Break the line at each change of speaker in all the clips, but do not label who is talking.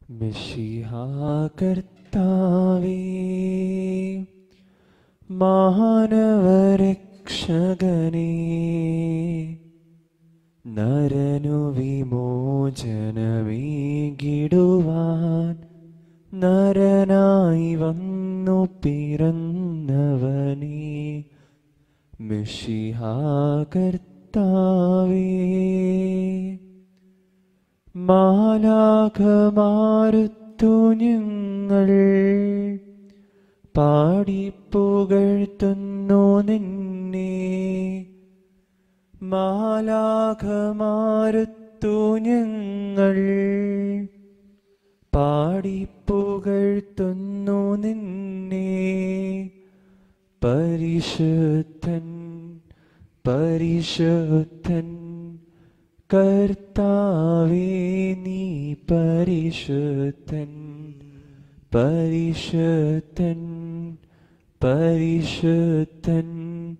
മിശിഹാ കർത്താവേ മാനവരക്ഷകനേ നരനു വിമോചനമേകിടുവാൻ നരനായി വന്നു പിറന്നവനേ മിശിഹാ കർത്താവേ മാലാഖമാരുത്തു ഞങ്ങൾ പാടിപ്പുകഴ്ത്തുന്നു നിന്നെ മാലാഖമാരുത്തു ഞങ്ങൾ പാടിപ്പുകഴ്ത്തുന്നു നിന്നെ പരിശുദ്ധൻ പരിശുദ്ധൻ കർത്താവേ നീ പരിശുദ്ധൻ പരിശുദ്ധൻ പരിശുദ്ധൻ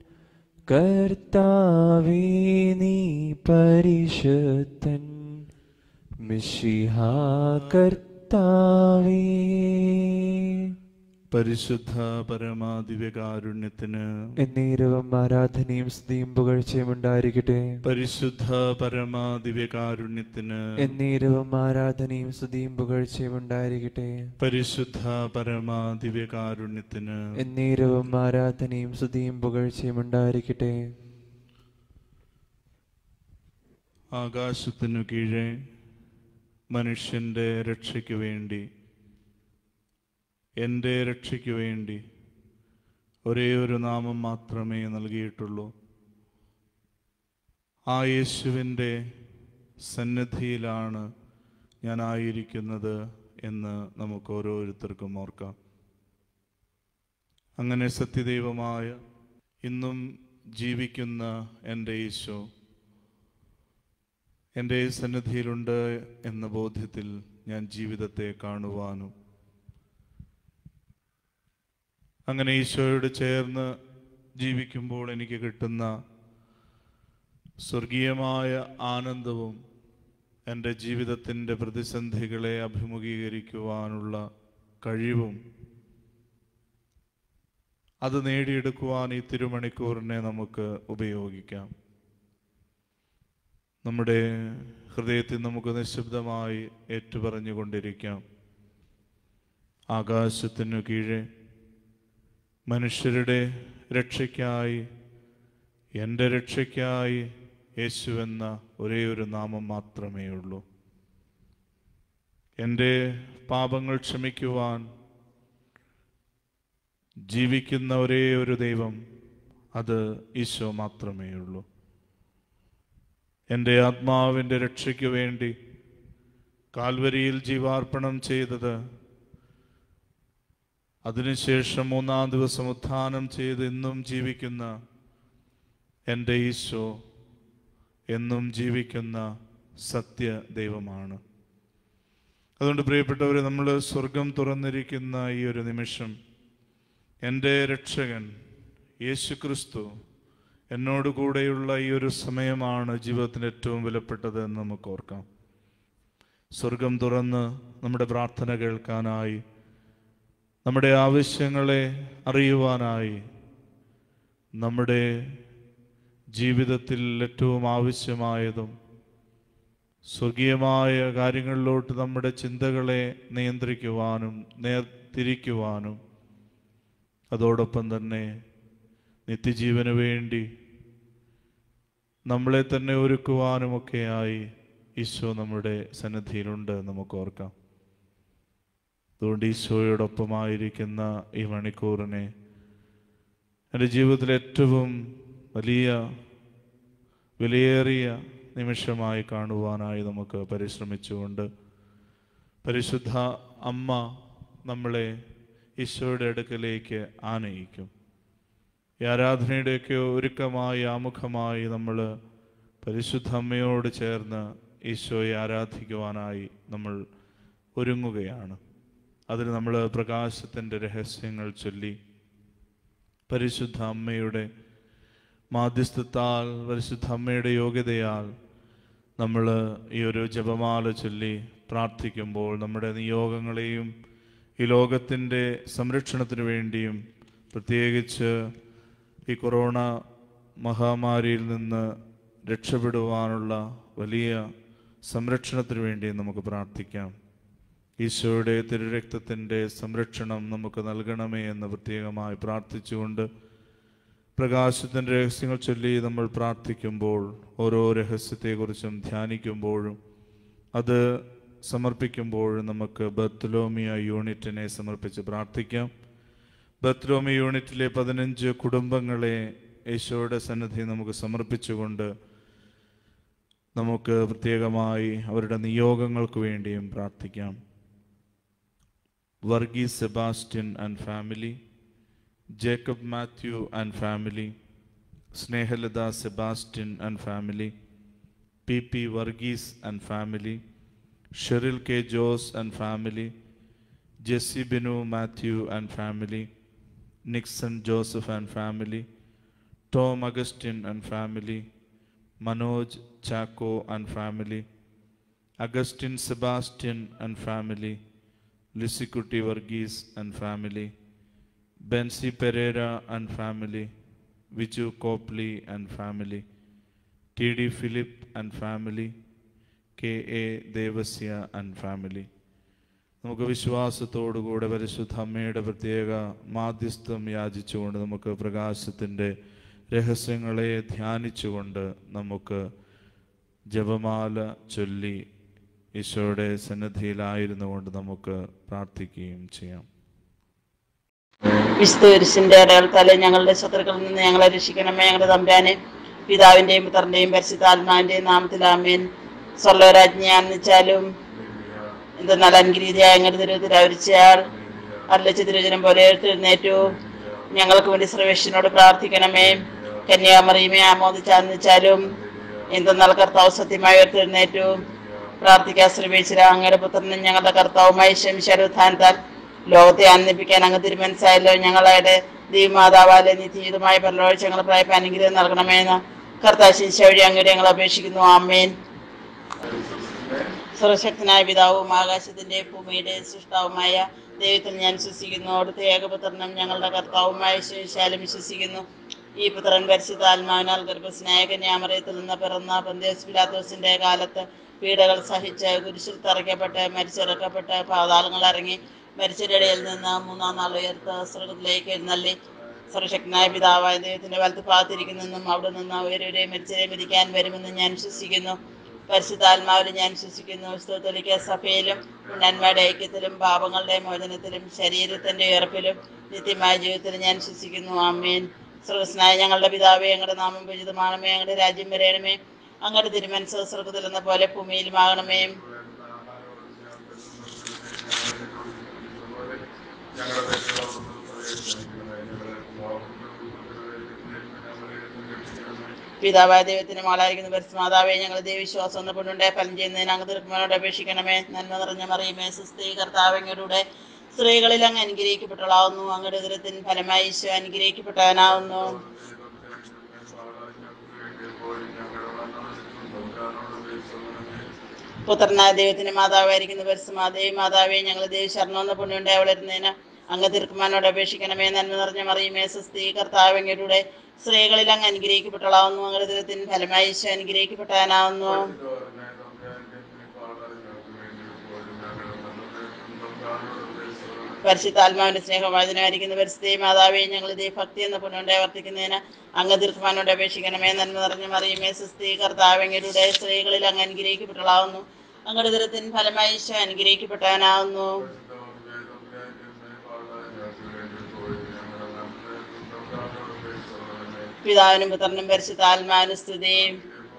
കർത്താവേ നീ പരിശുദ്ധൻ മിശിഹാ കർത്താവേ
പരിശുദ്ധ പരമാദിവ്യകാരുണ്യത്തിന്
എന്നീരവും ആരാധനയും സ്തുതിയും പുകഴ്ചയും ഉണ്ടായിരിക്കട്ടെ
പരിശുദ്ധ പരമാദിവ്യകാരുണ്യത്തിന്
എന്നീരവും ആരാധനയും സ്തുതിയും പുകഴ്ചയും ഉണ്ടായിരിക്കട്ടെ
പരിശുദ്ധ പരമാദിവ്യകാരുണ്യത്തിന്
എന്നീരവും ആരാധനയും സ്തുതിയും പുകഴ്ചയും ഉണ്ടായിരിക്കട്ടെ
ആകാശത്തിനു കീഴെ മനുഷ്യന്റെ രക്ഷയ്ക്ക് വേണ്ടി എൻ്റെ രക്ഷയ്ക്ക് വേണ്ടി ഒരേ ഒരു നാമം മാത്രമേ നൽകിയിട്ടുള്ളൂ ആ യേശുവിൻ്റെ സന്നിധിയിലാണ് ഞാൻ ആയിരിക്കുന്നത് എന്ന് നമുക്ക് ഓരോരുത്തർക്കും ഓർക്കാം അങ്ങനെ സത്യദൈവമായ ഇന്നും ജീവിക്കുന്ന എൻ്റെ ഈശോ എൻ്റെ സന്നിധിയിലുണ്ട് എന്ന ബോധ്യത്തിൽ ഞാൻ ജീവിതത്തെ കാണുവാനും അങ്ങനെ ഈശോയോട് ചേർന്ന് ജീവിക്കുമ്പോൾ എനിക്ക് കിട്ടുന്ന സ്വർഗീയമായ ആനന്ദവും എൻ്റെ ജീവിതത്തിൻ്റെ പ്രതിസന്ധികളെ അഭിമുഖീകരിക്കുവാനുള്ള കഴിവും അത് നേടിയെടുക്കുവാൻ ഈ തിരുമണിക്കൂറിനെ നമുക്ക് ഉപയോഗിക്കാം നമ്മുടെ ഹൃദയത്തിൽ നമുക്ക് നിശബ്ദമായി ഏറ്റുപറഞ്ഞുകൊണ്ടിരിക്കാം ആകാശത്തിനു കീഴെ മനുഷ്യരുടെ രക്ഷയ്ക്കായി എൻ്റെ രക്ഷയ്ക്കായി യേശുവെന്ന ഒരേ ഒരു നാമം മാത്രമേ ഉള്ളൂ എൻ്റെ പാപങ്ങൾ ക്ഷമിക്കുവാൻ ജീവിക്കുന്ന ഒരേ ഒരു ദൈവം അത് ഈശോ മാത്രമേ ഉള്ളൂ എൻ്റെ ആത്മാവിൻ്റെ രക്ഷയ്ക്ക് വേണ്ടി കാൽവരിയിൽ ജീവാർപ്പണം ചെയ്തത് അതിനുശേഷം മൂന്നാം ദിവസം ഉത്ഥാനം ചെയ്ത് ഇന്നും ജീവിക്കുന്ന എൻ്റെ ഈശോ എന്നും ജീവിക്കുന്ന സത്യ ദൈവമാണ് അതുകൊണ്ട് പ്രിയപ്പെട്ടവരെ നമ്മൾ സ്വർഗം തുറന്നിരിക്കുന്ന ഈ ഒരു നിമിഷം എൻ്റെ രക്ഷകൻ യേശു ക്രിസ്തു എന്നോട് കൂടെയുള്ള ഈ ഒരു സമയമാണ് ജീവിതത്തിന് ഏറ്റവും വിലപ്പെട്ടത് എന്ന് നമുക്ക് ഓർക്കാം സ്വർഗം തുറന്ന് നമ്മുടെ പ്രാർത്ഥന കേൾക്കാനായി നമ്മുടെ ആവശ്യങ്ങളെ അറിയുവാനായി നമ്മുടെ ജീവിതത്തിൽ ഏറ്റവും ആവശ്യമായതും സ്വർഗീയമായ കാര്യങ്ങളിലോട്ട് നമ്മുടെ ചിന്തകളെ നിയന്ത്രിക്കുവാനും നേർ തിരിക്കുവാനും അതോടൊപ്പം തന്നെ നിത്യജീവന് വേണ്ടി നമ്മളെ തന്നെ ഒരുക്കുവാനുമൊക്കെയായി ഈശോ നമ്മുടെ സന്നിധിയിലുണ്ട് നമുക്ക് ഓർക്കാം അതുകൊണ്ട് ഈശോയോടൊപ്പമായിരിക്കുന്ന ഈ മണിക്കൂറിനെ എൻ്റെ ജീവിതത്തിലെ ഏറ്റവും വലിയ വിലയേറിയ നിമിഷമായി കാണുവാനായി നമുക്ക് പരിശ്രമിച്ചുകൊണ്ട് പരിശുദ്ധ അമ്മ നമ്മളെ ഈശോയുടെ അടുക്കലേക്ക് ആനയിക്കും ഈ ആരാധനയുടെയൊക്കെ ഒരുക്കമായി ആമുഖമായി നമ്മൾ പരിശുദ്ധ അമ്മയോട് ചേർന്ന് ഈശോയെ ആരാധിക്കുവാനായി നമ്മൾ ഒരുങ്ങുകയാണ് അതിന് നമ്മൾ പ്രകാശത്തിൻ്റെ രഹസ്യങ്ങൾ ചൊല്ലി പരിശുദ്ധ അമ്മയുടെ മാധ്യസ്ഥത്താൽ പരിശുദ്ധ അമ്മയുടെ യോഗ്യതയാൽ നമ്മൾ ഈ ഒരു ജപമാല ചൊല്ലി പ്രാർത്ഥിക്കുമ്പോൾ നമ്മുടെ നിയോഗങ്ങളെയും ഈ ലോകത്തിൻ്റെ സംരക്ഷണത്തിന് വേണ്ടിയും പ്രത്യേകിച്ച് ഈ കൊറോണ മഹാമാരിയിൽ നിന്ന് രക്ഷപ്പെടുവാനുള്ള വലിയ സംരക്ഷണത്തിന് വേണ്ടി നമുക്ക് പ്രാർത്ഥിക്കാം ഈശോയുടെ തിരുരക്തത്തിൻ്റെ സംരക്ഷണം നമുക്ക് നൽകണമേ എന്ന് പ്രത്യേകമായി പ്രാർത്ഥിച്ചുകൊണ്ട് പ്രകാശത്തിൻ്റെ രഹസ്യങ്ങൾ ചൊല്ലി നമ്മൾ പ്രാർത്ഥിക്കുമ്പോൾ ഓരോ രഹസ്യത്തെക്കുറിച്ചും ധ്യാനിക്കുമ്പോഴും അത് സമർപ്പിക്കുമ്പോഴും നമുക്ക് ബത്ലോമിയ യൂണിറ്റിനെ സമർപ്പിച്ച് പ്രാർത്ഥിക്കാം ബത്ലോമി യൂണിറ്റിലെ പതിനഞ്ച് കുടുംബങ്ങളെ യേശോയുടെ സന്നിധി നമുക്ക് സമർപ്പിച്ചുകൊണ്ട് നമുക്ക് പ്രത്യേകമായി അവരുടെ നിയോഗങ്ങൾക്ക് വേണ്ടിയും പ്രാർത്ഥിക്കാം Varghese Sebastian and family Jacob Mathew and family Snehalatha Sebastian and family P P Varghese and family Sheril K Jose and family Jessy Binu Mathew and family Nixon Joseph and family Tom Augustine and family Manoj Chacko and family Augustine Sebastian and family Lissykutty Varghese and family Benzy Pereira and family Viju Kopli and family T D Philip and family K A Devasia and family നമുക്ക് വിശ്വാസത്തോടുകൂടെ പരിശുദ്ധ അമ്മയുടെ പ്രത്യേക മാധ്യസ്ഥം യാചിച്ചുകൊണ്ട് നമുക്ക് പ്രകാശത്തിൻ്റെ രഹസ്യങ്ങളെ ധ്യാനിച്ചുകൊണ്ട് നമുക്ക് ജപമാല ചൊല്ലി ഈശോയുടെ സന്നിധിയിലായിരുന്നു കൊണ്ട് നമുക്ക് പ്രാർത്ഥിക്കുകയും ചെയ്യാം
വിശുദ്ധ കുരിശിന്റെ അടയാളത്താലെ ഞങ്ങളുടെ ശത്രുക്കളിൽ നിന്ന് ഞങ്ങളെ രക്ഷിക്കണമേ ഞങ്ങളുടെ തമ്പുരാനെ പിതാവിന്റെയും പുത്രന്റെയും പരിശുദ്ധാത്മാവിന്റെയും നാമത്തിൽ ആമേൻ സ്വർലോരാജ്ഞ അന്നിച്ചാലും എന്തെന്നാൽ അനുഗ്രഹീതിയായ ഞങ്ങളുടെ തിരുവത്തിൽ അവരിച്ചയാൾ അല്ലച്ച തിരുവചനം പോലെ എഴുന്നേറ്റു ഞങ്ങൾക്ക് വേണ്ടി സർവേശ്വരനോട് പ്രാർത്ഥിക്കണമേ കന്യാമറിയുമേ ആമോദിച്ചാന്നിച്ചാലും എന്തെന്നാൽ കർത്താവ് സത്യമായി ഉയർത്തെഴുന്നേറ്റു പ്രാർത്ഥിക്കാൻ ശ്രമിച്ചില്ല അങ്ങയുടെ പുത്രനും ഞങ്ങളുടെ കർത്താവുമായി ശംശരുദ്ധാനത്താൽ ലോകത്തെ ആനന്ദിപ്പിക്കാൻ അങ്ങ് തിരുമനസ്സായല്ലോ ഞങ്ങളുടെ ദൈവമാതാവാലെ നിത്യയുതമായ പരലോഴിച്ച് ഞങ്ങൾ പ്രായപ്പം അനുഗ്രഹം നൽകണമെന്ന് കർത്താവ് ശിശ വഴി അങ്ങയുടെ ഞങ്ങൾ അപേക്ഷിക്കുന്നു ആമേൻ സർവശക്തനായ പിതാവും ആകാശത്തിന്റെ ഭൂമിയുടെ സൃഷ്ടാവുമായ ദൈവത്തിൽ ഞാൻ വിശ്വസിക്കുന്നു അവിടുത്തെ ഏകപുത്രനും ഞങ്ങളുടെ കർത്താവുമായ ശേഷാലും വിശ്വസിക്കുന്നു ഈ പുത്രൻ പരിശുദ്ധ ആത്മാവിനാൽ ഗർഭസ്നായ കന്യാമറയത്തിൽ നിന്ന് പിറന്ന പന്തേസ് പിലാത്തോസിന്റെ കാലത്ത് പീഡകൾ സഹിച്ച് കുരിശിൽ തറയ്ക്കപ്പെട്ട് മരിച്ചിറക്കപ്പെട്ട് പാതാളങ്ങൾ ഇറങ്ങി മരിച്ചവരുടെ നിന്ന് മൂന്നാം നാൾ ഉയർത്ത് സ്വർഗത്തിലേക്ക് എഴുന്നള്ളി സർവശക്തനായ പിതാവായ ദൈവത്തിന്റെ വലത്ത് ഭാഗത്തിരിക്കുന്നെന്നും അവിടെ നിന്ന് ഉയരവരെ മരിച്ചവരെ മരിക്കാൻ വരുമെന്നും ഞാൻ വിശ്വസിക്കുന്നു പരിശുദ്ധാത്മാവിൽ ഞാൻ വിശ്വസിക്കുന്നു സ്തുതലിക്ക സഭയിലും ഉണ്ണന്മാരുടെ ഐക്യത്തിലും പാപങ്ങളുടെ മോചനത്തിലും ശരീരത്തിന്റെ ഉയർപ്പിലും നിത്യമായ ജീവിതത്തിലും ഞാൻ വിശ്വസിക്കുന്നു ആമേൻ സ്രോതസ്നായ ഞങ്ങളുടെ പിതാവേ ഞങ്ങളുടെ നാമം പൂജിതമാണമേ ഞങ്ങളുടെ രാജ്യം വരയണമേ അങ്ങയുടെ തിരുമനസ് സ്വർഗത്തിൽ എന്ന പോലെ ഭൂമിയിലുമാകണമേ പിതാവായ ദൈവത്തിന്റെ മകളായിരിക്കുന്ന പരിസ്മാതാവേ ഞങ്ങൾ ദൈവവിശ്വാസം ഒന്ന് കൊണ്ടുണ്ടേ ഫലം ചെയ്യുന്നതിന് അങ്ങ് തീർക്കുമാനോട് അപേക്ഷിക്കണമേ നന്മ നിറഞ്ഞ മറിയുമേ സുസ്ഥീ കർത്താവങ്ങളുടെ സ്ത്രീകളിൽ അങ്ങ് അനുഗ്രഹിക്കപ്പെട്ടവളാവുന്നു അങ്ങയുടെ ഉദരത്തിൻ ഫലമായി ഈശോ അനുഗ്രഹിക്കപ്പെട്ടവനാവുന്നു പുത്രനായ ദൈവത്തിന്റെ മാതാവായിരിക്കുന്ന പരിസമാതയും മാതാവേ ഞങ്ങൾ ദൈവ ശരണമെന്ന പുണ്യുണ്ടെ വളരുന്നതിന് അങ്ങ് തീർക്കുമാനോട് അപേക്ഷിക്കണമേ നന്മ നിറഞ്ഞ മറിയുമേ സുസ്ഥീ കർത്താവങ്ങളുടെ സ്ത്രീകളിൽ അങ്ങ് അനുഗ്രഹിക്കപ്പെട്ടവളാവുന്നു അങ്ങയുടെ ദൈവത്തിന് ഫലമായി ഈശോ അനുഗ്രഹിക്കപ്പെട്ടാനാവുന്നു പരിശുദ്ധാത്മാവിന്റെ സ്നേഹവാചനമായിരിക്കുന്ന പരിസ്ഥിതി മാതാവേ ഞങ്ങൾ ഇതേ ഭക്തി എന്ന പുണ്യുണ്ടെ വർത്തിക്കുന്നതിന് അങ്ങ് ദീർഘമാനോട് അപേക്ഷിക്കണമേ നന്മ നിറഞ്ഞ മറിയുമേ സുസ്ഥീ കർത്താവങ്ങളുടെ സ്ത്രീകളിൽ അങ്ങ് അനുഗ്രഹിക്കപ്പെട്ടവളാവുന്നു അങ്ങയുടെ ദുരത്തിന് ഫലമായി ഈശോ അനുഗ്രഹിക്കപ്പെട്ടാനാവുന്നു പിതാവിനും പുത്രനും പരിശുദ്ധാത്മാവിനും സ്തുതിയും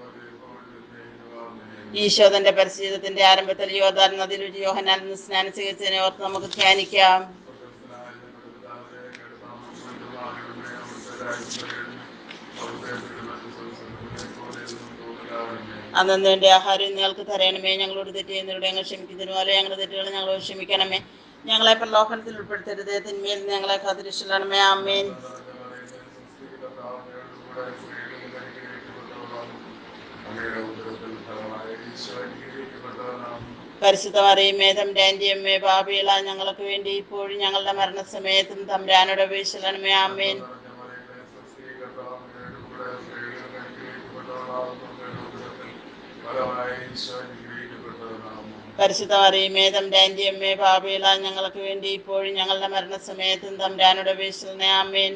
ഈശോദന്റെ പരിശീലത്തിന്റെ ആരംഭത്തിൽ യോധാൻ നദിയിൽ വെച്ച് യോഹനാൽ നിന്ന് സ്നാനം സ്വീകരിച്ചതിനെ ഓർത്ത് നമുക്ക് ധ്യാനിക്കാം അന്നു വേണ്ടി ആഹാരം നിങ്ങൾക്ക് തരയണമേ ഞങ്ങളോട് തെറ്റ് ചെയ്യുന്നവരുടെ ഞങ്ങൾ ക്ഷമിക്കുന്നതിന് പോലെ ഞങ്ങളുടെ തെറ്റുകൾ ഞങ്ങളോട് ക്ഷമിക്കണമേ ഞങ്ങളെ പ്രലോഭനത്തിൽ ഉൾപ്പെടുത്തരുത് തിന്മയിൽ നിന്ന് ഞങ്ങളെ കാത്തിരിച്ചിടണമേ ആമേൻ പരിശുദ്ധ മറിയമേ തമ്പുരാന്റെ അമ്മേ പാപികളാ ഞങ്ങൾക്ക് വേണ്ടി ഇപ്പോഴും ഞങ്ങളുടെ മരണസമയത്തും തമ്പുരാനോട് അപേക്ഷിക്കണമേ ആമേൻ പരിശുദ്ധ മറിയമേ തമ്പുരാന്റെ അമ്മേ പാപികളാ ഞങ്ങൾക്ക് വേണ്ടി ഇപ്പോഴും ഞങ്ങളുടെ മരണസമയത്തും തമ്പുരാനോട് അപേക്ഷിക്കണമേ ആമേൻ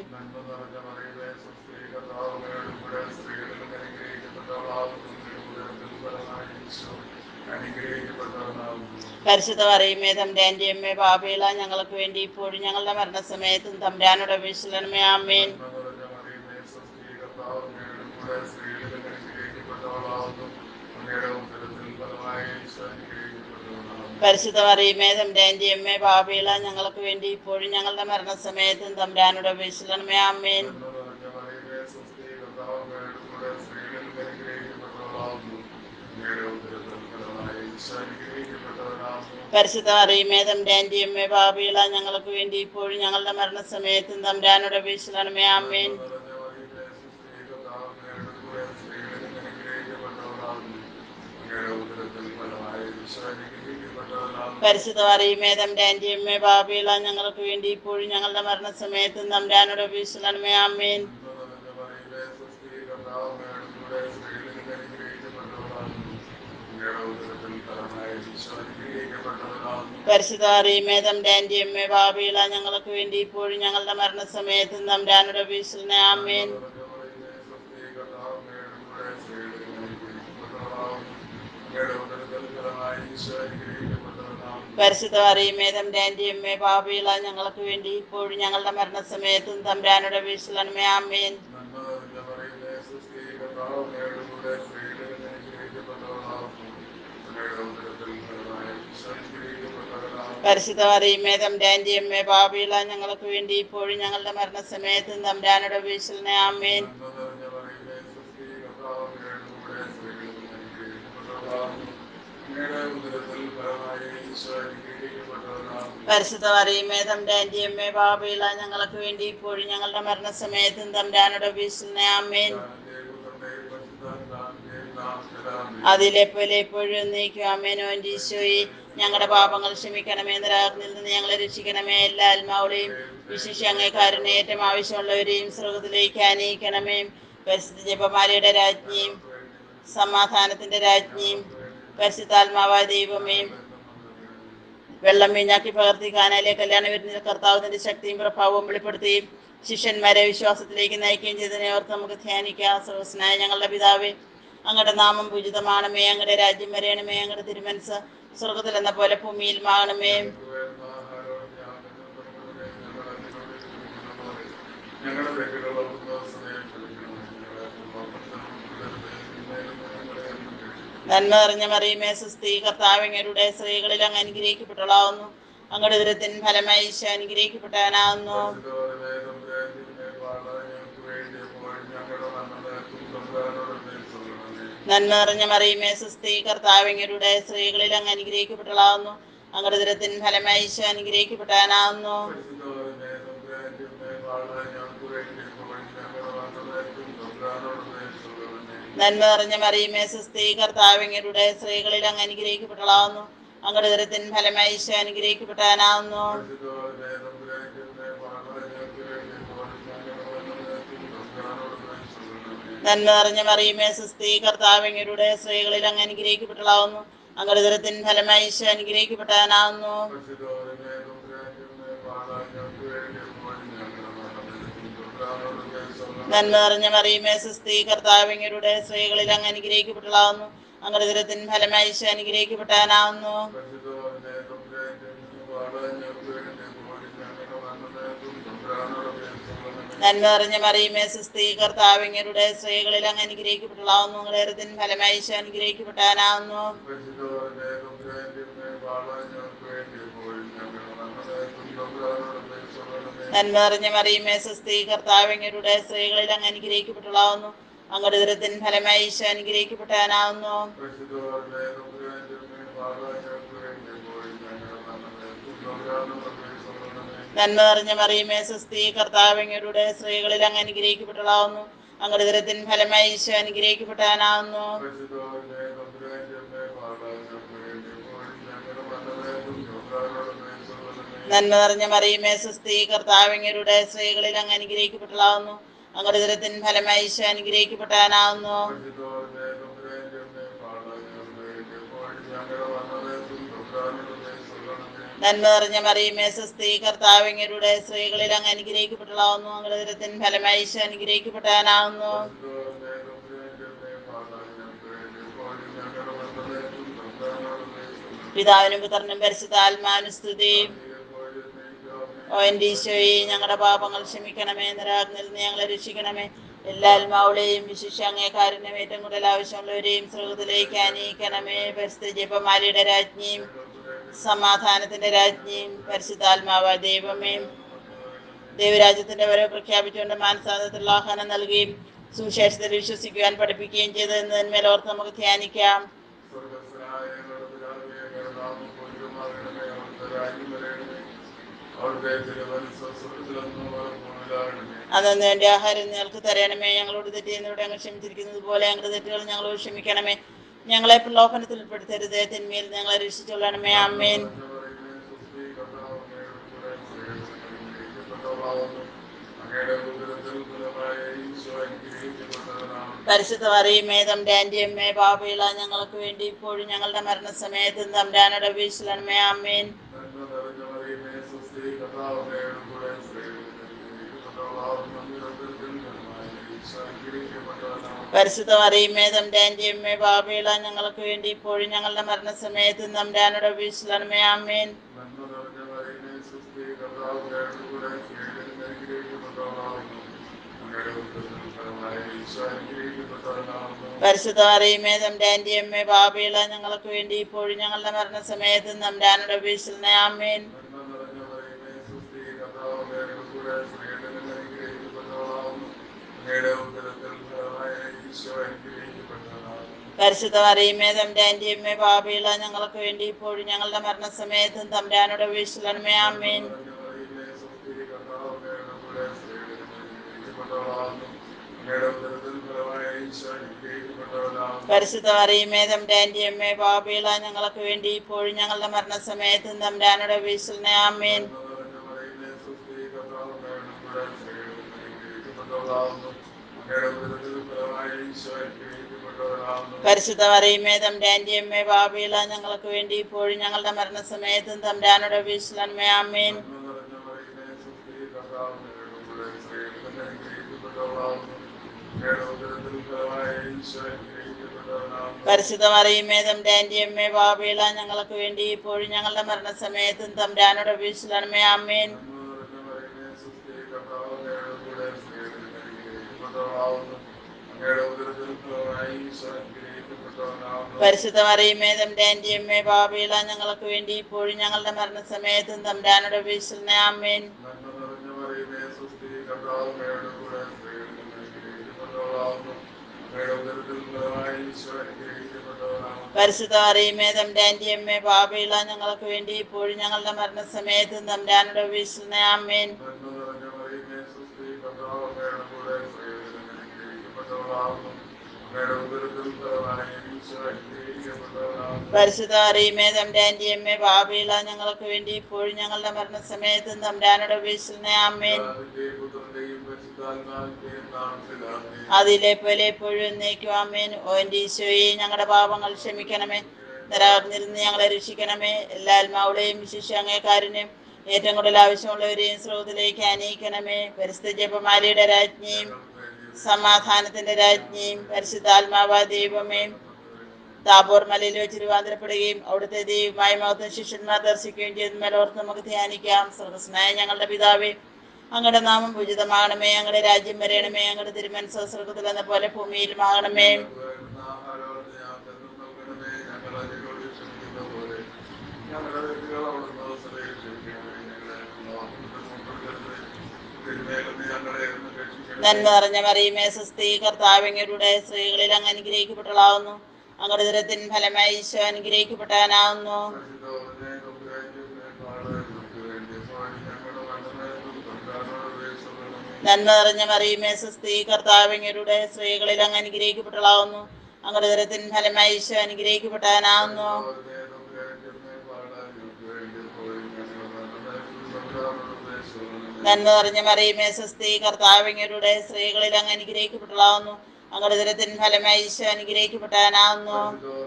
പരിശുദ്ധ മറിയമേ തമ്പുരാന്റെ അമ്മേ പാപികളാ ഞങ്ങൾക്ക് വേണ്ടി ഇപ്പോഴും ഞങ്ങളുടെ മരണസമയത്തും തമ്പുരാനോട് അപേക്ഷിക്കണമേ ആമേൻ പരിശുദ്ധ മറിയമേ തമ്പുരാന്റെ അമ്മേ പാപികളാ ഞങ്ങൾക്ക് വേണ്ടി ഇപ്പോഴും ഞങ്ങളുടെ മരണസമയത്തും തമ്പുരാനോട് അപേക്ഷിക്കണമേ ആമേൻ പരിശുദ്ധ മറിയമേ തമ്പുരാന്റെ അമ്മേ പാപികളാ ഞങ്ങൾക്ക് വേണ്ടി ഇപ്പോഴും ഞങ്ങളുടെ മരണസമയത്തും തമ്പുരാനോട് അപേക്ഷിക്കണമേ ആമേൻ പരിശുദ്ധ മറിയമേ തമ്പുരാന്റെ അമ്മേ പാപികളാ ഞങ്ങൾക്ക് വേണ്ടി ഇപ്പോഴും ഞങ്ങളുടെ മരണസമയത്തും തമ്പുരാനോട് അപേക്ഷിക്കണമേ ആമേൻ പരിശുദ്ധ മറിയമേ തമ്പുരാന്റെ അമ്മേ പാപികളാ ഞങ്ങൾക്ക് വേണ്ടി ഇപ്പോഴും ഞങ്ങളുടെ മരണസമയത്തും തമ്പുരാനോട് അപേക്ഷിക്കണമേ ആമേൻ പരിശുദ്ധ മറിയമേ തമ്പുരാന്റെ അമ്മേ പാപികളാ ഞങ്ങൾക്ക് വേണ്ടി ഇപ്പോഴും ഞങ്ങളുടെ മരണസമയത്തും തമ്പുരാനോട് അപേക്ഷിക്കണമേ ആമേൻ പരിശുദ്ധ മറിയമേ തമ്പുരാന്റെ അമ്മേ പാപികളാ ഞങ്ങൾക്ക് വേണ്ടി ഇപ്പോഴും ഞങ്ങളുടെ മരണസമയത്തും തമ്പുരാനോട് അപേക്ഷിക്കണമേ ആമേൻ പരിശുദ്ധ മറിയമേ തമ്പുരാന്റെ അമ്മേ പാപികളാ ഞങ്ങൾക്ക് വേണ്ടി ഇപ്പോഴും ഞങ്ങളുടെ മരണസമയത്തും തമ്പുരാനോട് അപേക്ഷിക്കണമേ ആമേൻ അതിലെ പോലെ എപ്പോഴും നീക്കും അമ്മേനോ ഈശോയെ ഞങ്ങളുടെ പാപങ്ങൾ ക്ഷമിക്കണമേ നിരാഗ്നിൽ നിന്ന് ഞങ്ങളെ രക്ഷിക്കണമേ എല്ലാ ആത്മാവുടെയും വിശേഷ അങ്ങേക്കാരനെ ഏറ്റവും ആവശ്യമുള്ളവരെയും സ്രോതത്തിലേക്ക് ആനയിക്കണമേ പരിശുദ്ധ ജപമാലയുടെ രാജ്ഞിയും സമാധാനത്തിന്റെ രാജ്ഞിയും പരിശുദ്ധാത്മാവായ ദൈവമേ വെള്ളം വീഞ്ഞാക്കി പകർത്തി കാനാലെ കല്യാണ വരുന്ന കർത്താവിന്റെ ശക്തിയും പ്രഭാവവും വെളിപ്പെടുത്തുകയും ശിഷ്യന്മാരെ വിശ്വാസത്തിലേക്ക് നയിക്കുകയും ചെയ്തതിനെ ഓർത്ത് നമുക്ക് ധ്യാനിക്കാം സർവസ്നായ ഞങ്ങളുടെ പിതാവേ അങ്ങയുടെ നാമം പൂജിതമാണമേ അങ്ങയുടെ രാജ്യം വരയണമേ അങ്ങയുടെ തിരുമനസ് സ്വർഗത്തിൽ എന്ന പോലെ ഭൂമിയിൽ മാകണമേ
ഞങ്ങളുടെ തെറ്റുകൾ
നന്മ നിറഞ്ഞ മറിയമേ സുസ്ഥി കർത്താവിങ്ങരുടെ സ്ത്രീകളിൽ അങ്ങ് അനുഗ്രഹിക്കപ്പെട്ടവളാവുന്നു അങ്ങയുടെ ദുരത്തിൻ ഫലമായി ഈശോ അനുഗ്രഹിക്കപ്പെട്ടവനാവുന്നു നന്മ നിറഞ്ഞ മറിയമേ സുസ്ഥി കർത്താവിങ്ങരുടെ സ്ത്രീകളിൽ അങ്ങ് അനുഗ്രഹിക്കപ്പെട്ടവളാവുന്നു അങ്ങയുടെ ദുരത്തിൻ ഫലമായി ഈശോ അനുഗ്രഹിക്കപ്പെട്ടവനാവുന്നു നന്മ നിറഞ്ഞ മറിയമേ സുസ്ഥി കർത്താവിങ്ങരുടെ സ്ത്രീകളിൽ അങ്ങ് അനുഗ്രഹിക്കപ്പെട്ടവളാവുന്നു അങ്ങയുടെ ദുരത്തിൻ ഫലമായി ഈശോ അനുഗ്രഹിക്കപ്പെട്ടവനാവുന്നു നന്മ നിറഞ്ഞ മറിയമേ സുസ്ഥി കർത്താവിങ്ങരുടെ സ്ത്രീകളിൽ അങ്ങ് അനുഗ്രഹിക്കപ്പെട്ടവളാവുന്നു അങ്ങയുടെ ദുരത്തിൻ ഫലമായി ഈശോ അനുഗ്രഹിക്കപ്പെട്ടവനാവുന്നു നന്മ നിറഞ്ഞ മറിയമേ സുസ്ഥി കർത്താവിങ്ങരുടെ സ്ത്രീകളിൽ അങ്ങ് അനുഗ്രഹിക്കപ്പെട്ടവളാവുന്നു അങ്ങയുടെ ദുരത്തിൻ ഫലമായി ഈശോ അനുഗ്രഹിക്കപ്പെട്ടവനാവുന്നു നന്മ നിറഞ്ഞ മറിയമേ സുസ്ഥി കർത്താവിങ്ങരുടെ സ്ത്രീകളിൽ അങ്ങ് അനുഗ്രഹിക്കപ്പെട്ടവളാവുന്നു അങ്ങയുടെ ദുരത്തിൻ ഫലമായി ഈശോ അനുഗ്രഹിക്കപ്പെട്ടവനാവുന്നു നന്മ നിറഞ്ഞ മറിയമേ സുസ്ഥി കർത്താവിങ്ങരുടെ സ്ത്രീകളിൽ അങ്ങ് അനുഗ്രഹിക്കപ്പെട്ടവളാവുന്നു അങ്ങയുടെ ദുരത്തിൻ ഫലമായി ഈശോ അനുഗ്രഹിക്കപ്പെട്ടവനാവുന്നു നന്മ നിറഞ്ഞ മറിയമേ സുസ്ഥി കർത്താവിങ്ങരുടെ സ്ത്രീകളിൽ അങ്ങ് അനുഗ്രഹിക്കപ്പെട്ടവളാവുന്നു അങ്ങയുടെ ദുരത്തിൻ ഫലമായി ഈശോ അനുഗ്രഹിക്കപ്പെട്ടവനാവുന്നു നന്മ നിറഞ്ഞ മറിയമേ സുസ്ഥി കർത്താവിങ്ങരുടെ സ്ത്രീകളിൽ അങ്ങ് അനുഗ്രഹിക്കപ്പെട്ടതാവുന്നു അങ്ങയുടെ ദുരത്തിൻ ഫലമായി ഈശോ അനുഗ്രഹിക്കപ്പെട്ടാനാവുന്നു നന്മ നിറഞ്ഞ മറിയമേ സുസ്ഥി കർത്താവിങ്ങരുടെ സ്ത്രീകളിൽ അങ്ങ് അനുഗ്രഹിക്കപ്പെട്ടതാവുന്നു അങ്ങയുടെ ദുരത്തിൻ ഫലമായി ഈശോ അനുഗ്രഹിക്കപ്പെട്ടാനാവുന്നു പിതാവിനും പുത്രനും പരിശുദ്ധ ആത്മാവിനും സ്തുതി ഓ എൻ്റെ ഈശോയെ ഞങ്ങളുടെ പാപങ്ങൾ ക്ഷമിക്കണമേ നിരാഗ്നിൽ നിന്ന് ഞങ്ങളെ രക്ഷിക്കണമേ എല്ലാ ആത്മാവുകളെയും വിശിഷ്ട അങ്ങേക്കാരനും ഏറ്റവും കൂടുതൽ ആവശ്യമുള്ളവരെയും സ്രോതത്തിലേക്ക് അനയിക്കണമേ പരിശുദ്ധ ജപമാലിയുടെ രാജ്ഞിയും സമാധാനത്തിന്റെ രാജ്ഞിയും പരിശുദ്ധാത്മാവ ദൈവമേ ദൈവരാജ്യത്തിന്റെ വരെ പ്രഖ്യാപിച്ചുകൊണ്ട് മാനസാന്തത്തിലുള്ള ആഹ്വാനം നൽകുകയും സുവിശേഷത്തിൽ വിശ്വസിക്കുവാൻ പഠിപ്പിക്കുകയും ചെയ്ത് എന്നതിന്മേൽ ഓർത്ത് നമുക്ക് ധ്യാനിക്കാം അതൊന്നും എന്റെ ആഹാരം ഞങ്ങൾക്ക് തരണമേ ഞങ്ങളോട് തെറ്റ് ചെയ്യുന്നവരോട് അങ്ങ് ക്ഷമിച്ചിരിക്കുന്നത് പോലെ ഞങ്ങളുടെ തെറ്റുകൾ ഞങ്ങളോട് ക്ഷമിക്കണമേ ഞങ്ങളെ പ്രലോഭനത്തിൽ ഉൾപ്പെടുത്തരുത് തിന്മയിൽ ഞങ്ങളെ രക്ഷിച്ചുകൊള്ളണമേ അമ്മേൻ പരിശുദ്ധ അറിയമേ തമ്പുരാന്റെ അമ്മേ പാപയില ഞങ്ങൾക്ക് വേണ്ടി ഇപ്പോഴും ഞങ്ങളുടെ മരണസമയത്ത് തമ്പുരാനോട് വീശലണമേ അമ്മേൻ പരിശുദ്ധ അറിയമേ തമ്പുരാന്റെ അമ്മേ പാപയില ഞങ്ങൾക്ക് വേണ്ടി ഇപ്പോഴും ഞങ്ങളുടെ മരണസമയത്ത് തമ്പുരാനോട് വീശലണമേ അമ്മേൻ പരിശുദ്ധ അറിയമേ തമ്പുരാന്റെ അമ്മേ പാപയില ഞങ്ങൾക്ക് വേണ്ടി ഇപ്പോഴും ഞങ്ങളുടെ മരണസമയത്ത് തമ്പുരാനോട് വീശലണമേ അമ്മേൻ പരിശുദ്ധ അറിയമേ തമ്പുരാന്റെ അമ്മേ പാപയില ഞങ്ങൾക്ക് വേണ്ടി ഇപ്പോഴും ഞങ്ങളുടെ മരണസമയത്ത് തമ്പുരാനോട് വീശലണമേ അമ്മേൻ പരിശുദ്ധ അറിയമേ തമ്പുരാന്റെ അമ്മേ പാപയില ഞങ്ങൾക്ക് വേണ്ടി ഇപ്പോഴും ഞങ്ങളുടെ മരണസമയത്ത് തമ്പുരാനോട് വീശലണമേ അമ്മേൻ പരിശുദ്ധ അറിയമേ തമ്പുരാന്റെ അമ്മേ പാപയില ഞങ്ങൾക്ക് വേണ്ടി ഇപ്പോഴും ഞങ്ങളുടെ മരണസമയത്ത് തമ്പുരാനോട് വീശലണമേ അമ്മേൻ പരിശുദ്ധ അറിയമേ തമ്പുരാന്റെ അമ്മേ പാപയില ഞങ്ങൾക്ക് വേണ്ടി ഇപ്പോഴും ഞങ്ങളുടെ മരണസമയത്തും തമ്പുരാനോട് വീശലണമേ അമ്മേൻ പരിശുദ്ധ അറിയമേ തമ്പുരാന്റെ അമ്മേ പാപയില ഞങ്ങൾക്ക് വേണ്ടി ഇപ്പോഴും ഞങ്ങളുടെ മരണസമയത്തും തമ്പുരാനോട് വീശലണമേ അമ്മേൻ പരിശുദ്ധ അറിയമേ തമ്പുരാന്റെ അമ്മേ പാപയില ഞങ്ങൾക്ക് വേണ്ടി ഇപ്പോഴും ഞങ്ങളുടെ മരണസമയത്തും തമ്പുരാനോട് വീശലണമേ അമ്മേൻ പരിശുദ്ധ അറിയമേ തമ്പുരാന്റെ അമ്മേ പാപയില ഞങ്ങൾക്ക് വേണ്ടി ഇപ്പോഴും ഞങ്ങളുടെ മരണസമയത്തും തമ്പുരാനോട് വീശലണമേ അമ്മേൻ അതിലെ പോലെ എപ്പോഴും എന്നേക്കും അമ്മേൻ ഓ എൻ്റെ ഈശോയെ ഞങ്ങളുടെ പാപങ്ങൾ ക്ഷമിക്കണമേ നരാഗ്നിരുന്ന് ഞങ്ങളെ രക്ഷിക്കണമേ എല്ലാ ആത്മാവുടെയും വിശിഷ്ട അങ്ങേക്കാരനെയും ഏറ്റവും കൂടുതൽ ആവശ്യമുള്ളവരെയും സ്രോതത്തിലേക്ക് അനയിക്കണമേ പരിശുദ്ധ ജപമാലയുടെ രാജ്ഞിയും സമാധാനത്തിന്റെ രാജ്ഞിയും പരിശുദ്ധാത്മാവ ദൈവമേ താബോർ മലയിൽ വെച്ച് രൂപാന്തരപ്പെടുകയും അവിടുത്തെ ദൈവമായ മഹത്വം ശിഷ്യന്മാർ ദർശിക്കുകയും ചെയ്തമേൽ ഓർത്ത് നമുക്ക് ധ്യാനിക്കാം സ്വർഗസ്നായ ഞങ്ങളുടെ പിതാവേ അങ്ങയുടെ നാമം പൂജിതമാകണമേ അങ്ങയുടെ രാജ്യം വരയണമേ അങ്ങയുടെ തിരുമനസ് സ്വർഗത്തിൽ എന്ന പോലെ ഭൂമിയിലും ആകണമേ നന്മ നിറഞ്ഞ മറിയമേ സുസ്ഥി കർത്താവിങ്ങളുടെ സ്ത്രീകളിൽ അങ്ങ് അനുഗ്രഹിക്കപ്പെട്ടളാവുന്നു അങ്ങയുടെ ദുരത്തിൻ ഫലമായി ഈശോ അനുഗ്രഹിക്കപ്പെട്ടാനാവുന്നു നന്മ നിറഞ്ഞ മറിയമേ സുസ്ഥി കർത്താവിങ്ങളുടെ സ്ത്രീകളിൽ അങ്ങ് അനുഗ്രഹിക്കപ്പെട്ടളാവുന്നു അങ്ങയുടെ ദുരത്തിൻ ഫലമായി ഈശോ അനുഗ്രഹിക്കപ്പെട്ടാനാവുന്നു നന്മ നിറഞ്ഞ മറിയമേ സ്വസ്തി കർത്താവിങ്ങരുടെ സ്ത്രീകളിൽ അങ്ങ് അനുഗ്രഹിക്കപ്പെട്ടതാവുന്നു അങ്ങയുടെ ദുരത്തിൻ ഫലമായി ഈശോ അനുഗ്രഹിക്കപ്പെട്ടാനാവുന്നു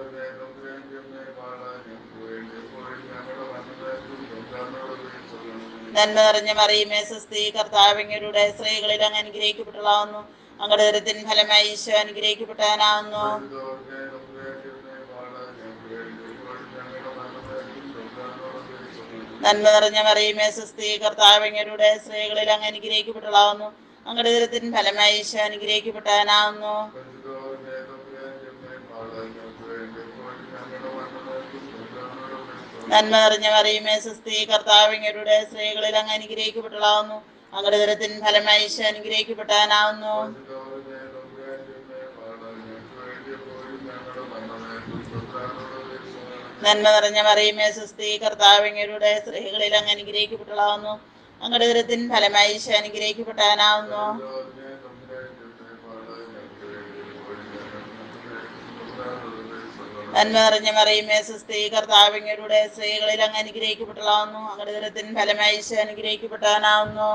നന്മ നിറഞ്ഞ മറിയമേ സ്വസ്തി കർത്താവിങ്ങരുടെ സ്ത്രീകളിൽ അങ്ങ് അനുഗ്രഹിക്കപ്പെട്ടതാവുന്നു അങ്ങയുടെ ദുരത്തിൻ ഫലമായി ഈശോ അനുഗ്രഹിക്കപ്പെട്ടാനാവുന്നു നന്മ നിറഞ്ഞ മറിയമേ സ്വസ്തി കർത്താവിങ്ങരുടെ സ്ത്രീകളിൽ അങ്ങ് അനുഗ്രഹിക്കപ്പെട്ടതാവുന്നു അങ്ങയുടെ ദുരത്തിൻ ഫലമായി ഈശോ അനുഗ്രഹിക്കപ്പെട്ടാനാവുന്നു നന്മ നിറഞ്ഞ മറിയമേ സ്വസ്തി കർത്താവിങ്ങരുടെ സ്ത്രീകളിൽ അങ്ങ് അനുഗ്രഹിക്കപ്പെട്ടതാവുന്നു അങ്ങയുടെ ദുരത്തിൻ ഫലമായി ഈശോ അനുഗ്രഹിക്കപ്പെട്ടാനാവുന്നു നന്മ നിറഞ്ഞ മറിയമേ സ്വസ്തി കർത്താവിങ്ങരുടെ സ്ത്രീകളിൽ അങ്ങ് അനുഗ്രഹിക്കപ്പെട്ടതാവുന്നു അങ്ങയുടെ ദുരത്തിൻ ഫലമായി ഈശോ അനുഗ്രഹിക്കപ്പെട്ടാനാവുന്നു നന്മ നിറഞ്ഞ മറിയമേ സ്വസ്തി കർത്താവിങ്ങരുടെ സ്ത്രീകളിൽ അങ്ങ് അനുഗ്രഹിക്കപ്പെട്ടതാവുന്നു അങ്ങയുടെ ദുരത്തിൻ ഫലമായി ഈശോ അനുഗ്രഹിക്കപ്പെട്ടാനാവുന്നു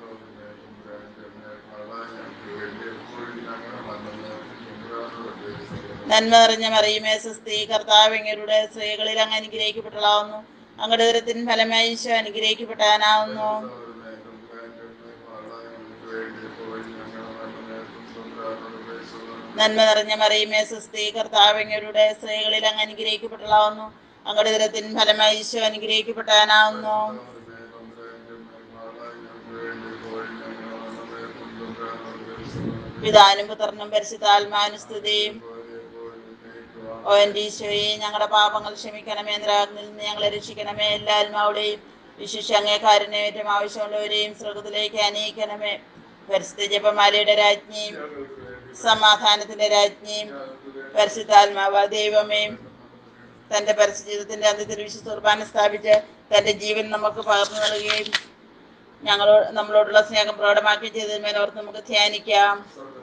നന്മ നിറഞ്ഞ മറിയമേ സ്വസ്തി കർത്താവിങ്ങരുടെ സ്ത്രീകളിൽ അങ്ങ് അനുഗ്രഹിക്കപ്പെട്ടതാവുന്നു അങ്ങയുടെ ദുരത്തിൻ ഫലമായി ഈശോ അനുഗ്രഹിക്കപ്പെട്ടാനാവുന്നു നന്മ നിറഞ്ഞ മറിയമേ സ്വസ്തി കർത്താവിങ്ങരുടെ സ്ത്രീകളിൽ അങ്ങ് അനുഗ്രഹിക്കപ്പെട്ടതാവുന്നു അങ്ങയുടെ ദുരത്തിൻ ഫലമായി ഈശോ അനുഗ്രഹിക്കപ്പെട്ടാനാവുന്നു പിതാനും പുത്രനും പരിശുദ്ധാത്മാവിനും സ്തുതിയും ഓ എൻ്റെ ഈശോയെ ഞങ്ങളുടെ പാപങ്ങൾ ക്ഷമിക്കണമേ നിരാഗ്നിൽ നിന്ന് ഞങ്ങളെ രക്ഷിക്കണമേ എല്ലാ ആത്മാവുടെയും വിശിഷ്ട അങ്ങേക്കാരനെ ഏറ്റവും ആവശ്യമുള്ളവരെയും സ്വർഗത്തിലേക്ക് അനയിക്കണമേ പരിശുദ്ധ ജപമാലയുടെ രാജ്ഞിയും സമാധാനത്തിന്റെ രാജ്ഞിയും പരിശുദ്ധാത്മാവ ദൈവമേ തന്റെ പരിശുദ്ധത്തിന്റെ അന്ത്യത്തിൽ വിശുദ്ധ കുർബാന സ്ഥാപിച്ച് തന്റെ ജീവൻ നമുക്ക് പകർന്നു നൽകുകയും ഞങ്ങളോട് നമ്മളോടുള്ള സ്നേഹം പ്രകടമാക്കി ചെയ്തതിന്മേൽ ഓർത്ത് നമുക്ക് ധ്യാനിക്കാം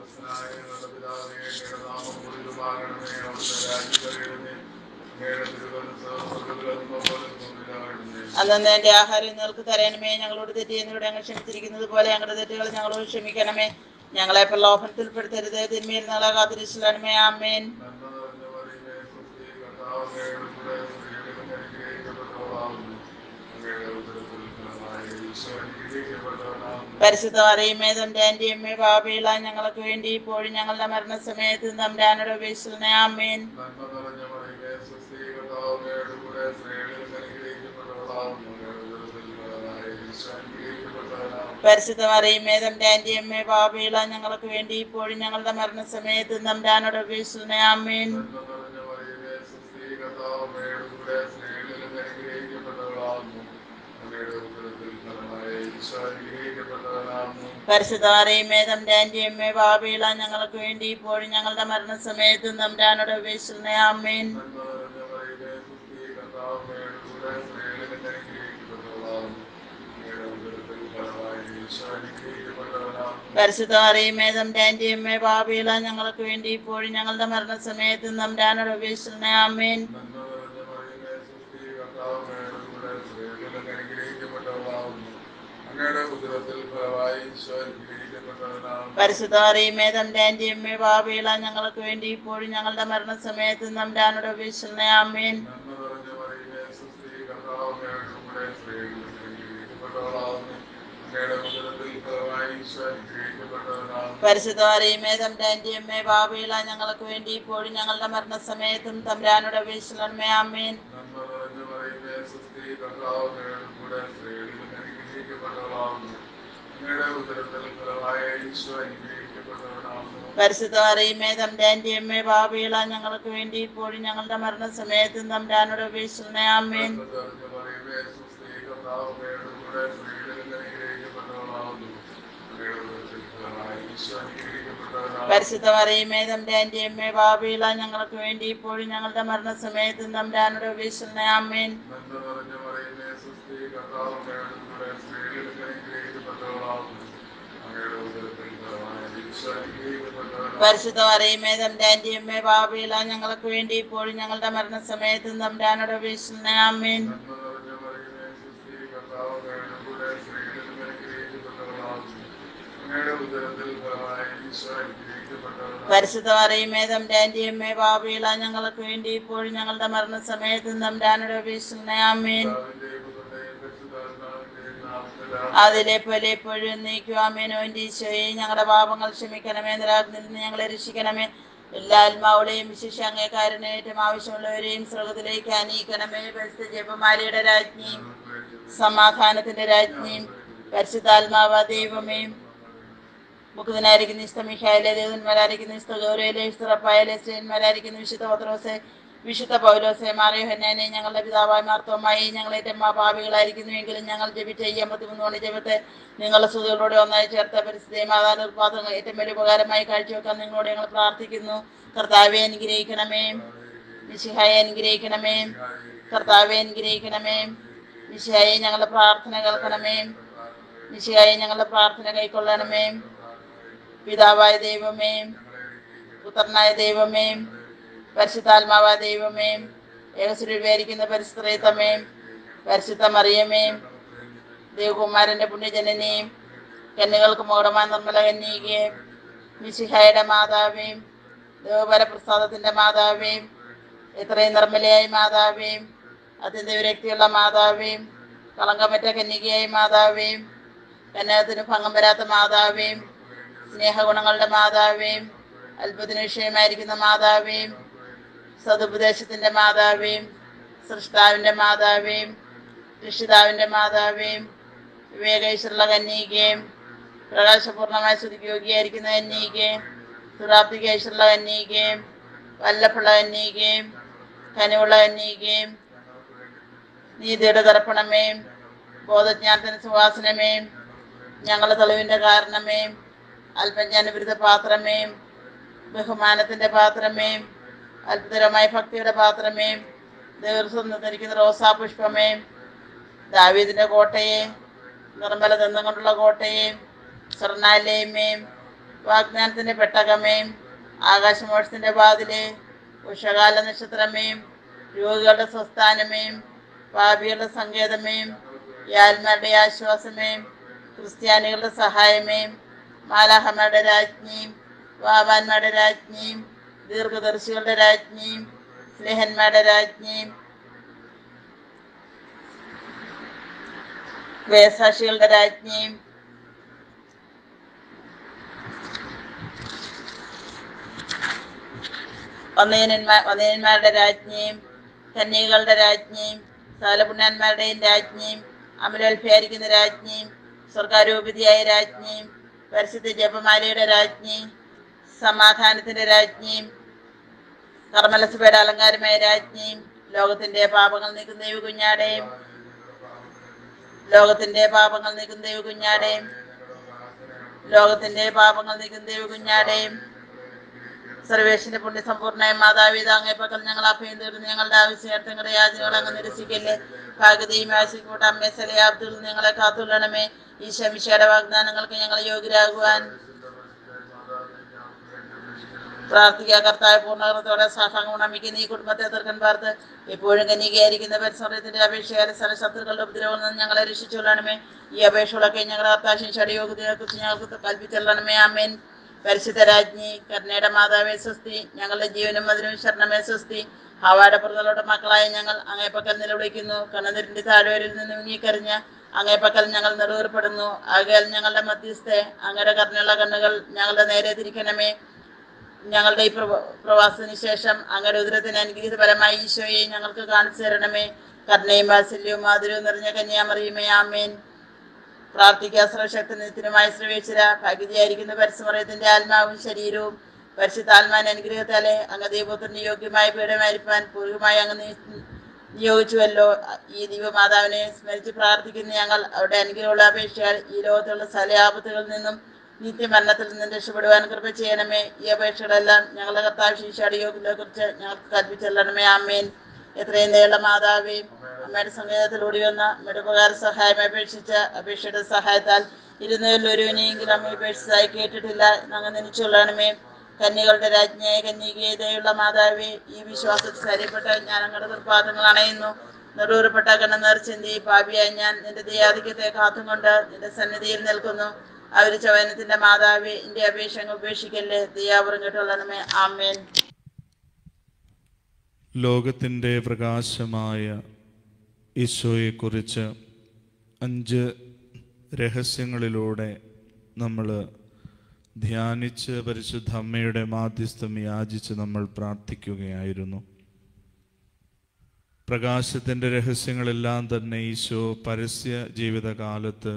അന്നു എന്റെ ആഹാരം നിങ്ങൾക്ക് തരണമേ ഞങ്ങളോട് തെറ്റ് ചെയ്യുന്നവരോട് ഞങ്ങൾ ക്ഷമിച്ചിരിക്കുന്നത് പോലെ ഞങ്ങളുടെ തെറ്റുകൾ ഞങ്ങളോട് ക്ഷമിക്കണമേ ഞങ്ങളെ പ്രലോഭനത്തിൽപ്പെടുത്തരുത് തിന്മയിൽ നിങ്ങളെ കാത്തിരിച്ചിടണമേ ആമേൻ പരിശുദ്ധ അറിയുമേ തന്റെ ആന്റി അമ്മേ പാപികള ഞങ്ങൾക്ക് വേണ്ടി ഇപ്പോഴും ഞങ്ങളുടെ മരണസമയത്ത് തമ്പുരാനോട് അപേക്ഷിച്ചേ ആമേൻ പരിശുദ്ധ അറിയുമേ തന്റെ ആന്റി അമ്മേ പാപികള ഞങ്ങൾക്ക് വേണ്ടി ഇപ്പോഴും ഞങ്ങളുടെ മരണസമയത്ത് തമ്പുരാനോട് അപേക്ഷിച്ചേ ആമേൻ പരിശുദ്ധ അറിയുമേ തന്റെ ആന്റി അമ്മേ പാപികള ഞങ്ങൾക്ക് വേണ്ടി ഇപ്പോഴും ഞങ്ങളുടെ മരണസമയത്ത് തമ്പുരാനോട് അപേക്ഷിച്ചേ ആമേൻ പരിശുദ്ധ അറിയുമേ തന്റെ ആന്റി അമ്മേ പാപികള ഞങ്ങൾക്ക് വേണ്ടി ഇപ്പോഴും ഞങ്ങളുടെ മരണസമയത്ത് തമ്പുരാനോട് അപേക്ഷിച്ചേ ആമേൻ പരിശുദ്ധ അറിയുമേ തന്റെ ആന്റി അമ്മേ പാപികള ഞങ്ങൾക്ക് വേണ്ടി ഇപ്പോഴും ഞങ്ങളുടെ മരണസമയത്ത് തമ്പുരാനോട് അപേക്ഷിച്ചേ ആമേൻ പരിശുദ്ധ അറിയുമേ തന്റെ ആന്റി അമ്മേ പാപികള ഞങ്ങൾക്ക് വേണ്ടി ഇപ്പോഴും ഞങ്ങളുടെ മരണസമയത്തും തമ്പുരാനോട് അപേക്ഷിച്ചേ ആമേൻ പരിശുദ്ധ അറിയുമേ തന്റെ ആന്റി അമ്മേ പാപികള ഞങ്ങൾക്ക് വേണ്ടി ഇപ്പോഴും ഞങ്ങളുടെ മരണസമയത്തും തമ്പുരാനോട് അപേക്ഷിച്ചേ ആമേൻ പരിശുദ്ധ അറിയുമേ തന്റെ ആന്റി അമ്മേ പാപികള ഞങ്ങൾക്ക് വേണ്ടി ഇപ്പോഴും ഞങ്ങളുടെ മരണസമയത്തും തമ്പുരാനോട് അപേക്ഷിച്ചേ ആമേൻ പരിശുദ്ധ അറിയുമേ തന്റെ ആന്റി അമ്മേ പാപികള ഞങ്ങൾക്ക് വേണ്ടി ഇപ്പോഴും ഞങ്ങളുടെ മരണസമയത്തും തമ്പുരാനോട് അപേക്ഷിച്ചേ ആമേൻ
അങ്ങയുടെ ഉദരത്തിൽ ഫലമായി ഈശോ അനുഗ്രഹിക്കപ്പെട്ടവനാണ്
പരിശുദ്ധ മറിയമേ തമ്പുരാന്റെ അമ്മേ പാപികള ഞങ്ങൾക്ക് വേണ്ടി ഇപ്പോഴും ഞങ്ങളുടെ മരണസമയത്ത് തമ്പുരാനോട് അപേക്ഷിക്കണേ ആമേൻ
പിതാവിന്റെയും പുത്രന്റെയും പരിശുദ്ധാത്മാവിന്റെയും നാമത്തിലാണ്
അതിലെ പോലെ എപ്പോഴും നീക്കും ആമേനോ എൻ്റെ ഈശോയെ ഞങ്ങളുടെ പാപങ്ങൾ ക്ഷമിക്കണമേ നിരാഗ്നിൽ നിന്ന് ഞങ്ങളെ രക്ഷിക്കണമേ എല്ലാ ആത്മാവുകളെയും വിശേഷ അങ്ങേക്കാരനും ഏറ്റവും ആവശ്യമുള്ളവരെയും സ്വർഗത്തിലേക്ക് അനയിക്കണമേ പരിശുദ്ധ ജപമാലയുടെ രാജ്ഞിയും സമാധാനത്തിന്റെ രാജ്ഞിയും പരിശുദ്ധാത്മാവ ദൈവമേ മുഖത്തിനായിരിക്കുന്ന ഇഷ്ട മിഖായിലെ ദേവന്മാരായിരിക്കുന്ന ഇഷ്ട ഗൗരവയിലെ ഇഷ്ടറപ്പായാലെ ശ്രീന്മാരായിരിക്കുന്ന വിശുദ്ധ പത്രോസെ വിശുദ്ധ പൗലോസെ മാറിയോഹന്നാനെ ഞങ്ങളുടെ പിതാവായ മാർത്തോമായി ഞങ്ങളെ തെമ്മ പാപികളായിരിക്കുന്നുവെങ്കിലും ഞങ്ങൾ ജപിച്ച ഈ അമ്പത്തിമൂന്ന് മണി ജപത്തെ നിങ്ങളുടെ സുഖങ്ങളോടെ ഒന്നായി ചേർത്ത പരിസ്ഥിതി മാതാ നിർപ്പാദങ്ങൾ ഏറ്റവും വലിയ ഉപകാരമായി കാഴ്ചവെക്കാൻ നിങ്ങളോട് ഞങ്ങൾ പ്രാർത്ഥിക്കുന്നു കർത്താവെ അനുഗ്രഹിക്കണമേ മിശിഹായെ അനുഗ്രഹിക്കണമേ കർത്താവെ അനുഗ്രഹിക്കണമേ മിശിഹായെ ഞങ്ങളുടെ പ്രാർത്ഥന കേൾക്കണമേ മിശിഹായെ ഞങ്ങളുടെ പ്രാർത്ഥന കൈക്കൊള്ളണമേ പിതാവായ ദൈവമേ പുത്രനായ ദൈവമേ പരിശുദ്ധാത്മാവായ ദൈവമേ ഏകസ്വരൂപീകരിക്കുന്ന പരിശുദ്ധമേ പരിശുദ്ധ മറിയമേ ദേവകുമാരന്റെ പുണ്യജനനെ കന്നുകൾക്ക് മോടമായ നിർമ്മല കന്യകയെ മിശിഹായുടെ മാതാവേ ദേവപരപ്രസാദത്തിന്റെ മാതാവേ എത്രയും നിർമ്മലയായ മാതാവേ അത്യന്ത വിരക്തിയുള്ള മാതാവേ കളങ്കമറ്റ കന്യകയായ മാതാവേ കന്നകത്തിന് ഭംഗം വരാത്ത മാതാവേ സ്നേഹഗുണങ്ങളുടെ മാതാവേ അത്ഭുതത്തിന് വിഷയമായിരിക്കുന്ന മാതാവേ സതുപദേശത്തിന്റെ മാതാവേ സൃഷ്ടാവിന്റെ മാതാവേ രക്ഷിതാവിന്റെ മാതാവേ വിവേകേശ്വരുള്ള കന്യകയും പ്രകാശപൂർണമായി ശ്രുതിക്ക് യോഗ്യായിരിക്കുന്ന കന്യകയും സുറാപ്തികേശ്വരുള്ള കന്യകയും വല്ലപ്പുള്ള കന്യകയും കനിവുള്ള കന്യകയും നീതിയുടെ തർപ്പണമേ ബോധജ്ഞാനത്തിന് സുവാസനമേ ഞങ്ങളുടെ തെളിവിന്റെ കാരണമേ അല്പജ്ഞാന വിരുദ്ധ പാത്രമേ ബഹുമാനത്തിന്റെ പാത്രമേ അത്ഭുതകരമായ ഭക്തിയുടെ പാത്രമേ ദീർഘം നിന്നിരിക്കുന്ന റോസാ പുഷ്പമേ ദാവീദിന്റെ കോട്ടയെ നിർമ്മല ദന്തം കൊണ്ടുള്ള കോട്ടയെ സ്വർണാലയമേ വാഗ്ദാനത്തിന്റെ പെട്ടകമേ ആകാശമോഷത്തിന്റെ വാതില് ഉഷകാല നക്ഷത്രമേ രോഗികളുടെ സ്വസ്ഥാനമേ പാപികളുടെ സങ്കേതമേ യാൽമാരുടെ ആശ്വാസമേ ക്രിസ്ത്യാനികളുടെ സഹായമേ മാലാഹമ്മയുടെ രാജ്ഞിയും വാവാന്മാരുടെ രാജ്ഞിയും ദീർഘദർശികളുടെ രാജ്ഞിയും സ്നേഹന്മാരുടെ രാജ്ഞിയും വേസാക്ഷികളുടെ രാജ്ഞിയും വന്നയനന്മാർ വന്നയന്മാരുടെ രാജ്ഞിയും കന്യകളുടെ രാജ്ഞിയും സാലപുണ്യന്മാരുടെയും രാജ്ഞിയും അമലോൽഭയായിരിക്കുന്ന രാജ്ഞിയും സ്വർഗാരൂപിതയായ രാജ്ഞിയും പരിശുദ്ധ ജപമാലയുടെ രാജ്ഞി സമാധാനത്തിന്റെ രാജ്ഞിയും കർമ്മലസഭയുടെ അലങ്കാരമായ രാജ്ഞിയും ലോകത്തിന്റെ പാപങ്ങൾ നീക്കുന്ന ദൈവ കുഞ്ഞാടെയും ലോകത്തിന്റെ പാപങ്ങൾ നീക്കുന്ന ദൈവ കുഞ്ഞാടെയും ലോകത്തിന്റെ പാപങ്ങൾ നീക്കുന്ന ദൈവ കുഞ്ഞാടെയും സർവേഷിന്റെ പുണ്യ സമ്പൂർണ്ണയും മാതാപിത അങ്ങേപ്പക്കൽ ഞങ്ങൾ അഭയം തീർന്ന് ഞങ്ങളുടെ ആവശ്യാർത്ഥങ്ങളുടെ യാചനകൾ അങ്ങ് നിരസിക്കല്ലേ ഭാഗതയും ആശിക്കൂട്ട അമ്മേ സലയാബ്ദുൾ ഞങ്ങളെ കാത്തുള്ളണമേ ഈ ശമിഷയുടെ വാഗ്ദാനങ്ങൾക്ക് ഞങ്ങൾ യോഗ്യരാകുവാൻ പ്രാർത്ഥിക്കുക കർത്താവ് പൂർണ്ണകൃതത്തോടെ സഹം നമിക്കുന്ന ഈ കുടുംബത്തെ തീർക്കൻ പാർത്ത് എപ്പോഴും കന്യകയായിരിക്കുന്ന പരിസരത്തിന്റെ അപേക്ഷകാര സ്ഥല ശത്രുക്കളുടെ ഉപദ്രവങ്ങളിൽ നിന്ന് ഞങ്ങളെ രക്ഷിച്ചുകൊള്ളണമേ ഈ അപേക്ഷകളൊക്കെ ഞങ്ങളുടെ കർത്താശം ഷടിയോഗ്യതയെ കുറിച്ച് ഞങ്ങൾക്ക് കൽപ്പിച്ചുള്ളണമേ അമ്മേൻ പരിശുദ്ധ രാജ്ഞി കരുണയുടെ മാതാവേ സ്വസ്തി ഞങ്ങളുടെ ജീവനും അതിനും ശരണമേ സ്വസ്തി ഹവായുടെ പുറതലോടെ മക്കളായ ഞങ്ങൾ അങ്ങേപ്പക്കൽ നിലവിളിക്കുന്നു കണ്ണതിരിന്റെ താഴ്വരിൽ നിന്ന് മുങ്ങിക്കറിഞ്ഞ അങ്ങേപ്പക്കൽ ഞങ്ങൾ നെടുവേർപ്പെടുന്നു ആകയാൽ ഞങ്ങളുടെ മധ്യസ്ഥെ അങ്ങയുടെ കരുണയുള്ള കണ്ണുകൾ ഞങ്ങളുടെ നേരെ തിരിക്കണമേ ഞങ്ങളുടെ ഈ പ്രവ- പ്രവാസത്തിന് ശേഷം അങ്ങയുടെ ഉദരത്തിന് അനുഗ്രഹീതപരമായി ഈശോയെ ഞങ്ങൾക്ക് കാണിച്ചു തരണമേ കരുണയും വാത്സല്യവും മാധുര്യവും നിറഞ്ഞ കന്യാമറിയുമേ ആമേൻ പ്രാർത്ഥിക്കുക സർവശക്തി നിത്യനുമായി ശ്രവേശ്വര ഭഗതിയായിരിക്കുന്ന പരിസമറയത്തിന്റെ ആത്മാവും ശരീരവും പരിശുദ്ധാത്മാൻ അനുഗ്രഹത്താലെ അങ്ങ് ദൈവത്തിന് യോഗ്യമായ പീഠമായിരിക്കാൻ പൂർവ്വമായി അങ്ങ് നീ- നിയോഗിച്ചുവല്ലോ ഈ ദൈവമാതാവിനെ സ്മരിച്ച് പ്രാർത്ഥിക്കുന്ന ഞങ്ങൾ അവരുടെ അനുഗ്രഹമുള്ള അപേക്ഷയാൽ ഈ ലോകത്തുള്ള സകല ആപത്തുകളിൽ നിന്നും നിത്യമരണത്തിൽ നിന്നും രക്ഷപ്പെടുവാൻ കൃപ ചെയ്യണമേ ഈ അപേക്ഷകളെല്ലാം ഞങ്ങളുടെ കർത്താവ് ശിശാടി യോഗ്യതയെ കുറിച്ച് ഞങ്ങൾക്ക് കൽപ്പിച്ചെല്ലണമേ ആമേൻ എത്രയും ദയുള്ള മാതാവേ അമ്മയുടെ സംഗീതത്തിലൂടി വന്ന അമ്മയുടെ ഉപകാര സഹായം അപേക്ഷിച്ച അപേക്ഷയുടെ സഹായത്താൽ ഇരുന്നതിൽ ഒരുവിനെയെങ്കിലും അമ്മ ഉപേക്ഷിച്ചതായി കേട്ടിട്ടില്ല ഞങ്ങൾ നനിച്ചുകൊള്ളണമേ കന്യകളുടെ രാജ്ഞിയായ കന്യകീയതയുള്ള മാതാവേ ഈ വിശ്വാസത്തിൽ ശരീരപ്പെട്ട ഞാൻ അങ്ങയുടെ നിർപ്പാദങ്ങൾ അണയുന്നു നെടുവേർപ്പെട്ട കണ്ണ നേർച്ചിന്തി പാപിയായി ഞാൻ നിന്റെ ദയാധിക്യത്തെ കാത്തുകൊണ്ട് നിന്റെ സന്നിധിയിൽ നിൽക്കുന്നു അവര് ചവനത്തിന്റെ മാതാവേ എന്റെ അപേക്ഷ അങ്ങ് ഉപേക്ഷിക്കല്ലേ ദയാപുറം കേട്ടുള്ളണമേ ആമേൻ
ലോകത്തിൻ്റെ പ്രകാശമായ ഈശോയെക്കുറിച്ച് അഞ്ച് രഹസ്യങ്ങളിലൂടെ നമ്മൾ ധ്യാനിച്ച് പരിശുദ്ധ അമ്മയുടെ മാധ്യസ്ഥം യാചിച്ച് നമ്മൾ പ്രാർത്ഥിക്കുകയായിരുന്നു പ്രകാശത്തിൻ്റെ രഹസ്യങ്ങളെല്ലാം തന്നെ ഈശോ പരസ്യ ജീവിതകാലത്ത്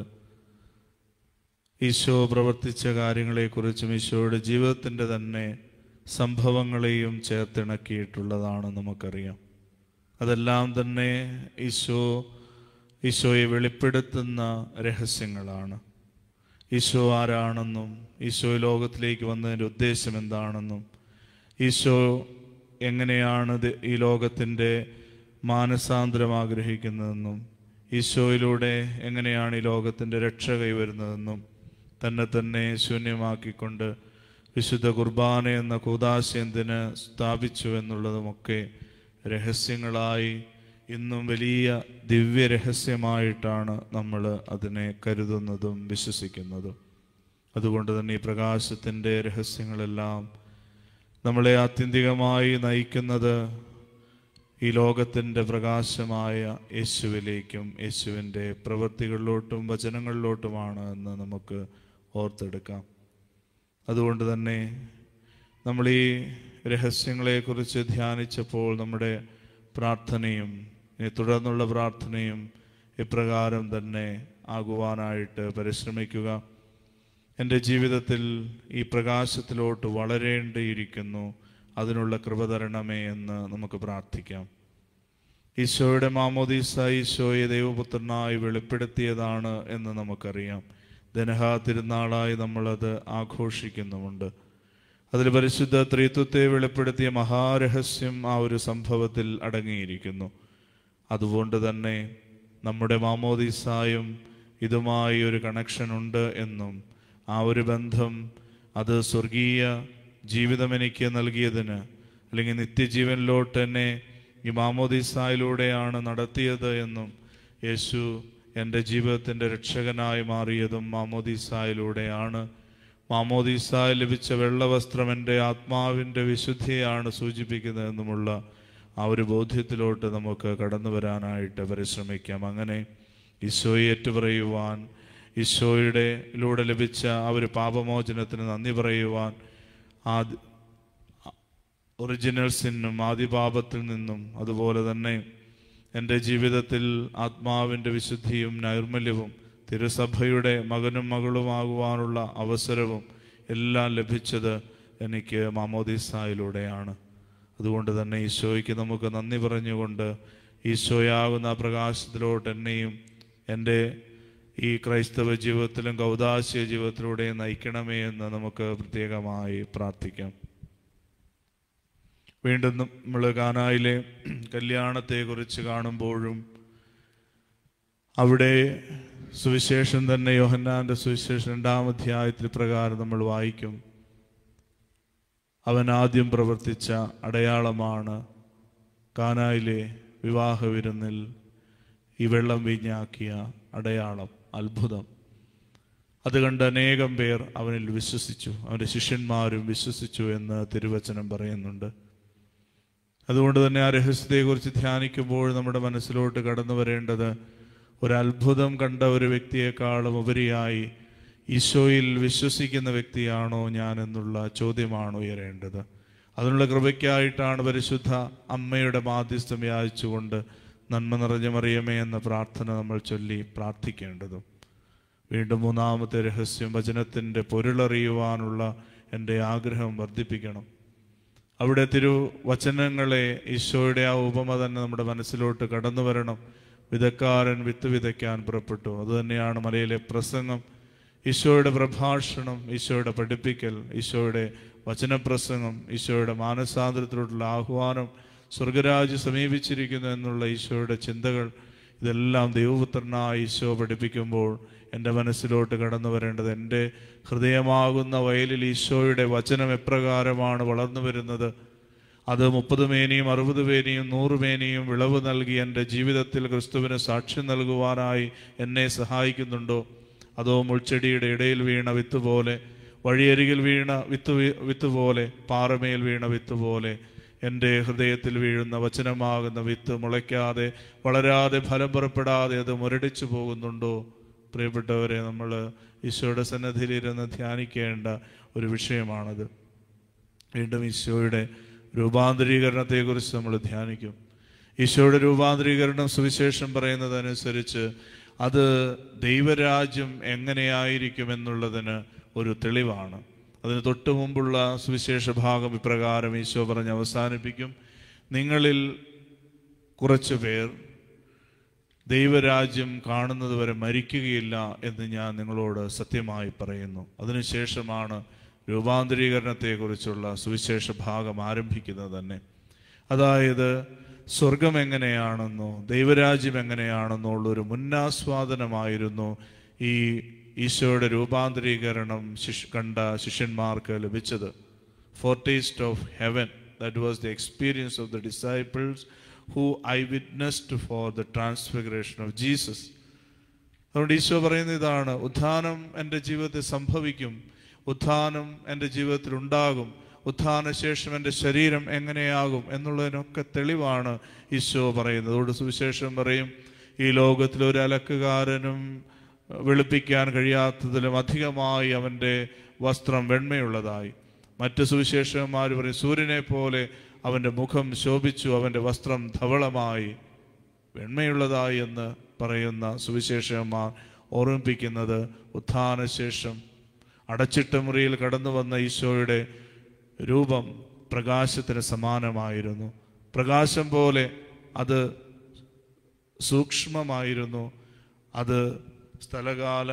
ഈശോ പ്രവർത്തിച്ച കാര്യങ്ങളെക്കുറിച്ചും ഈശോയുടെ ജീവിതത്തിൻ്റെ തന്നെ സംഭവങ്ങളെയും ചേർത്തിണക്കിയിട്ടുള്ളതാണ് നമുക്കറിയാം അതെല്ലാം തന്നെ ഈശോ ഈശോയെ വെളിപ്പെടുത്തുന്ന രഹസ്യങ്ങളാണ് ഈശോ ആരാണെന്നും ഈശോ ഈ ലോകത്തിലേക്ക് വന്നതിൻ്റെ ഉദ്ദേശം എന്താണെന്നും ഈശോ എങ്ങനെയാണ് ഇത് ഈ ലോകത്തിൻ്റെ മാനസാന്തരം ആഗ്രഹിക്കുന്നതെന്നും ഈശോയിലൂടെ എങ്ങനെയാണ് ഈ ലോകത്തിൻ്റെ രക്ഷ കൈവരുന്നതെന്നും തന്നെ തന്നെ ശൂന്യമാക്കിക്കൊണ്ട് വിശുദ്ധ കുർബാന എന്ന കൂതാശ എന്തിന് സ്ഥാപിച്ചു എന്നുള്ളതുമൊക്കെ രഹസ്യങ്ങളായി ഇന്നും വലിയ ദിവ്യ രഹസ്യമായിട്ടാണ് നമ്മൾ അതിനെ കരുതുന്നതും വിശ്വസിക്കുന്നതും അതുകൊണ്ട് തന്നെ ഈ പ്രകാശത്തിൻ്റെ രഹസ്യങ്ങളെല്ലാം നമ്മളെ ആത്യന്തികമായി നയിക്കുന്നത് ഈ ലോകത്തിൻ്റെ പ്രകാശമായ യേശുവിലേക്കും യേശുവിൻ്റെ പ്രവൃത്തികളിലോട്ടും വചനങ്ങളിലോട്ടുമാണ് എന്ന് നമുക്ക് ഓർത്തെടുക്കാം അതുകൊണ്ട് തന്നെ നമ്മൾ ഈ രഹസ്യങ്ങളെക്കുറിച്ച് ധ്യാനിച്ചപ്പോൾ നമ്മുടെ പ്രാർത്ഥനയും ഇനി തുടർന്നുള്ള പ്രാർത്ഥനയും ഇപ്രകാരം തന്നെ ആകുവാനായിട്ട് പരിശ്രമിക്കുക എൻ്റെ ജീവിതത്തിൽ ഈ പ്രകാശത്തിലോട്ട് വളരേണ്ടിയിരിക്കുന്നു അതിനുള്ള കൃപ തരണമേ എന്ന് നമുക്ക് പ്രാർത്ഥിക്കാം ഈശോയുടെ മാമോദീസ ഈശോയെ ദൈവപുത്രനായി വെളിപ്പെടുത്തിയതാണ് എന്ന് നമുക്കറിയാം ദനഹ തിരുനാളായി നമ്മളത് ആഘോഷിക്കുന്നുമുണ്ട് അതിൽ പരിശുദ്ധ ത്രിത്വത്തെ വെളിപ്പെടുത്തിയ മഹാരഹസ്യം ആ ഒരു സംഭവത്തിൽ അടങ്ങിയിരിക്കുന്നു അതുകൊണ്ട് തന്നെ നമ്മുടെ മാമോദീസായും ഇതുമായി ഒരു കണക്ഷൻ ഉണ്ട് എന്നും ആ ഒരു ബന്ധം അത് സ്വർഗീയ ജീവിതം എനിക്ക് നൽകിയതിന് അല്ലെങ്കിൽ നിത്യജീവനിലോട്ട് എന്നെ ഈ മാമോദീസായിലൂടെയാണ് നടത്തിയത് എന്നും യേശു എൻ്റെ ജീവിതത്തിൻ്റെ രക്ഷകനായി മാറിയതും മാമോദീസായിലൂടെയാണ് മാമോദീസായി ലഭിച്ച വെള്ളവസ്ത്രം എൻ്റെ ആത്മാവിൻ്റെ വിശുദ്ധിയാണ് സൂചിപ്പിക്കുന്നതെന്നുമുള്ള ആ ഒരു ബോധ്യത്തിലോട്ട് നമുക്ക് കടന്നു വരാനായിട്ട് പരിശ്രമിക്കാം അങ്ങനെ ഈശോയെ ഏറ്റുപറയുവാൻ ഈശോയുടെ ലൂടെ ലഭിച്ച ആ ഒരു പാപമോചനത്തിന് നന്ദി പറയുവാൻ ആദ്യ ഒറിജിനൽ സിന്നും ആദിപാപത്തിൽ നിന്നും അതുപോലെ തന്നെ എൻ്റെ ജീവിതത്തിൽ ആത്മാവിൻ്റെ വിശുദ്ധിയും നൈർമല്യവും തിരുസഭയുടെ മകനും മകളുമാകുവാനുള്ള അവസരവും എല്ലാം ലഭിച്ചത് എനിക്ക് മാമോദീസായിലൂടെയാണ് അതുകൊണ്ട് തന്നെ ഈശോയ്ക്ക് നമുക്ക് നന്ദി പറഞ്ഞുകൊണ്ട് ഈശോയാകുന്ന ആ പ്രകാശത്തിലോട്ട് എന്നെയും എൻ്റെ ഈ ക്രൈസ്തവ ജീവിതത്തിലും കൗതാശയ ജീവിതത്തിലൂടെ നയിക്കണമേ എന്ന് നമുക്ക് പ്രത്യേകമായി പ്രാർത്ഥിക്കാം വീണ്ടും നമ്മൾ കാനായിലെ കല്യാണത്തെക്കുറിച്ച് കാണുമ്പോഴും അവിടെ സുവിശേഷം തന്നെ യോഹന്നാന്റെ സുവിശേഷം രണ്ടാം അധ്യായത്തിൽ പ്രകാരം നമ്മൾ വായിക്കും അവൻ ആദ്യം പ്രവർത്തിച്ച അടയാളമാണ് കാനായിലെ വിവാഹ വിരുന്നിൽ ഈ വെള്ളം വീഞ്ഞാക്കിയ അടയാളം അത്ഭുതം അത് കണ്ട് അനേകം പേർ അവനിൽ വിശ്വസിച്ചു അവൻ്റെ ശിഷ്യന്മാരും വിശ്വസിച്ചു എന്ന് തിരുവചനം പറയുന്നുണ്ട് അതുകൊണ്ട് തന്നെ ആ രഹസ്യത്തെക്കുറിച്ച് ധ്യാനിക്കുമ്പോൾ നമ്മുടെ മനസ്സിലോട്ട് കടന്നു വരേണ്ടത് ഒരു അത്ഭുതം കണ്ട ഒരു വ്യക്തിയെക്കാളും ഉപരിയായി ഈശോയിൽ വിശ്വസിക്കുന്ന വ്യക്തിയാണോ ഞാൻ എന്നുള്ള ചോദ്യമാണ് ഉയരേണ്ടത് അതിനുള്ള കൃപയ്ക്കായിട്ടാണ് പരിശുദ്ധ അമ്മയുടെ മാധ്യസ്ഥം യാചിച്ചുകൊണ്ട് നന്മ നിറഞ്ഞ മറിയമേ എന്ന പ്രാർത്ഥന നമ്മൾ ചൊല്ലി പ്രാർത്ഥിക്കേണ്ടതും വീണ്ടും മൂന്നാമത്തെ രഹസ്യം വചനത്തിൻ്റെ പൊരുളറിയുവാനുള്ള എൻ്റെ ആഗ്രഹം വർദ്ധിപ്പിക്കണം അവിടെ തിരു വചനങ്ങളെ ഈശോയുടെ ആ ഉപമ തന്നെ നമ്മുടെ മനസ്സിലോട്ട് കടന്നു വരണം വിതക്കാരൻ വിത്ത് വിതയ്ക്കാൻ പുറപ്പെട്ടു അതുതന്നെയാണ് മലയിലെ പ്രസംഗം ഈശോയുടെ പ്രഭാഷണം ഈശോയുടെ പഠിപ്പിക്കൽ ഈശോയുടെ വചനപ്രസംഗം ഈശോയുടെ മാനസാന്തരത്തിലോട്ടുള്ള ആഹ്വാനം സ്വർഗരാജ് സമീപിച്ചിരിക്കുന്നു എന്നുള്ള ഈശോയുടെ ചിന്തകൾ ഇതെല്ലാം ദൈവപുത്രനായ ഈശോ പഠിപ്പിക്കുമ്പോൾ എൻ്റെ മനസ്സിലോട്ട് കടന്നു വരേണ്ടത് എൻ്റെ ഹൃദയമാകുന്ന വയലിൽ ഈശോയുടെ വചനം എപ്രകാരമാണ് വളർന്നു വരുന്നത് അത് മുപ്പത് മേനിയും അറുപത് പേനിയും നൂറ് മേനിയും വിളവ് നൽകി എൻ്റെ ജീവിതത്തിൽ ക്രിസ്തുവിന് സാക്ഷ്യം നൽകുവാനായി എന്നെ സഹായിക്കുന്നുണ്ടോ അതോ മുൾച്ചെടിയുടെ ഇടയിൽ വീണ വിത്ത് പോലെ വഴിയരികിൽ വീണ വിത്ത് വീ- വിത്ത് പോലെ പാറമേൽ വീണ വിത്ത് പോലെ എൻ്റെ ഹൃദയത്തിൽ വീഴുന്ന വചനമാകുന്ന വിത്ത് മുളയ്ക്കാതെ വളരാതെ ഫലം പുറപ്പെടാതെ അത് മുരടിച്ചു പോകുന്നുണ്ടോ പ്രിയപ്പെട്ടവരെ നമ്മൾ ഈശോയുടെ സന്നദ്ധിയിലിരുന്ന് ധ്യാനിക്കേണ്ട ഒരു വിഷയമാണത് വീണ്ടും ഈശോയുടെ രൂപാന്തരീകരണത്തെക്കുറിച്ച് നമ്മൾ ധ്യാനിക്കും ഈശോയുടെ രൂപാന്തരീകരണം സുവിശേഷം പറയുന്നതനുസരിച്ച് അത് ദൈവരാജ്യം എങ്ങനെയായിരിക്കും എന്നുള്ളതിന് ഒരു തെളിവാണ് അതിന് തൊട്ടു മുമ്പുള്ള സുവിശേഷ ഭാഗം ഇപ്രകാരം ഈശോ പറഞ്ഞ് അവസാനിപ്പിക്കും നിങ്ങളിൽ കുറച്ച് പേർ ദൈവരാജ്യം കാണുന്നത് വരെ മരിക്കുകയില്ല എന്ന് ഞാൻ നിങ്ങളോട് സത്യമായി പറയുന്നു അതിനുശേഷമാണ് രൂപാന്തരീകരണത്തെക്കുറിച്ചുള്ള സുവിശേഷ ഭാഗം ആരംഭിക്കുന്നത് തന്നെ അതായത് സ്വർഗം എങ്ങനെയാണെന്നോ ദൈവരാജ്യം എങ്ങനെയാണെന്നോ ഉള്ള ഒരു മുന്നാസ്വാദനമായിരുന്നു ഈ ഈശോയുടെ രൂപാന്തരീകരണം ശിഷ് കണ്ട ശിഷ്യന്മാർക്ക് ലഭിച്ചത് foretaste of heaven. That was the experience of the disciples who I witnessed for the transfiguration of Jesus. അതുകൊണ്ട് ഈശോ പറയുന്ന ഇതാണ് ഉത്ഥാനം എൻ്റെ ജീവിതത്തിൽ സംഭവിക്കും ഉത്ഥാനം എൻ്റെ ജീവിതത്തിൽ ഉണ്ടാകും ഉത്ഥാന ശേഷം എൻ്റെ ശരീരം എങ്ങനെയാകും എന്നുള്ളതിനൊക്കെ തെളിവാണ് ഈശോ പറയുന്നത് അതുകൊണ്ട് സുവിശേഷം പറയും ഈ ലോകത്തിൽ ഒരു അലക്കുകാരനും വെളുപ്പിക്കാൻ കഴിയാത്തതിലും അധികമായി അവൻ്റെ വസ്ത്രം വെണ്മയുള്ളതായി മറ്റ് സുവിശേഷന്മാർ പറയും സൂര്യനെ പോലെ അവൻ്റെ മുഖം ശോഭിച്ചു അവൻ്റെ വസ്ത്രം ധവളമായി വെണ്മയുള്ളതായി എന്ന് പറയുന്ന സുവിശേഷന്മാർ ഓർമ്മിപ്പിക്കുന്നത് ഉത്ഥാനശേഷം അടച്ചിട്ട മുറിയിൽ കടന്നു വന്ന ഈശോയുടെ രൂപം പ്രകാശത്തിന് സമാനമായിരുന്നു പ്രകാശം പോലെ അത് സൂക്ഷ്മമായിരുന്നു അത് സ്ഥലകാല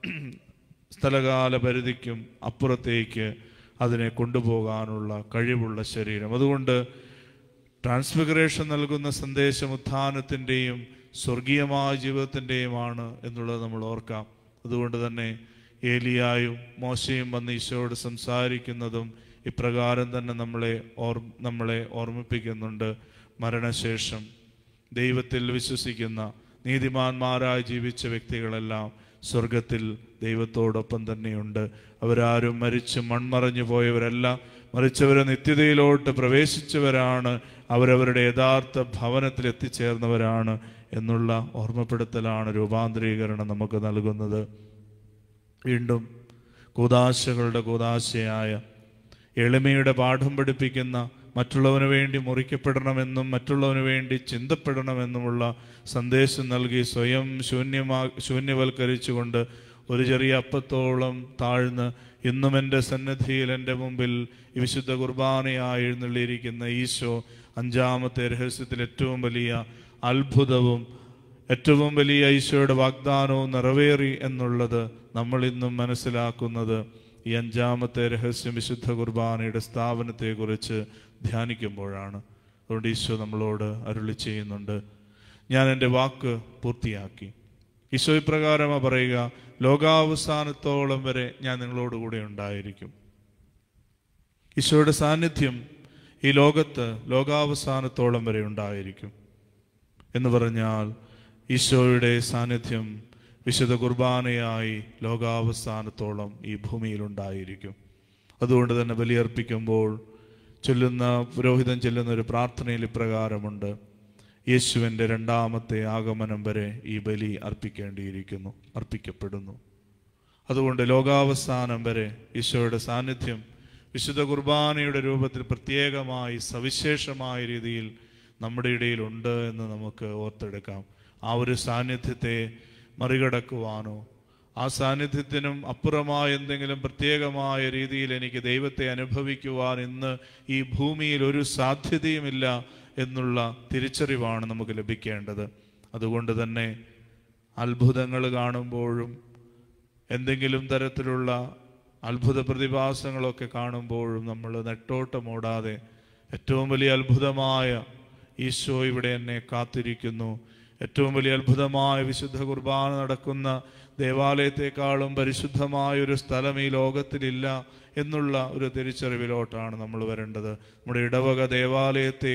സ്ഥലകാല പരിധിക്കും അപ്പുറത്തേക്ക് അതിനെ കൊണ്ടുപോകാനുള്ള കഴിവുള്ള ശരീരം അതുകൊണ്ട് ട്രാൻസ്ഫിഗറേഷൻ നൽകുന്ന സന്ദേശം ഉത്ഥാനത്തിൻ്റെയും സ്വർഗീയമായ ജീവിതത്തിൻ്റെയുമാണ് എന്നുള്ളത് നമ്മൾ ഓർക്കാം അതുകൊണ്ട് തന്നെ ഏലിയായും മോശയും വന്ന് ഈശോയോട് സംസാരിക്കുന്നതും ഇപ്രകാരം തന്നെ നമ്മളെ ഓർ നമ്മളെ ഓർമ്മിപ്പിക്കുന്നുണ്ട് മരണശേഷം ദൈവത്തിൽ വിശ്വസിക്കുന്ന നീതിമാന്മാരായി ജീവിച്ച വ്യക്തികളെല്ലാം സ്വർഗത്തിൽ ദൈവത്തോടൊപ്പം തന്നെയുണ്ട് അവരാരും മരിച്ച് മൺമറഞ്ഞു പോയവരല്ല മരിച്ചവരെ നിത്യതയിലോട്ട് പ്രവേശിച്ചവരാണ് അവരവരുടെ യഥാർത്ഥ ഭവനത്തിൽ എത്തിച്ചേർന്നവരാണ് എന്നുള്ള ഓർമ്മപ്പെടുത്തലാണ് രൂപാന്തരീകരണം നമുക്ക് നൽകുന്നത് വീണ്ടും കൂതാശകളുടെ കൂതാശയായ എളിമയുടെ പാഠം പഠിപ്പിക്കുന്ന മറ്റുള്ളവന് വേണ്ടി മുറിക്കപ്പെടണമെന്നും മറ്റുള്ളവന് വേണ്ടി ചിന്തപ്പെടണമെന്നുമുള്ള സന്ദേശം നൽകി സ്വയം ശൂന്യമാ ശൂന്യവൽക്കരിച്ചുകൊണ്ട് ഒരു ചെറിയ അപ്പത്തോളം താഴ്ന്ന് ഇന്നും എൻ്റെ സന്നിധിയിൽ എൻ്റെ മുമ്പിൽ ഈ വിശുദ്ധ കുർബാനയായി എഴുന്നള്ളിയിരിക്കുന്ന ഈശോ അഞ്ചാമത്തെ രഹസ്യത്തിൽ ഏറ്റവും വലിയ അത്ഭുതവും ഏറ്റവും വലിയ ഈശോയുടെ വാഗ്ദാനവും നിറവേറി എന്നുള്ളത് നമ്മൾ ഇന്നും മനസ്സിലാക്കുന്നത് ഈ അഞ്ചാമത്തെ രഹസ്യം വിശുദ്ധ കുർബാനയുടെ സ്ഥാപനത്തെക്കുറിച്ച് ധ്യാനിക്കുമ്പോഴാണ് അതുകൊണ്ട് ഈശോ നമ്മളോട് അരുളി ചെയ്യുന്നുണ്ട് ഞാൻ എൻ്റെ വാക്ക് പൂർത്തിയാക്കി ഈശോ ഇപ്രകാരമാ പറയുക ലോകാവസാനത്തോളം വരെ ഞാൻ നിങ്ങളോട് കൂടെ ഉണ്ടായിരിക്കും ഈശോയുടെ സാന്നിധ്യം ഈ ലോകത്ത് ലോകാവസാനത്തോളം വരെ ഉണ്ടായിരിക്കും എന്ന് പറഞ്ഞാൽ ഈശോയുടെ സാന്നിധ്യം വിശുദ്ധ കുർബാനയായി ലോകാവസാനത്തോളം ഈ ഭൂമിയിൽ ഉണ്ടായിരിക്കും അതുകൊണ്ട് തന്നെ ബലിയർപ്പിക്കുമ്പോൾ ചൊല്ലുന്ന പുരോഹിതൻ ചൊല്ലുന്ന ഒരു പ്രാർത്ഥനയിൽ ഇപ്രകാരമുണ്ട് യേശുവിൻ്റെ രണ്ടാമത്തെ ആഗമനം വരെ ഈ ബലി അർപ്പിക്കേണ്ടിയിരിക്കുന്നു അർപ്പിക്കപ്പെടുന്നു അതുകൊണ്ട് ലോകാവസാനം വരെ ഈശോയുടെ സാന്നിധ്യം വിശുദ്ധ കുർബാനയുടെ രൂപത്തിൽ പ്രത്യേകമായി സവിശേഷമായ രീതിയിൽ നമ്മുടെ ഇടയിലുണ്ട് എന്ന് നമുക്ക് ഓർത്തെടുക്കാം ആ ഒരു സാന്നിധ്യത്തെ മറികടക്കുവാനോ ആ സാന്നിധ്യത്തിനും അപ്പുറമായ എന്തെങ്കിലും പ്രത്യേകമായ രീതിയിൽ എനിക്ക് ദൈവത്തെ അനുഭവിക്കുവാൻ ഇന്ന് ഈ ഭൂമിയിൽ ഒരു സാധ്യതയുമില്ല എന്നുള്ള തിരിച്ചറിവാണ് നമുക്ക് ലഭിക്കേണ്ടത് അതുകൊണ്ട് തന്നെ അത്ഭുതങ്ങൾ കാണുമ്പോഴും എന്തെങ്കിലും തരത്തിലുള്ള അത്ഭുത പ്രതിഭാസങ്ങളൊക്കെ കാണുമ്പോഴും നമ്മൾ നെട്ടോട്ടമോടാതെ ഏറ്റവും വലിയ അത്ഭുതമായ ഈശോ ഇവിടെ എന്നെ കാത്തിരിക്കുന്നു ഏറ്റവും വലിയ അത്ഭുതമായ വിശുദ്ധ കുർബാന നടക്കുന്ന ദേവാലയത്തെക്കാളും പരിശുദ്ധമായ ഒരു സ്ഥലം ഈ ലോകത്തിലില്ല എന്നുള്ള ഒരു തിരിച്ചറിവിലോട്ടാണ് നമ്മൾ വരേണ്ടത് നമ്മുടെ ഇടവക ദേവാലയത്തെ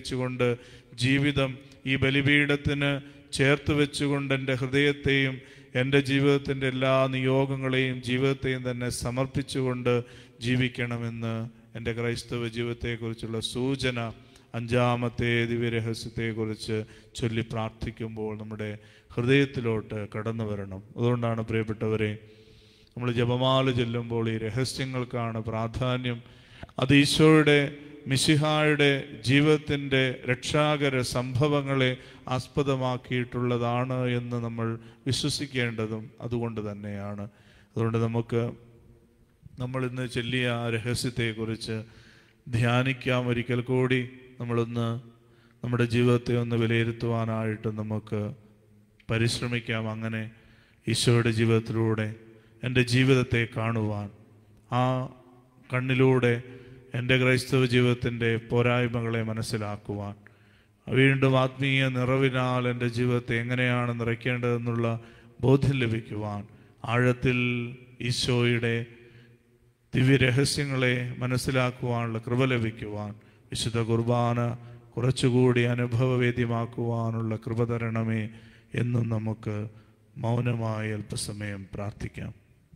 കേന്ദ്രീകരിച്ചുകൊണ്ട് ജീവിതം ഈ ബലിപീഠത്തിന് ചേർത്ത് വെച്ചുകൊണ്ട് എൻ്റെ ഹൃദയത്തെയും എൻ്റെ ജീവിതത്തിൻ്റെ എല്ലാ നിയോഗങ്ങളെയും ജീവിതത്തെയും തന്നെ സമർപ്പിച്ചുകൊണ്ട് ജീവിക്കണമെന്ന് എൻ്റെ ക്രൈസ്തവ ജീവിതത്തെക്കുറിച്ചുള്ള സൂചന അഞ്ചാമത്തെ ദിവ്യരഹസ്യത്തെക്കുറിച്ച് ചൊല്ലി പ്രാർത്ഥിക്കുമ്പോൾ നമ്മുടെ ഹൃദയത്തിലോട്ട് കടന്നു വരണം അതുകൊണ്ടാണ് പ്രിയപ്പെട്ടവരെ നമ്മൾ ജപമാല ചൊല്ലുമ്പോൾ ഈ രഹസ്യങ്ങൾക്കാണ് പ്രാധാന്യം അത് ഈശോയുടെ മിശിഹായുടെ ജീവിതത്തിൻ്റെ രക്ഷാകര സംഭവങ്ങളെ ആസ്പദമാക്കിയിട്ടുള്ളതാണ് എന്ന് നമ്മൾ വിശ്വസിക്കേണ്ടതും അതുകൊണ്ട് തന്നെയാണ് അതുകൊണ്ട് നമുക്ക് നമ്മൾ ഇന്ന് ചൊല്ലിയ ആ രഹസ്യത്തെക്കുറിച്ച് ധ്യാനിക്കാം ഒരിക്കൽ കൂടി നമ്മളൊന്ന് നമ്മുടെ ജീവിതത്തെ ഒന്ന് വിലയിരുത്തുവാനായിട്ട് നമുക്ക് പരിശ്രമിക്കാം അങ്ങനെ ഈശോയുടെ ജീവിതത്തിലൂടെ എൻ്റെ ജീവിതത്തെ കാണുവാൻ ആ കണ്ണിലൂടെ എൻ്റെ ക്രൈസ്തവ ജീവിതത്തിൻ്റെ പോരായ്മകളെ മനസ്സിലാക്കുവാൻ വീണ്ടും ആത്മീയ നിറവിനാൽ എൻ്റെ ജീവിതത്തെ എങ്ങനെയാണ് നിറയ്ക്കേണ്ടതെന്നുള്ള ബോധ്യം ലഭിക്കുവാൻ ആഴത്തിൽ ഈശോയുടെ ദിവ്യരഹസ്യങ്ങളെ മനസ്സിലാക്കുവാനുള്ള കൃപ ലഭിക്കുവാൻ വിശുദ്ധ കുർബാന കുറച്ചുകൂടി അനുഭവവേദ്യമാക്കുവാനുള്ള കൃപ തരണമേ എന്നും നമുക്ക് മൗനമായി അല്പസമയം പ്രാർത്ഥിക്കാം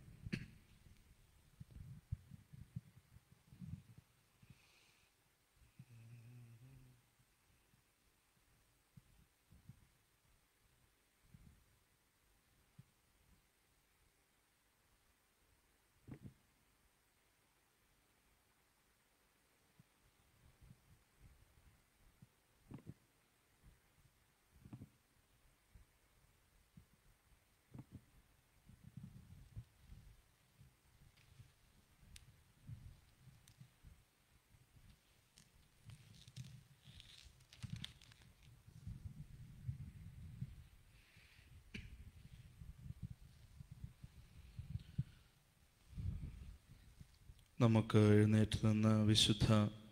നമുക്ക് എഴുന്നേറ്റ് നിന്ന് വിശുദ്ധ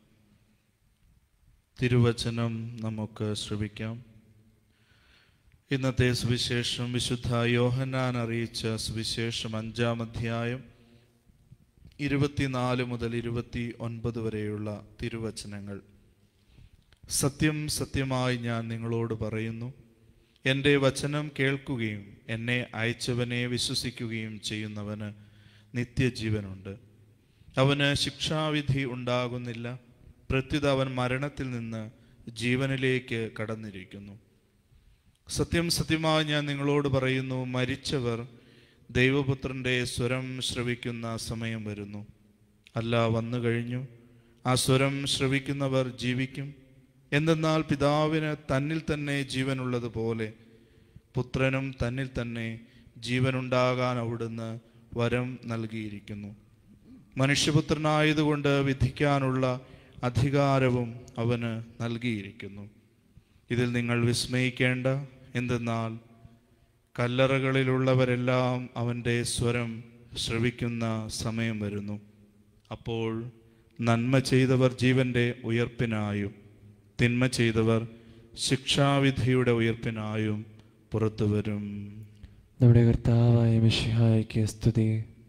തിരുവചനം നമുക്ക് ശ്രവിക്കാം ഇന്നത്തെ സുവിശേഷം വിശുദ്ധ യോഹന്നാൻ അറിയിച്ച സുവിശേഷം അഞ്ചാം അധ്യായം ഇരുപത്തിനാല് മുതൽ ഇരുപത്തി ഒൻപത് വരെയുള്ള തിരുവചനങ്ങൾ സത്യം സത്യമായി ഞാൻ നിങ്ങളോട് പറയുന്നു എൻ്റെ വചനം കേൾക്കുകയും എന്നെ അയച്ചവനെ വിശ്വസിക്കുകയും ചെയ്യുന്നവന് നിത്യജീവനുണ്ട് അവന് ശിക്ഷാവിധി ഉണ്ടാകുന്നില്ല പ്രത്യുത അവൻ മരണത്തിൽ നിന്ന് ജീവനിലേക്ക് കടന്നിരിക്കുന്നു സത്യം സത്യമായി ഞാൻ നിങ്ങളോട് പറയുന്നു മരിച്ചവർ ദൈവപുത്രന്റെ സ്വരം ശ്രവിക്കുന്ന സമയം വരുന്നു അല്ല വന്നു കഴിഞ്ഞു ആ സ്വരം ശ്രവിക്കുന്നവർ ജീവിക്കും എന്തെന്നാൽ പിതാവിന് തന്നിൽ തന്നെ ജീവനുള്ളതുപോലെ പുത്രനും തന്നിൽ തന്നെ ജീവനുണ്ടാകാൻ അവിടുന്ന് വരം നൽകിയിരിക്കുന്നു മനുഷ്യപുത്രനായതുകൊണ്ട് വിധിക്കാനുള്ള അധികാരവും അവന് നൽകിയിരിക്കുന്നു ഇതിൽ നിങ്ങൾ വിസ്മയിക്കേണ്ട എന്തെന്നാൽ കല്ലറകളിലുള്ളവരെല്ലാം അവൻ്റെ സ്വരം ശ്രവിക്കുന്ന സമയം വരുന്നു അപ്പോൾ നന്മ ചെയ്തവർ ജീവന്റെ ഉയർപ്പിനായും തിന്മ ചെയ്തവർ ശിക്ഷാവിധിയുടെ ഉയർപ്പിനായും പുറത്തു വരും
നമ്മുടെ കർത്താവായ മിഷിഹായ്ക്ക് സ്തുതി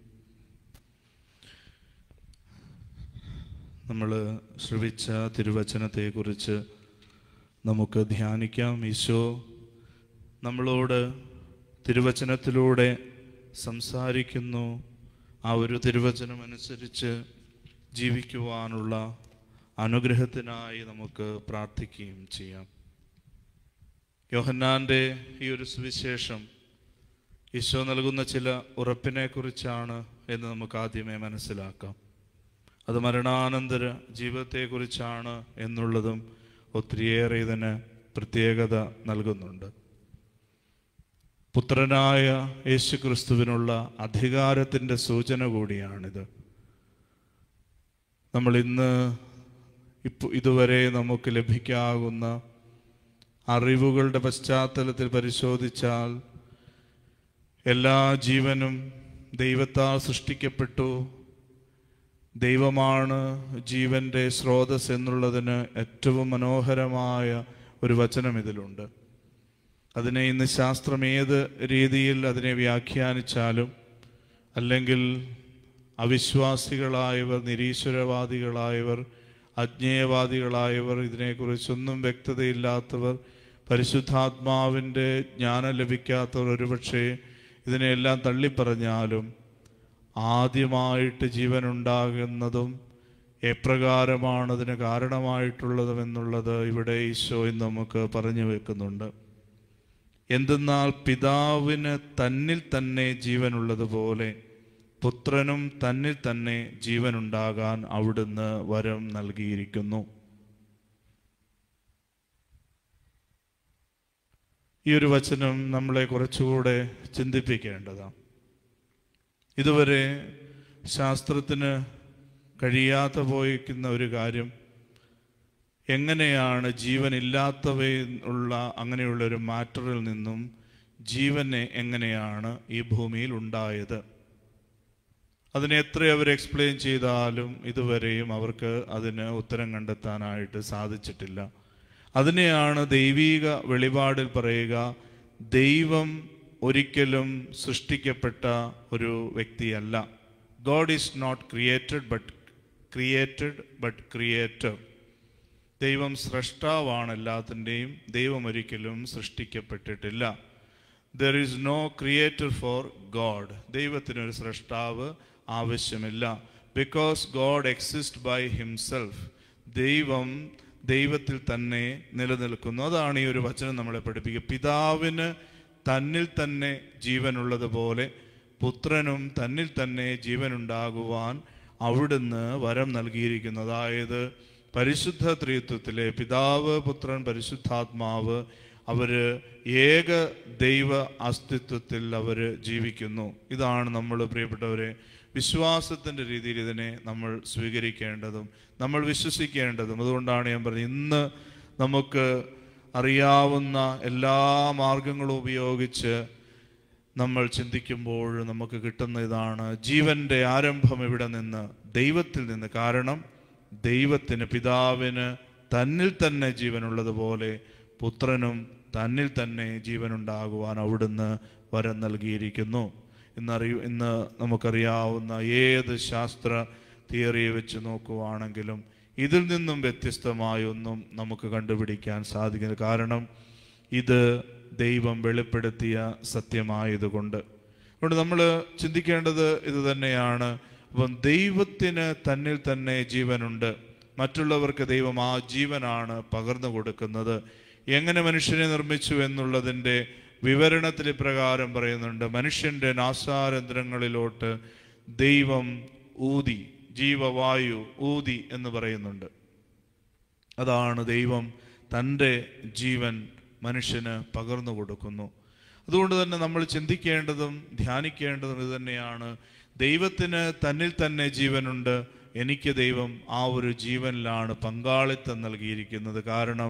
നമ്മൾ ശ്രവിച്ച തിരുവചനത്തെക്കുറിച്ച് നമുക്ക് ധ്യാനിക്കാം ഈശോ നമ്മളോട് തിരുവചനത്തിലൂടെ സംസാരിക്കുന്നു ആ ഒരു തിരുവചനം അനുസരിച്ച് ജീവിക്കുവാനുള്ള അനുഗ്രഹത്തിനായി നമുക്ക് പ്രാർത്ഥിക്കുകയും ചെയ്യാം യോഹന്നാൻ്റെ ഈ ഒരു സുവിശേഷം ഈശോ നൽകുന്ന ചില ഉറപ്പിനെ കുറിച്ചാണ് എന്ന് നമുക്ക് ആദ്യമേ മനസ്സിലാക്കാം അത് മരണാനന്തര ജീവിതത്തെക്കുറിച്ചാണ് എന്നുള്ളതും ഒത്തിരിയേറെ ഇതിന് പ്രത്യേകത നൽകുന്നുണ്ട് പുത്രനായ യേശു ക്രിസ്തുവിനുള്ള അധികാരത്തിൻ്റെ സൂചന കൂടിയാണിത് നമ്മൾ ഇന്ന് ഇപ്പൊ ഇതുവരെ നമുക്ക് ലഭിക്കാവുന്ന അറിവുകളുടെ പശ്ചാത്തലത്തിൽ പരിശോധിച്ചാൽ എല്ലാ ജീവനും ദൈവത്താൽ സൃഷ്ടിക്കപ്പെട്ടു ദൈവമാണ് ജീവന്റെ സ്രോതസ് എന്നുള്ളതിന് ഏറ്റവും മനോഹരമായ ഒരു വചനം ഇതിലുണ്ട് അതിനെ ഇന്ന് ശാസ്ത്രം ഏത് രീതിയിൽ അതിനെ വ്യാഖ്യാനിച്ചാലും അല്ലെങ്കിൽ അവിശ്വാസികളായവർ നിരീശ്വരവാദികളായവർ അജ്ഞേയവാദികളായവർ ഇതിനെക്കുറിച്ചൊന്നും വ്യക്തതയില്ലാത്തവർ പരിശുദ്ധാത്മാവിൻ്റെ ജ്ഞാനം ലഭിക്കാത്തവർ ഒരുപക്ഷെ ഇതിനെയെല്ലാം തള്ളിപ്പറഞ്ഞാലും ആദ്യമായിട്ട് ജീവൻ ഉണ്ടാകുന്നതും എപ്രകാരമാണ് അതിന് കാരണമായിട്ടുള്ളതും എന്നുള്ളത് ഇവിടെ ഈശോ ഇന്ന് നമുക്ക് പറഞ്ഞു വെക്കുന്നുണ്ട് എന്തെന്നാൽ പിതാവിന് തന്നിൽ തന്നെ ജീവനുള്ളതുപോലെ പുത്രനും തന്നിൽ തന്നെ ജീവനുണ്ടാകാൻ അവിടുന്ന് വരം നൽകിയിരിക്കുന്നു ഈ ഒരു വചനം നമ്മളെ കുറച്ചുകൂടെ ചിന്തിപ്പിക്കേണ്ടതാണ് ഇതുവരെ ശാസ്ത്രത്തിന് കഴിയാതെ പോയിരിക്കുന്ന ഒരു കാര്യം എങ്ങനെയാണ് ജീവനില്ലാത്തവയിൽ ഉള്ള അങ്ങനെയുള്ള ഒരു മാറ്ററിൽ നിന്നും ജീവനെ എങ്ങനെയാണ് ഈ ഭൂമിയിൽ ഉണ്ടായത് അതിനെ എത്ര അവർ എക്സ്പ്ലെയിൻ ചെയ്താലും ഇതുവരെയും അവർക്ക് അതിന് ഉത്തരം കണ്ടെത്താനായിട്ട് സാധിച്ചിട്ടില്ല അതിനെയാണ് ദൈവീക വെളിപാടിൽ പറയുക ദൈവം ഒരിക്കലും സൃഷ്ടിക്കപ്പെട്ട ഒരു വ്യക്തിയല്ല God is not created but created but creator ദൈവം സൃഷ്ടാവാണ് എല്ലാത്തിൻ്റെയും ദൈവം ഒരിക്കലും സൃഷ്ടിക്കപ്പെട്ടിട്ടില്ല there is no creator for God ദൈവത്തിനൊരു സൃഷ്ടാവ് ആവശ്യമില്ല because God exist by himself ദൈവം ദൈവത്തിൽ തന്നെ നിലനിൽക്കുന്നു അതാണ് ഈ ഒരു വചനം നമ്മളെ പഠിപ്പിക്കുക പിതാവിന് തന്നിൽ തന്നെ ജീവനുള്ളതുപോലെ പുത്രനും തന്നിൽ തന്നെ ജീവനുണ്ടാകുവാൻ അവിടുന്ന് വരം നൽകിയിരിക്കുന്നു അതായത് പരിശുദ്ധ ത്രിത്വത്തിലെ പിതാവ് പുത്രൻ പരിശുദ്ധാത്മാവ് അവര് ഏക ദൈവ അസ്തിത്വത്തിൽ അവര് ജീവിക്കുന്നു ഇതാണ് നമ്മൾ പ്രിയപ്പെട്ടവരെ വിശ്വാസത്തിന്റെ രീതിയിൽ ഇതിനെ നമ്മൾ സ്വീകരിക്കേണ്ടതും നമ്മൾ വിശ്വസിക്കേണ്ടതും അതുകൊണ്ടാണ് ഞാൻ പറഞ്ഞത് ഇന്ന് നമുക്ക് അറിയാവുന്ന എല്ലാ മാർഗങ്ങളും ഉപയോഗിച്ച് നമ്മൾ ചിന്തിക്കുമ്പോൾ നമുക്ക് കിട്ടുന്ന ഇതാണ് ജീവന്റെ ആരംഭം ഇവിടെ നിന്ന് ദൈവത്തിൽ നിന്ന് കാരണം ദൈവത്തിന് പിതാവിന് തന്നിൽ തന്നെ ജീവനുള്ളതുപോലെ പുത്രനും തന്നിൽ തന്നെ ജീവനുണ്ടാകുവാൻ അവിടുന്ന് വരം നൽകിയിരിക്കുന്നു ഇന്നറിയ ഇന്ന് നമുക്കറിയാവുന്ന ഏത് ശാസ്ത്ര തിയറിയെ വെച്ച് നോക്കുവാണെങ്കിലും ഇതിൽ നിന്നും വ്യത്യസ്തമായൊന്നും നമുക്ക് കണ്ടുപിടിക്കാൻ സാധിക്കില്ല കാരണം ഇത് ദൈവം വെളിപ്പെടുത്തിയ സത്യമായതുകൊണ്ട് അതുകൊണ്ട് നമ്മൾ ചിന്തിക്കേണ്ടത് ഇത് തന്നെയാണ് അപ്പം ദൈവത്തിന് തന്നിൽ തന്നെ ജീവനുണ്ട് മറ്റുള്ളവർക്ക് ദൈവം ആ ജീവനാണ് പകർന്നു കൊടുക്കുന്നത് എങ്ങനെ മനുഷ്യനെ നിർമ്മിച്ചു എന്നുള്ളതിൻ്റെ വിവരണത്തിൽ ഇപ്രകാരം പറയുന്നുണ്ട് മനുഷ്യന്റെ നാസാരന്ധ്രങ്ങളിലോട്ട് ദൈവം ഊതി ജീവവായു ഊതി എന്ന് പറയുന്നുണ്ട് അതാണ് ദൈവം തൻ്റെ ജീവൻ മനുഷ്യന് പകർന്നു കൊടുക്കുന്നു അതുകൊണ്ട് തന്നെ നമ്മൾ ചിന്തിക്കേണ്ടതും ധ്യാനിക്കേണ്ടതും ഇത് തന്നെയാണ് ദൈവത്തിന് തന്നിൽ തന്നെ ജീവനുണ്ട് എനിക്ക് ദൈവം ആ ഒരു ജീവനിലാണ് പങ്കാളിത്തം നൽകിയിരിക്കുന്നത് കാരണം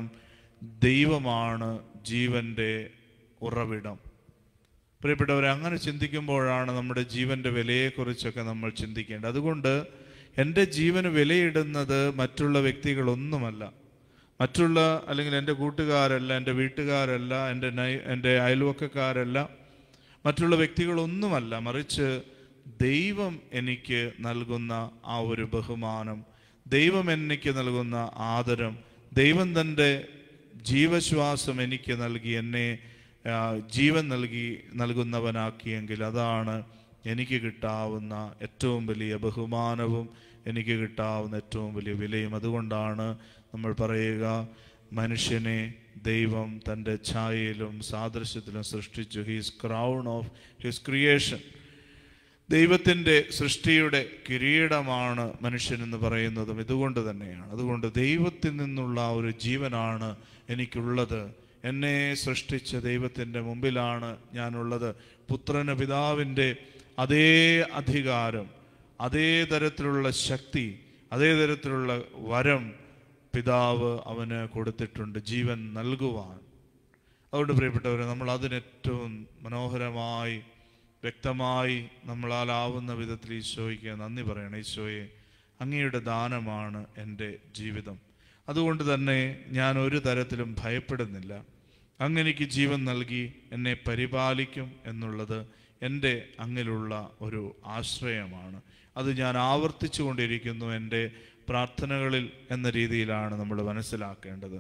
ദൈവമാണ് ജീവന്റെ ഉറവിടം പ്രിയപ്പെട്ടവരെ അങ്ങനെ ചിന്തിക്കുമ്പോഴാണ് നമ്മുടെ ജീവന്റെ വിലയെക്കുറിച്ചൊക്കെ നമ്മൾ ചിന്തിക്കേണ്ടത് അതുകൊണ്ട് എൻ്റെ ജീവന് വിലയിടുന്നത് മറ്റുള്ള വ്യക്തികളൊന്നുമല്ല മറ്റുള്ള അല്ലെങ്കിൽ എൻ്റെ കൂട്ടുകാരല്ല എൻ്റെ വീട്ടുകാരല്ല എൻ്റെ നൈ എൻ്റെ അയൽവക്കക്കാരല്ല മറ്റുള്ള വ്യക്തികളൊന്നുമല്ല മറിച്ച് ദൈവം എനിക്ക് നൽകുന്ന ആ ഒരു ബഹുമാനം ദൈവം എനിക്ക് നൽകുന്ന ആദരം ദൈവം തൻ്റെ ജീവശ്വാസം എനിക്ക് നൽകി എന്നെ ആ, ജീവൻ നൽകി നൽകുന്നവനാക്കിയെങ്കിൽ അതാണ് എനിക്ക് കിട്ടാവുന്ന ഏറ്റവും വലിയ ബഹുമാനവും എനിക്ക് കിട്ടാവുന്ന ഏറ്റവും വലിയ വിലയും അതുകൊണ്ടാണ് നമ്മൾ പറയുക മനുഷ്യനെ ദൈവം തൻ്റെ ഛായയിലും സാദൃശ്യത്തിലും സൃഷ്ടിച്ചു he's crown of his creation ദൈവത്തിൻ്റെ സൃഷ്ടിയുടെ കിരീടമാണ് മനുഷ്യൻ എന്ന് പറയുന്നതും ഇതുകൊണ്ട് തന്നെയാണ് അതുകൊണ്ട് ദൈവത്തിൽ നിന്നുള്ള ആ ഒരു ജീവനാണ് എനിക്കുള്ളത് എന്നെ സൃഷ്ടിച്ച ദൈവത്തിൻ്റെ മുമ്പിലാണ് ഞാനുള്ളത് പുത്രന് പിതാവിൻ്റെ അതേ അധികാരം അതേ തരത്തിലുള്ള ശക്തി അതേ തരത്തിലുള്ള വരം പിതാവ് അവന് കൊടുത്തിട്ടുണ്ട് ജീവൻ നൽകുവാൻ അതുകൊണ്ട് പ്രിയപ്പെട്ടവരെ നമ്മൾ അതിനേറ്റവും മനോഹരമായി വ്യക്തമായി നമ്മളാലാവുന്ന വിധത്തിൽ ഈശോയ്ക്ക് നന്ദി പറയണം ഈശോയെ അങ്ങയുടെ ദാനമാണ് എൻ്റെ ജീവിതം അതുകൊണ്ട് തന്നെ ഞാൻ ഒരു തരത്തിലും ഭയപ്പെടുന്നില്ല അങ്ങ് എനിക്ക് ജീവൻ നൽകി എന്നെ പരിപാലിക്കും എന്നുള്ളത് എൻ്റെ അങ്ങിലുള്ള ഒരു ആശ്രയമാണ് അത് ഞാൻ ആവർത്തിച്ചു കൊണ്ടിരിക്കുന്നു എൻ്റെ പ്രാർത്ഥനകളിൽ എന്ന രീതിയിലാണ് നമ്മൾ മനസ്സിലാക്കേണ്ടത്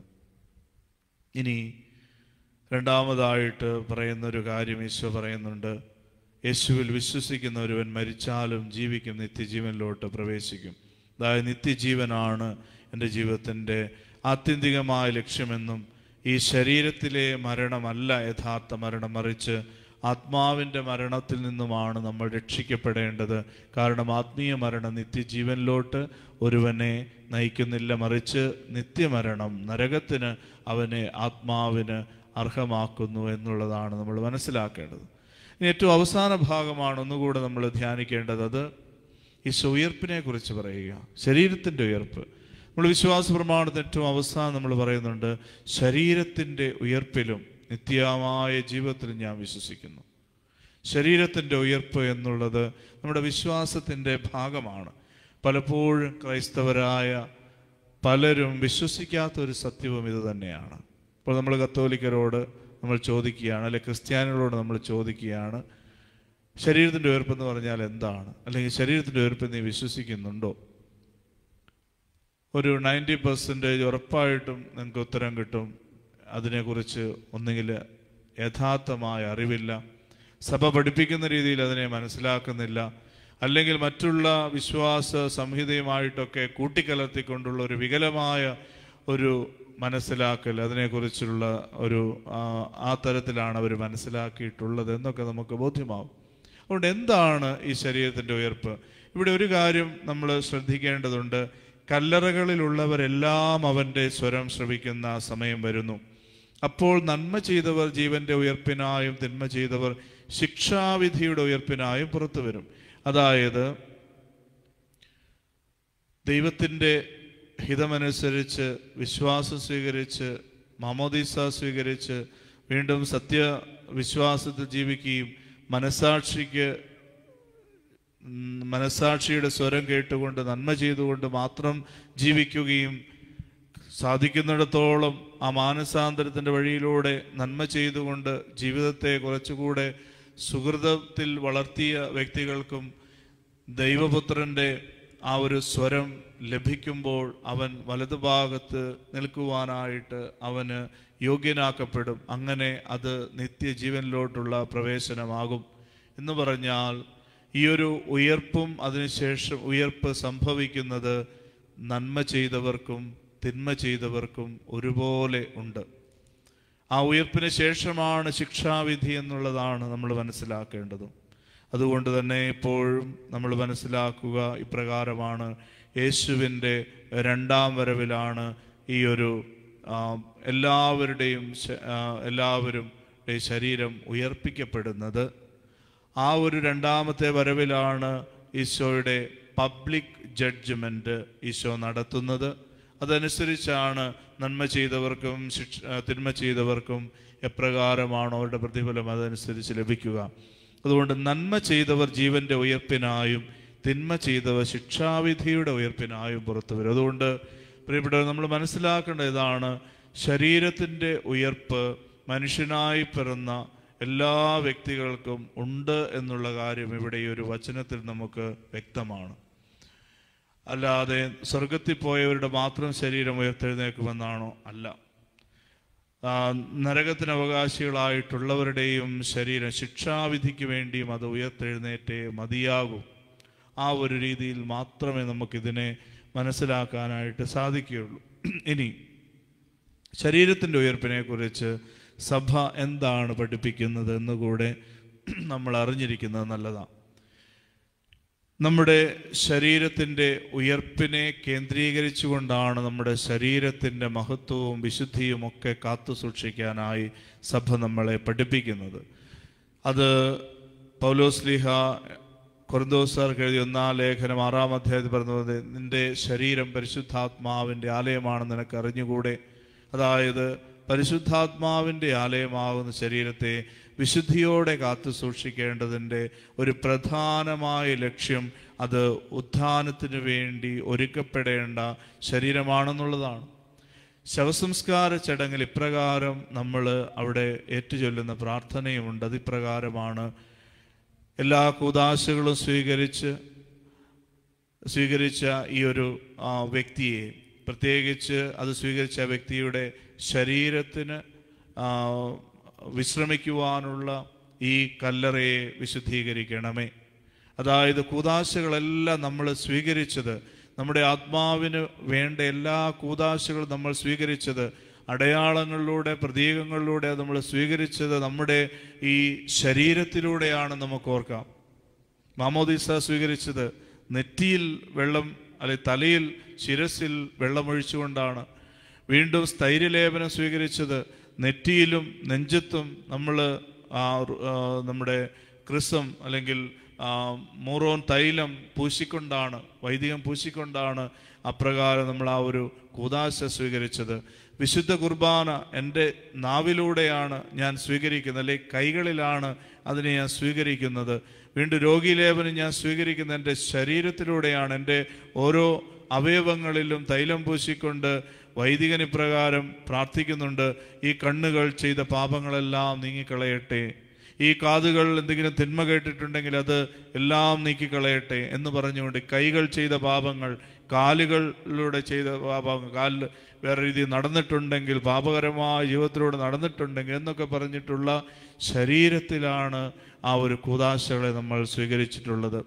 ഇനി രണ്ടാമതായിട്ട് പറയുന്ന ഒരു കാര്യം ഈശോ പറയുന്നുണ്ട് യേശുവിൽ വിശ്വസിക്കുന്ന ഒരുവൻ മരിച്ചാലും ജീവിക്കും നിത്യജീവനിലോട്ട് പ്രവേശിക്കും അതായത് നിത്യജീവനാണ് എൻ്റെ ജീവിതത്തിൻ്റെ ആത്യന്തികമായ ലക്ഷ്യമെന്നും ഈ ശരീരത്തിലെ മരണമല്ല യഥാർത്ഥ മരണം മറിച്ച് ആത്മാവിൻ്റെ മരണത്തിൽ നിന്നുമാണ് നമ്മൾ രക്ഷിക്കപ്പെടേണ്ടത് കാരണം ആത്മീയ മരണം നിത്യജീവനിലോട്ട് ഒരുവനെ നയിക്കുന്നില്ല മറിച്ച് നിത്യമരണം നരകത്തിന് അവനെ ആത്മാവിന് അർഹമാക്കുന്നു എന്നുള്ളതാണ് നമ്മൾ മനസ്സിലാക്കേണ്ടത് ഇനി ഏറ്റവും അവസാന ഭാഗമാണ് ഒന്നുകൂടെ നമ്മൾ ധ്യാനിക്കേണ്ടത് അത് ഈ ഉയർപ്പിനെ കുറിച്ച് പറയുക ശരീരത്തിൻ്റെ ഉയർപ്പ് നമ്മൾ വിശ്വാസ പ്രമാണത്തിന് ഏറ്റവും അവസാനം നമ്മൾ പറയുന്നുണ്ട് ശരീരത്തിൻ്റെ ഉയർപ്പിലും നിത്യമായ ജീവിതത്തിലും ഞാൻ വിശ്വസിക്കുന്നു ശരീരത്തിൻ്റെ ഉയർപ്പ് എന്നുള്ളത് നമ്മുടെ വിശ്വാസത്തിൻ്റെ ഭാഗമാണ് പലപ്പോഴും ക്രൈസ്തവരായ പലരും വിശ്വസിക്കാത്ത ഒരു സത്യവും ഇത് തന്നെയാണ് ഇപ്പോൾ നമ്മൾ കത്തോലിക്കരോട് നമ്മൾ ചോദിക്കുകയാണ് അല്ലെ ക്രിസ്ത്യാനികളോട് നമ്മൾ ചോദിക്കുകയാണ് ശരീരത്തിൻ്റെ ഉയർപ്പെന്ന് പറഞ്ഞാൽ എന്താണ് അല്ലെങ്കിൽ ശരീരത്തിൻ്റെ ഉയർപ്പ് നീ വിശ്വസിക്കുന്നുണ്ടോ ഒരു നയൻറ്റി പെർസെൻറ്റേജ് ഉറപ്പായിട്ടും നിങ്ങൾക്ക് ഉത്തരം കിട്ടും അതിനെക്കുറിച്ച് ഒന്നുകിൽ യഥാർത്ഥമായ അറിവില്ല സഭ പഠിപ്പിക്കുന്ന രീതിയിൽ അതിനെ മനസ്സിലാക്കുന്നില്ല അല്ലെങ്കിൽ മറ്റുള്ള വിശ്വാസ സംഹിതയുമായിട്ടൊക്കെ കൂട്ടിക്കലർത്തിക്കൊണ്ടുള്ള ഒരു വികലമായ ഒരു മനസ്സിലാക്കൽ അതിനെക്കുറിച്ചുള്ള ഒരു ആ, ആ തരത്തിലാണ് അവർ മനസ്സിലാക്കിയിട്ടുള്ളത് എന്നൊക്കെ നമുക്ക് ബോധ്യമാവും അതുകൊണ്ട് എന്താണ് ഈ ശരീരത്തിൻ്റെ ഉയർപ്പ് ഇവിടെ ഒരു കാര്യം നമ്മൾ ശ്രദ്ധിക്കേണ്ടതുണ്ട് കല്ലറകളിലുള്ളവരെല്ലാം അവൻ്റെ സ്വരം ശ്രവിക്കുന്ന സമയം വരുന്നു അപ്പോൾ നന്മ ചെയ്തവർ ജീവന്റെ ഉയർപ്പിനായും തിന്മ ചെയ്തവർ ശിക്ഷാവിധിയുടെ ഉയർപ്പിനായും പുറത്തു വരും അതായത് ദൈവത്തിൻ്റെ ഹിതമനുസരിച്ച് വിശ്വാസം സ്വീകരിച്ച് മാമോദീസ സ്വീകരിച്ച് വീണ്ടും സത്യ വിശ്വാസത്തിൽ ജീവിക്കുകയും മനസാക്ഷിക്ക് ഉം, മനസാക്ഷിയുടെ സ്വരം കേട്ടുകൊണ്ട് നന്മ ചെയ്തുകൊണ്ട് മാത്രം ജീവിക്കുകയും സാധിക്കുന്നിടത്തോളം ആ മാനസാന്തരത്തിൻ്റെ വഴിയിലൂടെ നന്മ ചെയ്തുകൊണ്ട് ജീവിതത്തെ കുറച്ചുകൂടെ സുഹൃതത്തിൽ വളർത്തിയ വ്യക്തികൾക്കും ദൈവപുത്രൻ്റെ ആ ഒരു സ്വരം ലഭിക്കുമ്പോൾ അവൻ വലതുഭാഗത്ത് നിൽക്കുവാനായിട്ട് അവന് യോഗ്യനാക്കപ്പെടും അങ്ങനെ അത് നിത്യജീവനിലോട്ടുള്ള പ്രവേശനമാകും എന്ന് പറഞ്ഞാൽ ഈ ഒരു ഉയർപ്പും അതിനുശേഷം ഉയർപ്പ് സംഭവിക്കുന്നത് നന്മ ചെയ്തവർക്കും തിന്മ ചെയ്തവർക്കും ഒരുപോലെ ഉണ്ട് ആ ഉയർപ്പിന് ശേഷമാണ് ശിക്ഷാവിധി എന്നുള്ളതാണ് നമ്മൾ മനസ്സിലാക്കേണ്ടതും അതുകൊണ്ട് തന്നെ എപ്പോഴും നമ്മൾ മനസ്സിലാക്കുക ഇപ്രകാരമാണ് യേശുവിൻ്റെ രണ്ടാം വരവിലാണ് ഈ ഒരു ആ, എല്ലാവരുടെയും ശ- ആ, എല്ലാവരും ടെ ശരീരം ഉയർപ്പിക്കപ്പെടുന്നത് ആ ഒരു രണ്ടാമത്തെ വരവിലാണ് ഈശോയുടെ പബ്ലിക് ജഡ്ജ്മെന്റ് ഈശോ നടത്തുന്നത് അതനുസരിച്ചാണ് നന്മ ചെയ്തവർക്കും ശിക്ഷ ആ, തിന്മ ചെയ്തവർക്കും എപ്രകാരമാണോ അവരുടെ പ്രതിഫലം അതനുസരിച്ച് ലഭിക്കുക അതുകൊണ്ട് നന്മ ചെയ്തവർ ജീവന്റെ ഉയർപ്പിനായും തിന്മ ചെയ്തവർ ശിക്ഷാവിധിയുടെ ഉയർപ്പിനായും പുറത്തു വരും അതുകൊണ്ട് പ്രിയപ്പെട്ടവർ നമ്മൾ മനസ്സിലാക്കേണ്ട ഇതാണ് ശരീരത്തിൻ്റെ ഉയർപ്പ് മനുഷ്യനായി പിറന്ന എല്ലാ വ്യക്തികൾക്കും ഉണ്ട് എന്നുള്ള കാര്യം ഇവിടെ ഈ ഒരു വചനത്തിൽ നമുക്ക് വ്യക്തമാണ് അല്ലാതെ സ്വർഗത്തിൽ പോയവരുടെ മാത്രം ശരീരം ഉയർത്തെഴുന്നേക്കുമെന്നാണോ അല്ല ആ, നരകത്തിന് അവകാശികളായിട്ടുള്ളവരുടെയും ശരീരം ശിക്ഷാവിധിക്ക് വേണ്ടിയും അത് ഉയർത്തെഴുന്നേറ്റേ മതിയാകും ആ ഒരു രീതിയിൽ മാത്രമേ നമുക്കിതിനെ മനസ്സിലാക്കാനായിട്ട് സാധിക്കുകയുള്ളൂ ഇനി ശരീരത്തിൻ്റെ ഉയർപ്പിനെ കുറിച്ച് സഭ എന്താണ് പഠിപ്പിക്കുന്നത് എന്നുകൂടെ നമ്മൾ അറിഞ്ഞിരിക്കുന്നത് നല്ലതാണ് നമ്മുടെ ശരീരത്തിൻ്റെ ഉയർപ്പിനെ കേന്ദ്രീകരിച്ചുകൊണ്ടാണ് നമ്മുടെ ശരീരത്തിൻ്റെ മഹത്വവും വിശുദ്ധിയും ഒക്കെ കാത്തു സൂക്ഷിക്കാനായി സഭ നമ്മളെ പഠിപ്പിക്കുന്നത് അത് പൗലോസ്ലിഹ കൊറിന്തോസാർക്ക് എഴുതിയ ഒന്നാം ലേഖനം ആറാം അധ്യായത്തിൽ പറഞ്ഞത് നിന്റെ ശരീരം പരിശുദ്ധാത്മാവിൻ്റെ ആലയമാണെന്ന് നിനക്ക് അറിഞ്ഞുകൂടെ അതായത് പരിശുദ്ധാത്മാവിൻ്റെ ആലയമാകുന്ന ശരീരത്തെ വിശുദ്ധിയോടെ കാത്തു സൂക്ഷിക്കേണ്ടതിൻ്റെ ഒരു പ്രധാനമായ ലക്ഷ്യം അത് ഉത്ഥാനത്തിന് വേണ്ടി ഒരുക്കപ്പെടേണ്ട ശരീരമാണെന്നുള്ളതാണ് ശവസംസ്കാര ചടങ്ങിൽ ഇപ്രകാരം നമ്മൾ അവിടെ ഏറ്റുചൊല്ലുന്ന പ്രാർത്ഥനയുമുണ്ട് അതിപ്രകാരമാണ് എല്ലാ കൂതാശകളും സ്വീകരിച്ച് സ്വീകരിച്ച ഈ ഒരു ആ, വ്യക്തിയെ പ്രത്യേകിച്ച് അത് സ്വീകരിച്ച ആ വ്യക്തിയുടെ ശരീരത്തിന് ആ, വിശ്രമിക്കുവാനുള്ള ഈ കല്ലറയെ വിശുദ്ധീകരിക്കണമേ അതായത് കൂതാശകളെല്ലാം നമ്മൾ സ്വീകരിച്ചത് നമ്മുടെ ആത്മാവിന് വേണ്ട എല്ലാ കൂതാശകളും നമ്മൾ സ്വീകരിച്ചത് അടയാളങ്ങളിലൂടെ പ്രതീകങ്ങളിലൂടെ നമ്മൾ സ്വീകരിച്ചത് നമ്മുടെ ഈ ശരീരത്തിലൂടെയാണ് നമുക്ക് ഓർക്കാം മാമോദീസ സ്വീകരിച്ചത് നെറ്റിയിൽ വെള്ളം അല്ലെ തലയിൽ ശിരസിൽ വെള്ളമൊഴിച്ചുകൊണ്ടാണ് വീണ്ടും സ്ഥൈര്യലേപനം സ്വീകരിച്ചത് നെറ്റിയിലും നെഞ്ചത്തും നമ്മൾ നമ്മുടെ ക്രിസം അല്ലെങ്കിൽ ആ, മൂറോൻ തൈലം പൂശിക്കൊണ്ടാണ് വൈദികം പൂശിക്കൊണ്ടാണ് അപ്രകാരം നമ്മൾ ആ ഒരു കൂതാശ സ്വീകരിച്ചത് വിശുദ്ധ കുർബാന എൻ്റെ നാവിലൂടെയാണ് ഞാൻ സ്വീകരിക്കുന്നത് അല്ലെങ്കിൽ കൈകളിലാണ് അതിനെ ഞാൻ സ്വീകരിക്കുന്നത് വീണ്ടും രോഗീലേപനം ഞാൻ സ്വീകരിക്കുന്നത് എൻ്റെ ശരീരത്തിലൂടെയാണ് എൻ്റെ ഓരോ അവയവങ്ങളിലും തൈലം പൂശിക്കൊണ്ട് വൈദികൻ ഇപ്രകാരം പ്രാർത്ഥിക്കുന്നുണ്ട് ഈ കണ്ണുകൾ ചെയ്ത പാപങ്ങളെല്ലാം നീങ്ങിക്കളയട്ടെ ഈ കാതുകൾ എന്തെങ്കിലും തിന്മ കേട്ടിട്ടുണ്ടെങ്കിൽ അത് എല്ലാം നീക്കിക്കളയട്ടെ എന്ന് പറഞ്ഞുകൊണ്ട് കൈകൾ ചെയ്ത പാപങ്ങൾ കാലുകളിലൂടെ ചെയ്ത പാപങ്ങൾ കാലിൽ വേറെ രീതിയിൽ നടന്നിട്ടുണ്ടെങ്കിൽ പാപകരമായ ജീവിതത്തിലൂടെ നടന്നിട്ടുണ്ടെങ്കിൽ എന്നൊക്കെ പറഞ്ഞിട്ടുള്ള ശരീരത്തിലാണ് ആ ഒരു കൂതാശകളെ നമ്മൾ സ്വീകരിച്ചിട്ടുള്ളത്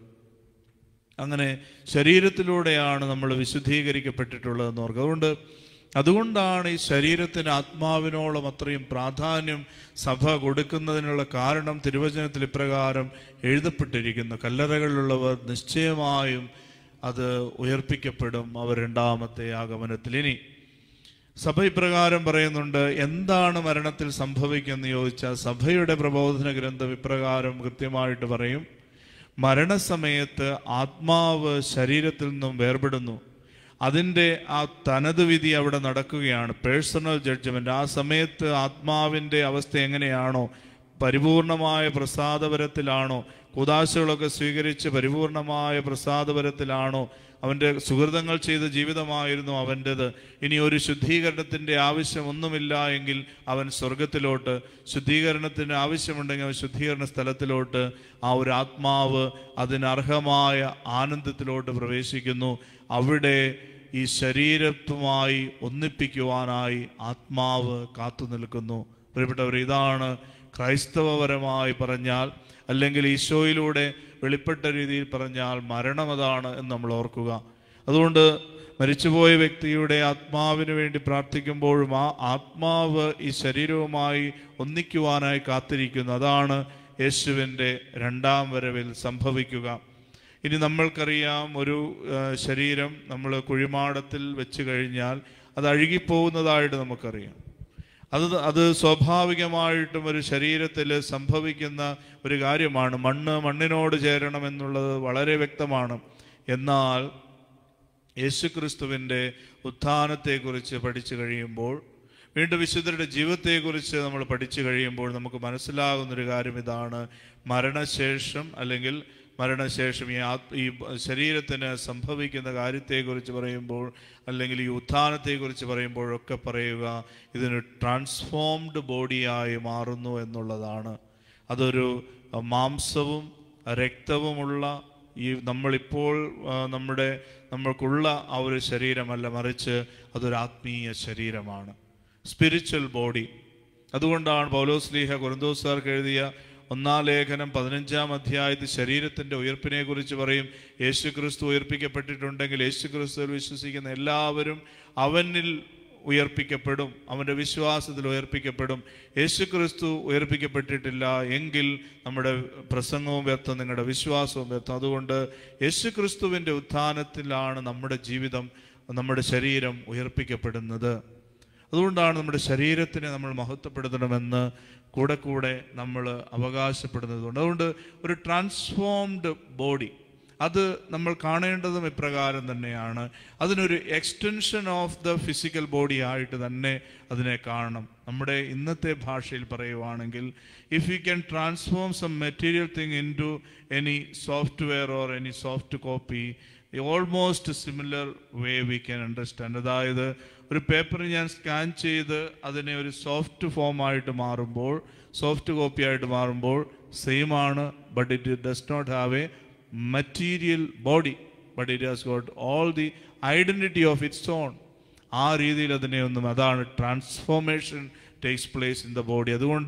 അങ്ങനെ ശരീരത്തിലൂടെയാണ് നമ്മൾ വിശുദ്ധീകരിക്കപ്പെട്ടിട്ടുള്ളതെന്ന് ഓർക്കുക അതുകൊണ്ട് അതുകൊണ്ടാണ് ഈ ശരീരത്തിന് ആത്മാവിനോളം അത്രയും പ്രാധാന്യം സഭ കൊടുക്കുന്നതിനുള്ള കാരണം തിരുവചനത്തിൽ ഇപ്രകാരം എഴുതപ്പെട്ടിരിക്കുന്നു കല്ലറകളിലുള്ളവർ നിശ്ചയമായും അത് ഉയർപ്പിക്കപ്പെടും അവർ രണ്ടാമത്തെ ആഗമനത്തിൽ ഇനി സഭ ഇപ്രകാരം പറയുന്നുണ്ട് എന്താണ് മരണത്തിൽ സംഭവിക്കുന്നത് ചോദിച്ചാൽ സഭയുടെ പ്രബോധന ഗ്രന്ഥം ഇപ്രകാരം കൃത്യമായിട്ട് പറയും മരണസമയത്ത് ആത്മാവ് ശരീരത്തിൽ നിന്നും വേർപെടുന്നു അതിൻ്റെ ആ തനത് വിധി അവിടെ നടക്കുകയാണ് പേഴ്സണൽ ജഡ്ജ്മെന്റ് ആ സമയത്ത് ആത്മാവിൻ്റെ അവസ്ഥ എങ്ങനെയാണോ പരിപൂർണമായ പ്രസാദപരത്തിലാണോ കുതാശകളൊക്കെ സ്വീകരിച്ച് പരിപൂർണമായ പ്രസാദപരത്തിലാണോ അവൻ്റെ സുഹൃതങ്ങൾ ചെയ്ത ജീവിതമായിരുന്നു അവൻ്റെത് ഇനി ഒരു ശുദ്ധീകരണത്തിൻ്റെ ആവശ്യമൊന്നുമില്ല എങ്കിൽ അവൻ സ്വർഗത്തിലോട്ട് ശുദ്ധീകരണത്തിന് ആവശ്യമുണ്ടെങ്കിൽ അവൻ ശുദ്ധീകരണ സ്ഥലത്തിലോട്ട് ആ ഒരു ആത്മാവ് അതിനർഹമായ ആനന്ദത്തിലോട്ട് പ്രവേശിക്കുന്നു അവിടെ ഈ ശരീരത്തുമായി ഒന്നിപ്പിക്കുവാനായി ആത്മാവ് കാത്തു നിൽക്കുന്നു പ്രിയപ്പെട്ടവർ ഇതാണ് ക്രൈസ്തവപരമായി പറഞ്ഞാൽ അല്ലെങ്കിൽ ഈശോയിലൂടെ വെളിപ്പെട്ട രീതിയിൽ പറഞ്ഞാൽ മരണം അതാണ് എന്ന് നമ്മൾ ഓർക്കുക അതുകൊണ്ട് മരിച്ചുപോയ വ്യക്തിയുടെ ആത്മാവിന് വേണ്ടി പ്രാർത്ഥിക്കുമ്പോഴും ആ ആത്മാവ് ഈ ശരീരവുമായി ഒന്നിക്കുവാനായി കാത്തിരിക്കുന്നു അതാണ് യേശുവിൻ്റെ രണ്ടാം വരവിൽ സംഭവിക്കുക ഇനി നമ്മൾക്കറിയാം ഒരു ആ, ശരീരം നമ്മൾ കുഴിമാടത്തിൽ വെച്ച് കഴിഞ്ഞാൽ അത് അഴുകിപ്പോകുന്നതായിട്ട് നമുക്കറിയാം അത് അത് സ്വാഭാവികമായിട്ടും ഒരു ശരീരത്തിൽ സംഭവിക്കുന്ന ഒരു കാര്യമാണ് മണ്ണ് മണ്ണിനോട് ചേരണം എന്നുള്ളത് വളരെ വ്യക്തമാണ് എന്നാൽ യേശുക്രിസ്തുവിൻ്റെ ഉത്ഥാനത്തെക്കുറിച്ച് പഠിച്ചു കഴിയുമ്പോൾ വീണ്ടും വിശുദ്ധരുടെ ജീവിതത്തെക്കുറിച്ച് നമ്മൾ പഠിച്ചു കഴിയുമ്പോൾ നമുക്ക് മനസ്സിലാകുന്നൊരു കാര്യം ഇതാണ് മരണശേഷം അല്ലെങ്കിൽ മരണശേഷം ഈ ആത് ഈ ശരീരത്തിന് സംഭവിക്കുന്ന കാര്യത്തെക്കുറിച്ച് പറയുമ്പോൾ അല്ലെങ്കിൽ ഈ ഉത്ഥാനത്തെക്കുറിച്ച് പറയുമ്പോഴൊക്കെ പറയുക ഇതിന് ട്രാൻസ്ഫോംഡ് ബോഡിയായി മാറുന്നു എന്നുള്ളതാണ് അതൊരു അഹ്, മാംസവും രക്തവുമുള്ള ഈ നമ്മളിപ്പോൾ ആ, നമ്മുടെ നമ്മൾക്കുള്ള ആ ഒരു ശരീരമല്ല മറിച്ച് അതൊരു ആത്മീയ ശരീരമാണ് സ്പിരിച്വൽ ബോഡി അതുകൊണ്ടാണ് പൗലോസ്ലീഹ കുരന്തോസാർക്ക് എഴുതിയ ഒന്നാം ലേഖനം പതിനഞ്ചാം അധ്യായത്തിൽ ശരീരത്തിന്റെ ഉയർപ്പിനെ കുറിച്ച് പറയും യേശു ക്രിസ്തു ഉയർപ്പിക്കപ്പെട്ടിട്ടുണ്ടെങ്കിൽ യേശു ക്രിസ്തുവിൽ വിശ്വസിക്കുന്ന എല്ലാവരും അവനിൽ ഉയർപ്പിക്കപ്പെടും അവൻ്റെ വിശ്വാസത്തിൽ ഉയർപ്പിക്കപ്പെടും യേശു ക്രിസ്തു ഉയർപ്പിക്കപ്പെട്ടിട്ടില്ല എങ്കിൽ നമ്മുടെ പ്രസംഗവും വ്യർത്ഥം നിങ്ങളുടെ വിശ്വാസവും വ്യർത്ഥം അതുകൊണ്ട് യേശു ക്രിസ്തുവിൻ്റെ ഉത്ഥാനത്തിലാണ് നമ്മുടെ ജീവിതം നമ്മുടെ ശരീരം ഉയർപ്പിക്കപ്പെടുന്നത് അതുകൊണ്ടാണ് നമ്മുടെ ശരീരത്തിനെ നമ്മൾ മഹത്വപ്പെടുത്തണമെന്ന് കൂടെ കൂടെ നമ്മൾ അവകാശപ്പെടുന്നതുകൊണ്ട് അതുകൊണ്ട് ഒരു ട്രാൻസ്ഫോംഡ് ബോഡി അത് നമ്മൾ കാണേണ്ടതും ഇപ്രകാരം തന്നെയാണ് അതിനൊരു extension of the physical body ആയിട്ട് തന്നെ അതിനെ കാണണം നമ്മുടെ ഇന്നത്തെ ഭാഷയിൽ പറയുവാണെങ്കിൽ if you can transform some material thing into any software or any soft copy almost similar way we can understand അതായത് ഒരു പേപ്പർ ഞാൻ സ്കാൻ ചെയ്ത് അതിനെ ഒരു സോഫ്റ്റ് ഫോം ആയിട്ട് മാറുമ്പോൾ സോഫ്റ്റ് കോപ്പി ആയിട്ട് മാറുമ്പോൾ സെയിം ആണ് but it does not have a material body but it has got all the identity of its own ആ രീതിയിൽ അതിനെ ഒന്നും അതാണ് transformation takes place in the body അതുകൊണ്ട്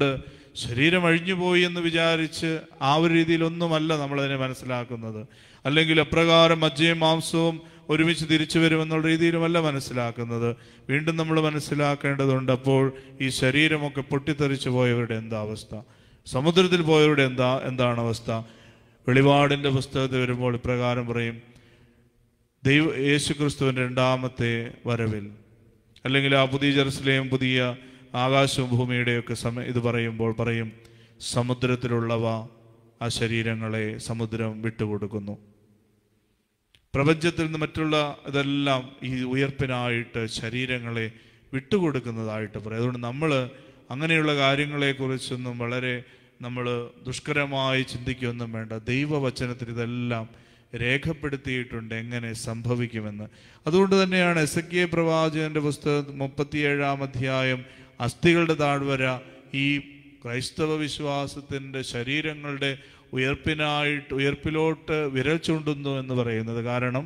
ശരീരം അഴിഞ്ഞുപോയി എന്ന് വിചാരിച്ച് ആ ഒരു രീതിയിലൊന്നുമല്ല നമ്മളതിനെ മനസ്സിലാക്കുന്നത് അല്ലെങ്കിൽ എപ്രകാരം മജ്ജയും മാംസവും ഒരുമിച്ച് തിരിച്ചു വരുമെന്നുള്ള രീതിയിലുമല്ല മനസ്സിലാക്കുന്നത് വീണ്ടും നമ്മൾ മനസ്സിലാക്കേണ്ടതുണ്ട് അപ്പോൾ ഈ ശരീരമൊക്കെ പൊട്ടിത്തെറിച്ചു പോയവരുടെ എന്താ അവസ്ഥ സമുദ്രത്തിൽ പോയവരുടെ എന്താ എന്താണ് അവസ്ഥ വെളിപാടിൻ്റെ പുസ്തകത്തിൽ വരുമ്പോൾ ഇപ്രകാരം പറയും ദൈവ യേശു ക്രിസ്തുവിൻ്റെ രണ്ടാമത്തെ വരവിൽ അല്ലെങ്കിൽ ആ പുതിയ ജെറുസലേം പുതിയ ആകാശവും ഭൂമിയുടെയൊക്കെ സമയം ഇത് പറയുമ്പോൾ പറയും സമുദ്രത്തിലുള്ളവ ആ ശരീരങ്ങളെ സമുദ്രം വിട്ടുകൊടുക്കുന്നു പ്രപഞ്ചത്തിൽ നിന്ന് മറ്റുള്ള ഇതെല്ലാം ഈ ഉയർപ്പിനായിട്ട് ശരീരങ്ങളെ വിട്ടുകൊടുക്കുന്നതായിട്ട് പറയും അതുകൊണ്ട് നമ്മൾ അങ്ങനെയുള്ള കാര്യങ്ങളെക്കുറിച്ചൊന്നും വളരെ നമ്മൾ ദുഷ്കരമായി ചിന്തിക്കുകയൊന്നും വേണ്ട ദൈവവചനത്തിൽ ഇതെല്ലാം രേഖപ്പെടുത്തിയിട്ടുണ്ട് എങ്ങനെ സംഭവിക്കുമെന്ന് അതുകൊണ്ട് തന്നെയാണ് എസ് എ കെ പ്രവാചകന്റെ പുസ്തകം മുപ്പത്തിയേഴാം അധ്യായം അസ്ഥികളുടെ താഴ്വര ഈ ക്രൈസ്തവ വിശ്വാസത്തിൻ്റെ ശരീരങ്ങളുടെ ഉയർപ്പിനായിട്ട് ഉയർപ്പിലോട്ട് വിരൽ ചൂണ്ടുന്നു എന്ന് പറയുന്നത് കാരണം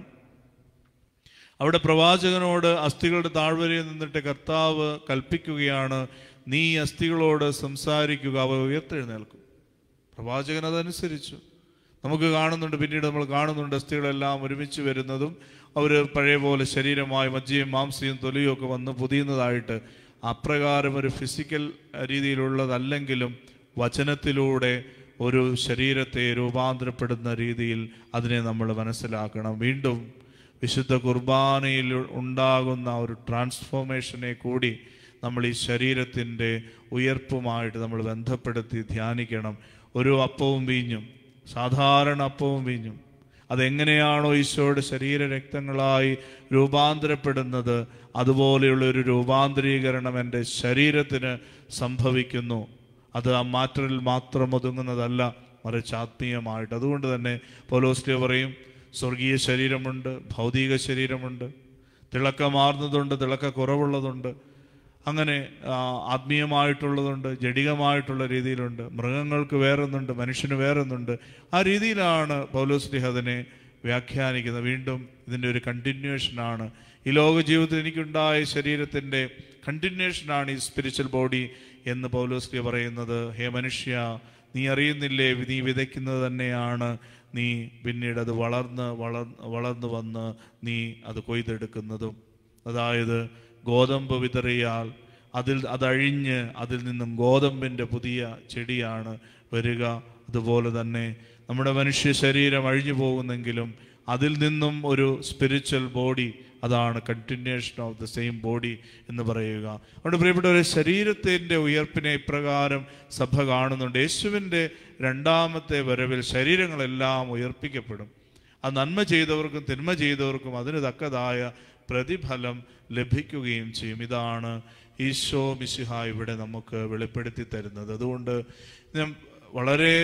അവിടെ പ്രവാചകനോട് അസ്ഥികളുടെ താഴ്വരയിൽ നിന്നിട്ട് കർത്താവ് കൽപ്പിക്കുകയാണ് നീ ഈ അസ്ഥികളോട് സംസാരിക്കുക അവ ഉയർത്തെഴുന്നേൽക്കും പ്രവാചകൻ അതനുസരിച്ചു നമുക്ക് കാണുന്നുണ്ട് പിന്നീട് നമ്മൾ കാണുന്നുണ്ട് അസ്ഥികളെല്ലാം ഒരുമിച്ച് വരുന്നതും അവർ പഴയ പോലെ ശരീരമായി മജ്ജയും മാംസയും തൊലിയും ഒക്കെ വന്ന് പുതിയുന്നതായിട്ട് അപ്രകാരം ഒരു ഫിസിക്കൽ രീതിയിലുള്ളതല്ലെങ്കിലും വചനത്തിലൂടെ ഒരു ശരീരത്തെ രൂപാന്തരപ്പെടുന്ന രീതിയിൽ അതിനെ നമ്മൾ മനസ്സിലാക്കണം വീണ്ടും വിശുദ്ധ കുർബാനയിൽ ഉണ്ടാകുന്ന ഒരു ട്രാൻസ്ഫോർമേഷനെ കൂടി നമ്മൾ ഈ ശരീരത്തിൻ്റെ ഉയർപ്പുമായിട്ട് നമ്മൾ ബന്ധപ്പെടുത്തി ധ്യാനിക്കണം ഒരു അപ്പവും വീഞ്ഞും സാധാരണ അപ്പവും വീഞ്ഞും അതെങ്ങനെയാണോ ഈശോയുടെ ശരീര രക്തങ്ങളായി രൂപാന്തരപ്പെടുന്നത് അതുപോലെയുള്ള ഒരു രൂപാന്തരീകരണം എൻ്റെ ശരീരത്തിന് സംഭവിക്കുന്നു അത് ആ മാറ്ററിൽ മാത്രം ഒതുങ്ങുന്നതല്ല മറിച്ച് ആത്മീയമായിട്ട് അതുകൊണ്ട് തന്നെ പൗലോസ്ലിയ പറയും സ്വർഗീയ ശരീരമുണ്ട് ഭൗതിക ശരീരമുണ്ട് തിളക്കമാർന്നതുണ്ട് തിളക്ക കുറവുള്ളതുണ്ട് അങ്ങനെ ആ, ആത്മീയമായിട്ടുള്ളതുണ്ട് ജഡികമായിട്ടുള്ള രീതിയിലുണ്ട് മൃഗങ്ങൾക്ക് വേറൊന്നുണ്ട് മനുഷ്യന് വേറൊന്നുണ്ട് ആ രീതിയിലാണ് പൗലോസ്ലിഹ അതിനെ വ്യാഖ്യാനിക്കുന്നത് വീണ്ടും ഇതിൻ്റെ ഒരു കണ്ടിന്യൂഷനാണ് ഈ ലോക ജീവിതത്തിൽ എനിക്കുണ്ടായ ശരീരത്തിൻ്റെ കണ്ടിന്യൂഷനാണ് ഈ സ്പിരിച്വൽ ബോഡി എന്ന് പൗലോസ്ലിഹ പറയുന്നത് ഹേ മനുഷ്യ നീ അറിയുന്നില്ലേ നീ വിതയ്ക്കുന്നത് തന്നെയാണ് നീ പിന്നീട് അത് വളർന്ന് വളർന്ന് വളർന്നു വന്ന് നീ അത് കൊയ്തെടുക്കുന്നതും അതായത് ഗോതമ്പ് വിതറിയാൽ അതിൽ അതഴിഞ്ഞ് അതിൽ നിന്നും ഗോതമ്പിൻ്റെ പുതിയ ചെടിയാണ് വരിക അതുപോലെ തന്നെ നമ്മുടെ മനുഷ്യ ശരീരം അഴിഞ്ഞു പോകുന്നെങ്കിലും അതിൽ നിന്നും ഒരു സ്പിരിച്വൽ ബോഡി അതാണ് continuation of the same body എന്ന് പറയുക അതുകൊണ്ട് പ്രിയപ്പെട്ടവരെ ശരീരത്തിൻ്റെ ഉയർപ്പിനെ ഇപ്രകാരം സഭ കാണുന്നുണ്ട് യേശുവിൻ്റെ രണ്ടാമത്തെ വരവിൽ ശരീരങ്ങളെല്ലാം ഉയർപ്പിക്കപ്പെടും ആ നന്മ ചെയ്തവർക്കും തിന്മ ചെയ്തവർക്കും അതിന് തക്കതായ പ്രതിഫലം ലഭിക്കുകയും ചെയ്യും ഇതാണ് ഈശോ മിശിഹ ഇവിടെ നമുക്ക് വെളിപ്പെടുത്തി തരുന്നത് അതുകൊണ്ട് ഞാൻ വളരെ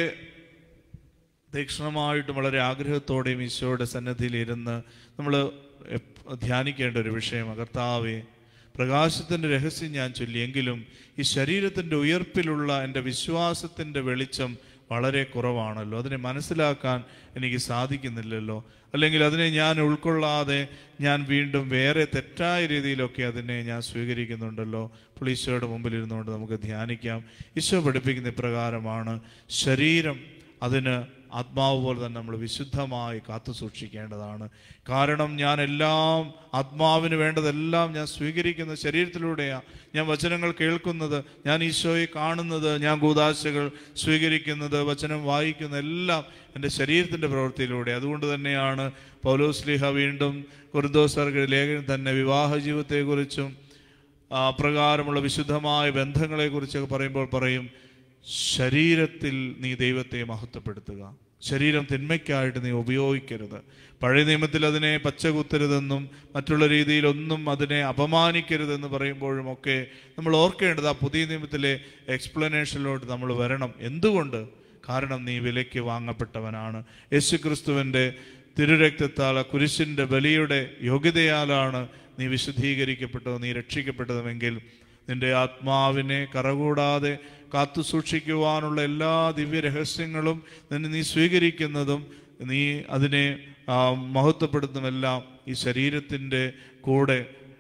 തീക്ഷ്ണമായിട്ടും വളരെ ആഗ്രഹത്തോടെയും ഈശോയുടെ സന്നദ്ധിയിൽ ഇരുന്ന് നമ്മൾ ധ്യാനിക്കേണ്ട ഒരു വിഷയമാണ് കർത്താവെ പ്രകാശത്തിൻ്റെ രഹസ്യം ഞാൻ ചൊല്ലിയെങ്കിലും ഈ ശരീരത്തിൻ്റെ ഉയർപ്പിലുള്ള എൻ്റെ വിശ്വാസത്തിൻ്റെ വെളിച്ചം വളരെ കുറവാണല്ലോ അതിനെ മനസ്സിലാക്കാൻ എനിക്ക് സാധിക്കുന്നില്ലല്ലോ അല്ലെങ്കിൽ അതിനെ ഞാൻ ഉൾക്കൊള്ളാതെ ഞാൻ വീണ്ടും വേറെ തെറ്റായ രീതിയിലൊക്കെ അതിനെ ഞാൻ സ്വീകരിക്കുന്നുണ്ടല്ലോ അപ്പോൾ ഈശോയുടെ മുമ്പിൽ ഇരുന്നുകൊണ്ട് നമുക്ക് ധ്യാനിക്കാം ഈശോ പഠിപ്പിക്കുന്ന ഇപ്രകാരമാണ് ശരീരം അതിന് ആത്മാവ് പോലെ തന്നെ നമ്മൾ വിശുദ്ധമായി കാത്തു സൂക്ഷിക്കേണ്ടതാണ് കാരണം ഞാൻ എല്ലാം ആത്മാവിന് വേണ്ടതെല്ലാം ഞാൻ സ്വീകരിക്കുന്ന ശരീരത്തിലൂടെയാണ് ഞാൻ വചനങ്ങൾ കേൾക്കുന്നത് ഞാൻ ഈശോയെ കാണുന്നത് ഞാൻ കൂതാശകൾ സ്വീകരിക്കുന്നത് വചനം വായിക്കുന്ന എല്ലാം എൻ്റെ ശരീരത്തിൻ്റെ പ്രവൃത്തിയിലൂടെ അതുകൊണ്ട് തന്നെയാണ് പൗലോസ്ലിഹ വീണ്ടും കുറുദോസർഗ ലേഖനം തന്നെ വിവാഹ ജീവിതത്തെക്കുറിച്ചും ആ പ്രകാരമുള്ള വിശുദ്ധമായ ബന്ധങ്ങളെക്കുറിച്ചൊക്കെ പറയുമ്പോൾ പറയും ശരീരത്തിൽ നീ ദൈവത്തെ മഹത്വപ്പെടുത്തുക ശരീരം തിന്മയ്ക്കായിട്ട് നീ ഉപയോഗിക്കരുത് പഴയ നിയമത്തിൽ അതിനെ പച്ചകുത്തരുതെന്നും മറ്റുള്ള രീതിയിലൊന്നും അതിനെ അപമാനിക്കരുതെന്ന് പറയുമ്പോഴും ഒക്കെ നമ്മൾ ഓർക്കേണ്ടത് ആ പുതിയ നിയമത്തിലെ എക്സ്പ്ലനേഷനിലോട്ട് നമ്മൾ വരണം എന്തുകൊണ്ട് കാരണം നീ വിലയ്ക്ക് വാങ്ങപ്പെട്ടവനാണ് യേശു ക്രിസ്തുവിൻ്റെ തിരുരക്തത്താൽ ആ കുരിശിൻ്റെ ബലിയുടെ യോഗ്യതയാലാണ് നീ വിശുദ്ധീകരിക്കപ്പെട്ടത് നീ രക്ഷിക്കപ്പെട്ടതുമെങ്കിൽ നിന്റെ ആത്മാവിനെ കറകൂടാതെ കാത്തു സൂക്ഷിക്കുവാനുള്ള എല്ലാ ദിവ്യ രഹസ്യങ്ങളും നിന്നെ നീ സ്വീകരിക്കുന്നതും നീ അതിനെ ആ, മഹത്വപ്പെടുത്തുമെല്ലാം ഈ ശരീരത്തിൻ്റെ കൂടെ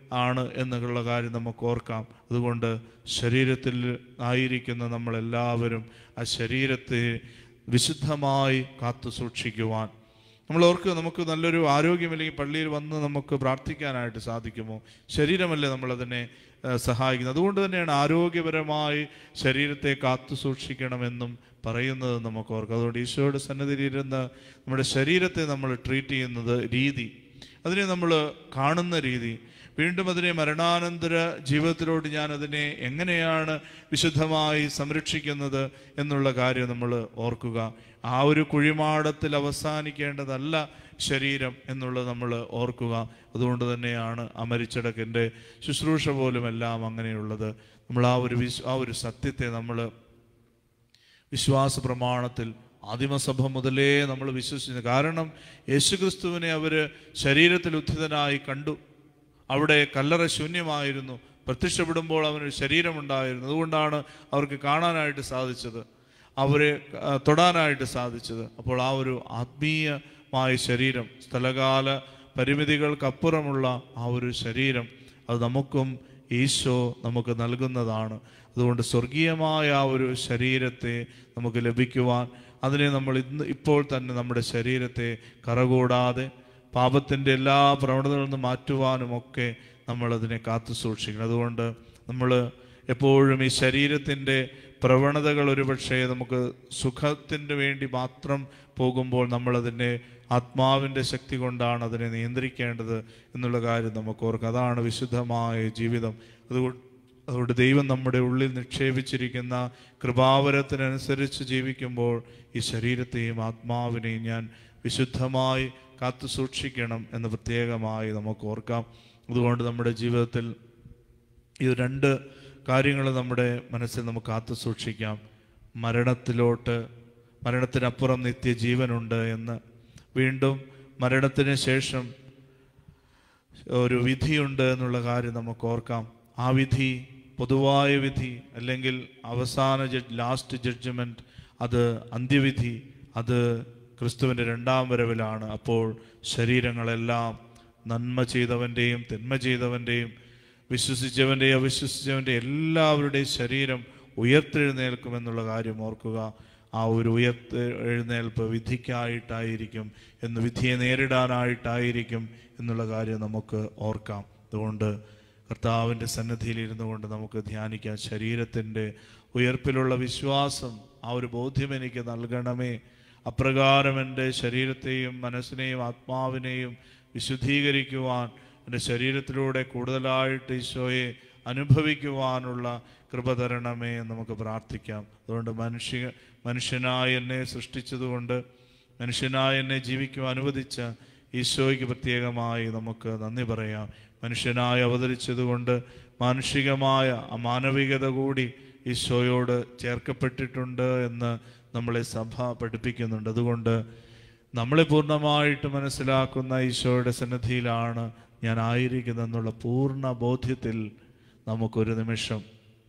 ആണ് എന്നുള്ള കാര്യം നമുക്ക് ഓർക്കാം അതുകൊണ്ട് ശരീരത്തിൽ ആയിരിക്കുന്ന നമ്മളെല്ലാവരും ആ ശരീരത്തെ വിശുദ്ധമായി കാത്തു സൂക്ഷിക്കുവാൻ നമ്മൾ ഓർക്കുക നമുക്ക് നല്ലൊരു ആരോഗ്യമില്ലെങ്കിൽ പള്ളിയിൽ വന്ന് നമുക്ക് പ്രാർത്ഥിക്കാനായിട്ട് സാധിക്കുമോ ശരീരമല്ലേ നമ്മളതിനെ ഏഹ്, സഹായിക്കുന്നത് അതുകൊണ്ട് തന്നെയാണ് ആരോഗ്യപരമായി ശരീരത്തെ കാത്തു സൂക്ഷിക്കണമെന്നും പറയുന്നത് നമുക്ക് ഓർക്കാം അതുകൊണ്ട് ഈശോയുടെ സന്നദ്ധിയിൽ ഇരുന്ന് നമ്മുടെ ശരീരത്തെ നമ്മൾ ട്രീറ്റ് ചെയ്യുന്നത് രീതി അതിനെ നമ്മൾ കാണുന്ന രീതി വീണ്ടും അതിനെ മരണാനന്തര ജീവിതത്തിലോട്ട് ഞാൻ അതിനെ എങ്ങനെയാണ് വിശുദ്ധമായി സംരക്ഷിക്കുന്നത് എന്നുള്ള കാര്യം നമ്മൾ ഓർക്കുക ആ ഒരു കുഴിമാടത്തിൽ അവസാനിക്കേണ്ടതല്ല ശരീരം എന്നുള്ളത് നമ്മൾ ഓർക്കുക അതുകൊണ്ട് തന്നെയാണ് അമരിച്ചടക്കിൻ്റെ ശുശ്രൂഷ പോലും എല്ലാം അങ്ങനെയുള്ളത് നമ്മൾ ആ ഒരു വിശ് ആ ഒരു സത്യത്തെ നമ്മൾ വിശ്വാസ പ്രമാണത്തിൽ ആദിമസഭ മുതലേ നമ്മൾ വിശ്വസിച്ചു കാരണം യേശുക്രിസ്തുവിനെ അവർ ശരീരത്തിൽ ഉദ്ധിതനായി കണ്ടു അവിടെ കല്ലറ ശൂന്യമായിരുന്നു പ്രത്യക്ഷപ്പെടുമ്പോൾ അവനൊരു ശരീരമുണ്ടായിരുന്നു അതുകൊണ്ടാണ് അവർക്ക് കാണാനായിട്ട് സാധിച്ചത് അവരെ ആ, തൊടാനായിട്ട് സാധിച്ചത് അപ്പോൾ ആ ഒരു ആത്മീയമായ ശരീരം സ്ഥലകാല പരിമിതികൾക്കപ്പുറമുള്ള ആ ഒരു ശരീരം അത് നമുക്കും ഈശോ നമുക്ക് നൽകുന്നതാണ് അതുകൊണ്ട് സ്വർഗീയമായ ആ ഒരു ശരീരത്തെ നമുക്ക് ലഭിക്കുവാൻ അതിനെ നമ്മൾ ഇന്ന് ഇപ്പോൾ തന്നെ നമ്മുടെ ശരീരത്തെ കറകൂടാതെ പാപത്തിൻ്റെ എല്ലാ പ്രവണതകളിൽ നിന്ന് മാറ്റുവാനും ഒക്കെ നമ്മളതിനെ കാത്തു സൂക്ഷിക്കണം അതുകൊണ്ട് നമ്മൾ എപ്പോഴും ഈ ശരീരത്തിൻ്റെ പ്രവണതകൾ ഒരുപക്ഷെ നമുക്ക് സുഖത്തിന് വേണ്ടി മാത്രം പോകുമ്പോൾ നമ്മളതിനെ ആത്മാവിൻ്റെ ശക്തി കൊണ്ടാണ് അതിനെ നിയന്ത്രിക്കേണ്ടത് എന്നുള്ള കാര്യം നമുക്ക് ഓർക്കാം അതാണ് വിശുദ്ധമായ ജീവിതം അതുകൊണ്ട് അതുകൊണ്ട് ദൈവം നമ്മുടെ ഉള്ളിൽ നിക്ഷേപിച്ചിരിക്കുന്ന കൃപാവരത്തിനനുസരിച്ച് ജീവിക്കുമ്പോൾ ഈ ശരീരത്തെയും ആത്മാവിനെയും ഞാൻ വിശുദ്ധമായി കാത്തു സൂക്ഷിക്കണം എന്ന് പ്രത്യേകമായി നമുക്ക് ഓർക്കാം അതുകൊണ്ട് നമ്മുടെ ജീവിതത്തിൽ ഈ രണ്ട് കാര്യങ്ങൾ നമ്മുടെ മനസ്സിൽ നമുക്ക് കാത്തു സൂക്ഷിക്കാം മരണത്തിലോട്ട് മരണത്തിനപ്പുറം നിത്യജീവനുണ്ട് എന്ന് വീണ്ടും മരണത്തിന് ശേഷം ഒരു വിധിയുണ്ട് എന്നുള്ള കാര്യം നമുക്ക് ഓർക്കാം ആ വിധി പൊതുവായ വിധി അല്ലെങ്കിൽ അവസാന ജഡ് ലാസ്റ്റ് ജഡ്ജ്മെന്റ് അത് അന്ത്യവിധി അത് ക്രിസ്തുവിൻ്റെ രണ്ടാം വരവിലാണ് അപ്പോൾ ശരീരങ്ങളെല്ലാം നന്മ ചെയ്തവൻ്റെയും തിന്മ ചെയ്തവൻ്റെയും വിശ്വസിച്ചവൻ്റെയും അവിശ്വസിച്ചവൻ്റെയും എല്ലാവരുടെയും ശരീരം ഉയർത്തെഴുന്നേൽക്കുമെന്നുള്ള കാര്യം ഓർക്കുക ആ ഒരു ഉയർത്ത് എഴുന്നേൽപ്പ് വിധിക്കായിട്ടായിരിക്കും എന്ന് വിധിയെ നേരിടാനായിട്ടായിരിക്കും എന്നുള്ള കാര്യം നമുക്ക് ഓർക്കാം അതുകൊണ്ട് കർത്താവിൻ്റെ സന്നദ്ധിയിൽ ഇരുന്നു കൊണ്ട് നമുക്ക് ധ്യാനിക്കാം ശരീരത്തിൻ്റെ ഉയർപ്പിലുള്ള വിശ്വാസം ആ ഒരു ബോധ്യം എനിക്ക് നൽകണമേ അപ്രകാരം എൻ്റെ ശരീരത്തെയും മനസ്സിനെയും ആത്മാവിനെയും വിശുദ്ധീകരിക്കുവാൻ എൻ്റെ ശരീരത്തിലൂടെ കൂടുതലായിട്ട് ഈശോയെ അനുഭവിക്കുവാനുള്ള കൃപ തരണമേ എന്ന് നമുക്ക് പ്രാർത്ഥിക്കാം അതുകൊണ്ട് മനുഷ്യ മനുഷ്യനായി എന്നെ സൃഷ്ടിച്ചതുകൊണ്ട് മനുഷ്യനായി എന്നെ ജീവിക്കുവാൻ അനുവദിച്ച ഈശോയ്ക്ക് പ്രത്യേകമായി നമുക്ക് നന്ദി പറയാം മനുഷ്യനായി അവതരിച്ചതുകൊണ്ട് മാനുഷികമായ ആ മാനവികത കൂടി ഈശോയോട് ചേർക്കപ്പെട്ടിട്ടുണ്ട് എന്ന് നമ്മളെ സഭ പഠിപ്പിക്കുന്നുണ്ട് അതുകൊണ്ട് നമ്മളെ പൂർണ്ണമായിട്ട് മനസ്സിലാക്കുന്ന ഈശോയുടെ സന്നിധിയിലാണ് ഞാൻ ആയിരിക്കുന്നതെന്നുള്ള പൂർണ്ണ ബോധ്യത്തിൽ നമുക്കൊരു നിമിഷം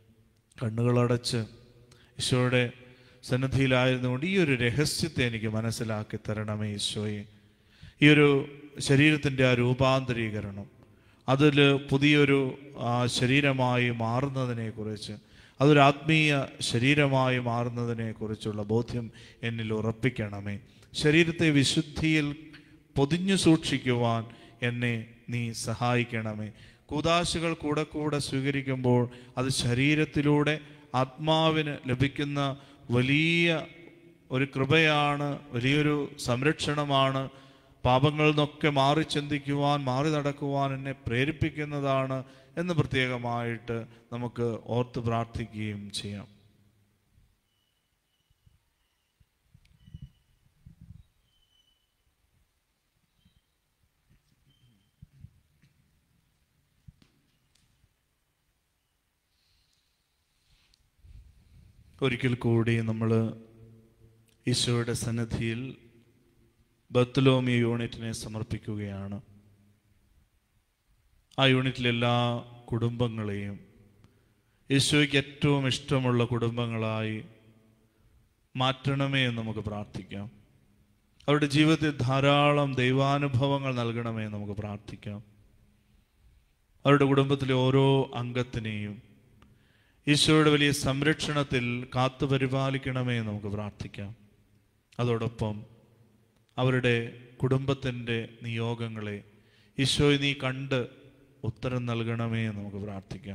കണ്ണുകളടച്ച് ഈശോയുടെ സന്നിധിയിലായിരുന്നുകൊണ്ട് ഈ ഒരു രഹസ്യത്തെ എനിക്ക് മനസ്സിലാക്കി തരണമേ ഈശോയെ ഈ ഒരു ശരീരത്തിൻ്റെ ആ രൂപാന്തരീകരണം അതിൽ പുതിയൊരു ആ, ശരീരമായി മാറുന്നതിനെക്കുറിച്ച് അതൊരു ആത്മീയ ശരീരമായി മാറുന്നതിനെ കുറിച്ചുള്ള ബോധ്യം എന്നിൽ ഉറപ്പിക്കണമേ ശരീരത്തെ വിശുദ്ധിയിൽ പൊതിഞ്ഞു സൂക്ഷിക്കുവാൻ എന്നെ നീ സഹായിക്കണമേ കൂതാശകൾ കൂടെ കൂടെ സ്വീകരിക്കുമ്പോൾ അത് ശരീരത്തിലൂടെ ആത്മാവിന് ലഭിക്കുന്ന വലിയ ഒരു കൃപയാണ് വലിയൊരു സംരക്ഷണമാണ് പാപങ്ങളിൽ നിന്നൊക്കെ മാറി ചിന്തിക്കുവാൻ മാറി നടക്കുവാൻ എന്നെ പ്രേരിപ്പിക്കുന്നതാണ് എന്ന് പ്രത്യേകമായിട്ട് നമുക്ക് ഓർത്ത് പ്രാർത്ഥിക്കുകയും ചെയ്യാം ഒരിക്കൽ കൂടി നമ്മൾ ഈശോയുടെ സന്നിധിയിൽ ബത്തുലോമി യൂണിറ്റിനെ സമർപ്പിക്കുകയാണ് ആ യൂണിറ്റിലെ എല്ലാ കുടുംബങ്ങളെയും ഈശോയ്ക്ക് ഏറ്റവും ഇഷ്ടമുള്ള കുടുംബങ്ങളായി മാറ്റണമേ എന്ന് നമുക്ക് പ്രാർത്ഥിക്കാം അവരുടെ ജീവിതത്തിൽ ധാരാളം ദൈവാനുഭവങ്ങൾ നൽകണമേ എന്ന് നമുക്ക് പ്രാർത്ഥിക്കാം അവരുടെ കുടുംബത്തിലെ ഓരോ അംഗത്തിനെയും ഈശോയുടെ വലിയ സംരക്ഷണത്തിൽ കാത്തു പരിപാലിക്കണമേ എന്ന് നമുക്ക് പ്രാർത്ഥിക്കാം അതോടൊപ്പം അവരുടെ കുടുംബത്തിൻ്റെ നിയോഗങ്ങളെ ഈശോയെ നീ കണ്ട് ഉത്തരം നൽകണമേ എന്ന് നമുക്ക് പ്രാർത്ഥിക്കാം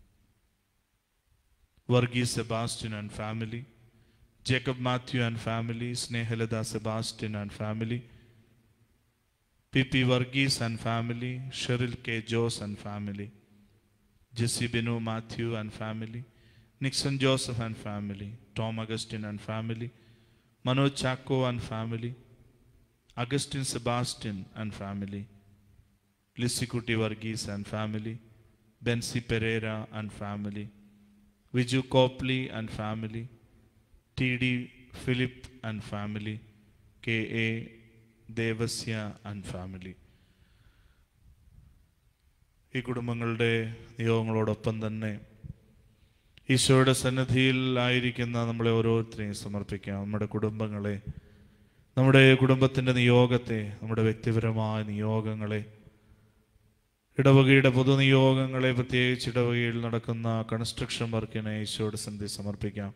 Varghese Sebastian and family Jacob Mathew and family Snehalatha Sebastian and family P P Varghese and family Sheril K Jose and family Jessy Binu Mathew and family Nixon Joseph and family Tom Augustine and family Manoj Chacko and family Augustine Sebastian and family Lissykutty Varghese and family Benzy Pereira and family Viju Kopli and family T D Philip and family K A Devasia and family ഈ കുടുംബങ്ങളുടെ നിയോഗങ്ങളോടൊപ്പം തന്നെ ഈശോയുടെ സന്നിധിയിൽ ആയിരിക്കുന്ന നമ്മളെ ഓരോരുത്തരെയും സമർപ്പിക്കാം നമ്മുടെ കുടുംബങ്ങളെ നമ്മുടെ കുടുംബത്തിൻ്റെ നിയോഗത്തെ നമ്മുടെ വ്യക്തിപരമായ നിയോഗങ്ങളെ ഇടവകയുടെ പൊതുനിയോഗങ്ങളെ പ്രത്യേകിച്ച് ഇടവകയിൽ നടക്കുന്ന കൺസ്ട്രക്ഷൻ വർക്കിനെ ഈശോയുടെ സന്ധി സമർപ്പിക്കാം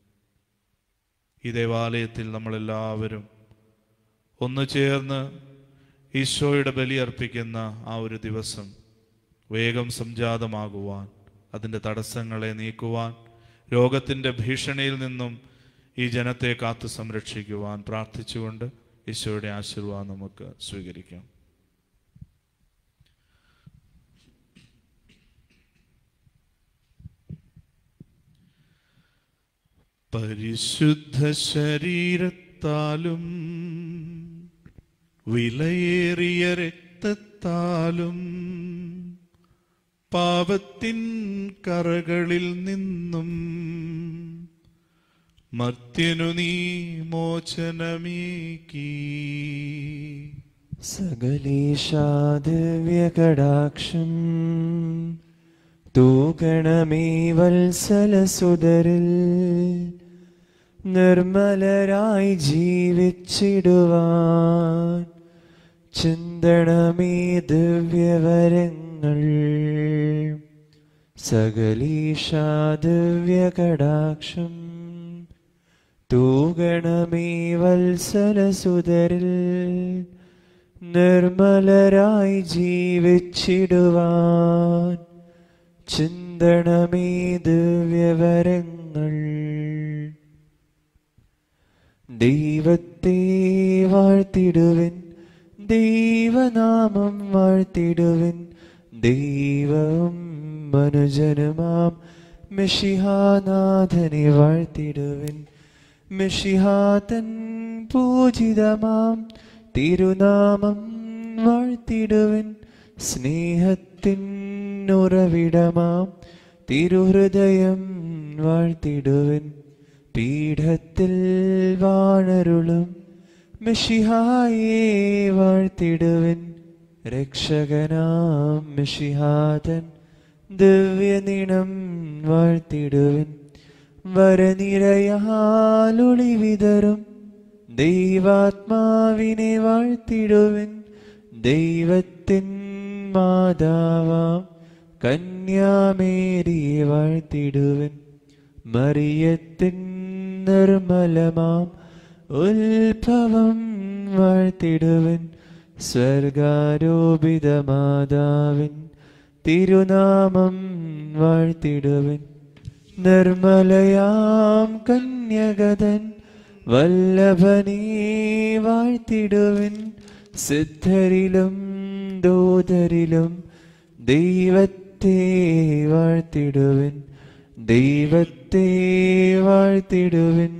ഈ ദേവാലയത്തിൽ നമ്മളെല്ലാവരും ഒന്നു ചേർന്ന് ഈശോയുടെ ബലി അർപ്പിക്കുന്ന ആ ഒരു ദിവസം വേഗം സംജാതമാകുവാൻ അതിൻ്റെ തടസ്സങ്ങളെ നീക്കുവാൻ രോഗത്തിൻ്റെ ഭീഷണിയിൽ നിന്നും ഈ ജനത്തെ കാത്തു സംരക്ഷിക്കുവാൻ പ്രാർത്ഥിച്ചുകൊണ്ട് ഈശോയുടെ ആശീർവാദം നമുക്ക് സ്വീകരിക്കാം പരിശുദ്ധ ശരീരത്താലും വിലയേറിയ രക്തത്താലും പാപത്തിൻ കറകളിൽ നിന്നും മർത്യനു നീ മോചനമേകി
സകലേശാദിവ്യകടാക്ഷം തൂകണമേ വത്സലസുതരിൽ നിർമ്മലരായി ജീവിച്ചിടുവാൻ ചിന്തണമേ ദിവ്യവരങ്ങൾ സകലീശാദിവ്യകടാക്ഷം തൂകണമേ വത്സലസുതരിൽ നിർമ്മലരായി ജീവിച്ചിടുവാൻ ചിന്തണമേ ദിവ്യവരങ്ങൾ ദൈവത്തെ വാഴ്ത്തിടുവിൻ ദൈവനാമം വാഴ്ത്തിടുവിൻ ദൈവവും മനുജനുമാം മിഷിഹാനാഥനെ വാഴ്ത്തിടുവിൻ മിഷിഹാതൻ പൂജിതമാം തിരുനാമം വാഴ്ത്തിടുവിൻ സ്നേഹത്തിൻ ഉറവിടമാം തിരുഹൃദയം വാഴ്ത്തിടുവിൻ പീഠത്തിൽ വാണരുളും മിഷിഹായെ വാഴ്ത്തിടുവിൻ രക്ഷകനാം മിഷിഹാതൻ ദിവ്യനിണം വാഴ്ത്തിടുവിൻ വരനിരയാലുളി വിതറും ദൈവാത്മാവിനെ വാഴ്ത്തിടുവിൻ ദൈവത്തിൻ മാതാവാം കന്യാമേരിയെ വാഴ്ത്തിടുവിൻ മറിയത്തിൻ നിർമ്മലമാം ഉത്ഭവം വാഴ്ത്തിടുവിൻ സ്വർഗാരോപിത മാതാവിൻ തിരുനാമം വാഴ്ത്തിടുവിൻ നിർമ്മലയാം കന്യകതൻ വല്ലഭനേ വാഴ്ത്തിടുവിൻ സിദ്ധരിലും ദൂതരിലും ദൈവത്തെ വാഴ്ത്തിടുവിൻ ദൈവത്തെ വാഴ്ത്തിടുവിൻ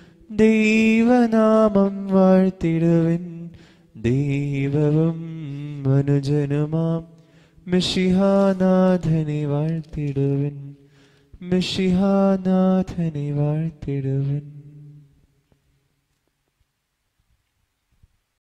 ദൈവനാമം വാഴ്ത്തിടുവിൻ ദൈവവും മനുജനുമാം മിഷിഹാനാഥനെ വാഴ്ത്തിടുവിൻ മിഷിഹാനാഥനെ വാഴ്ത്തിടുവിൻ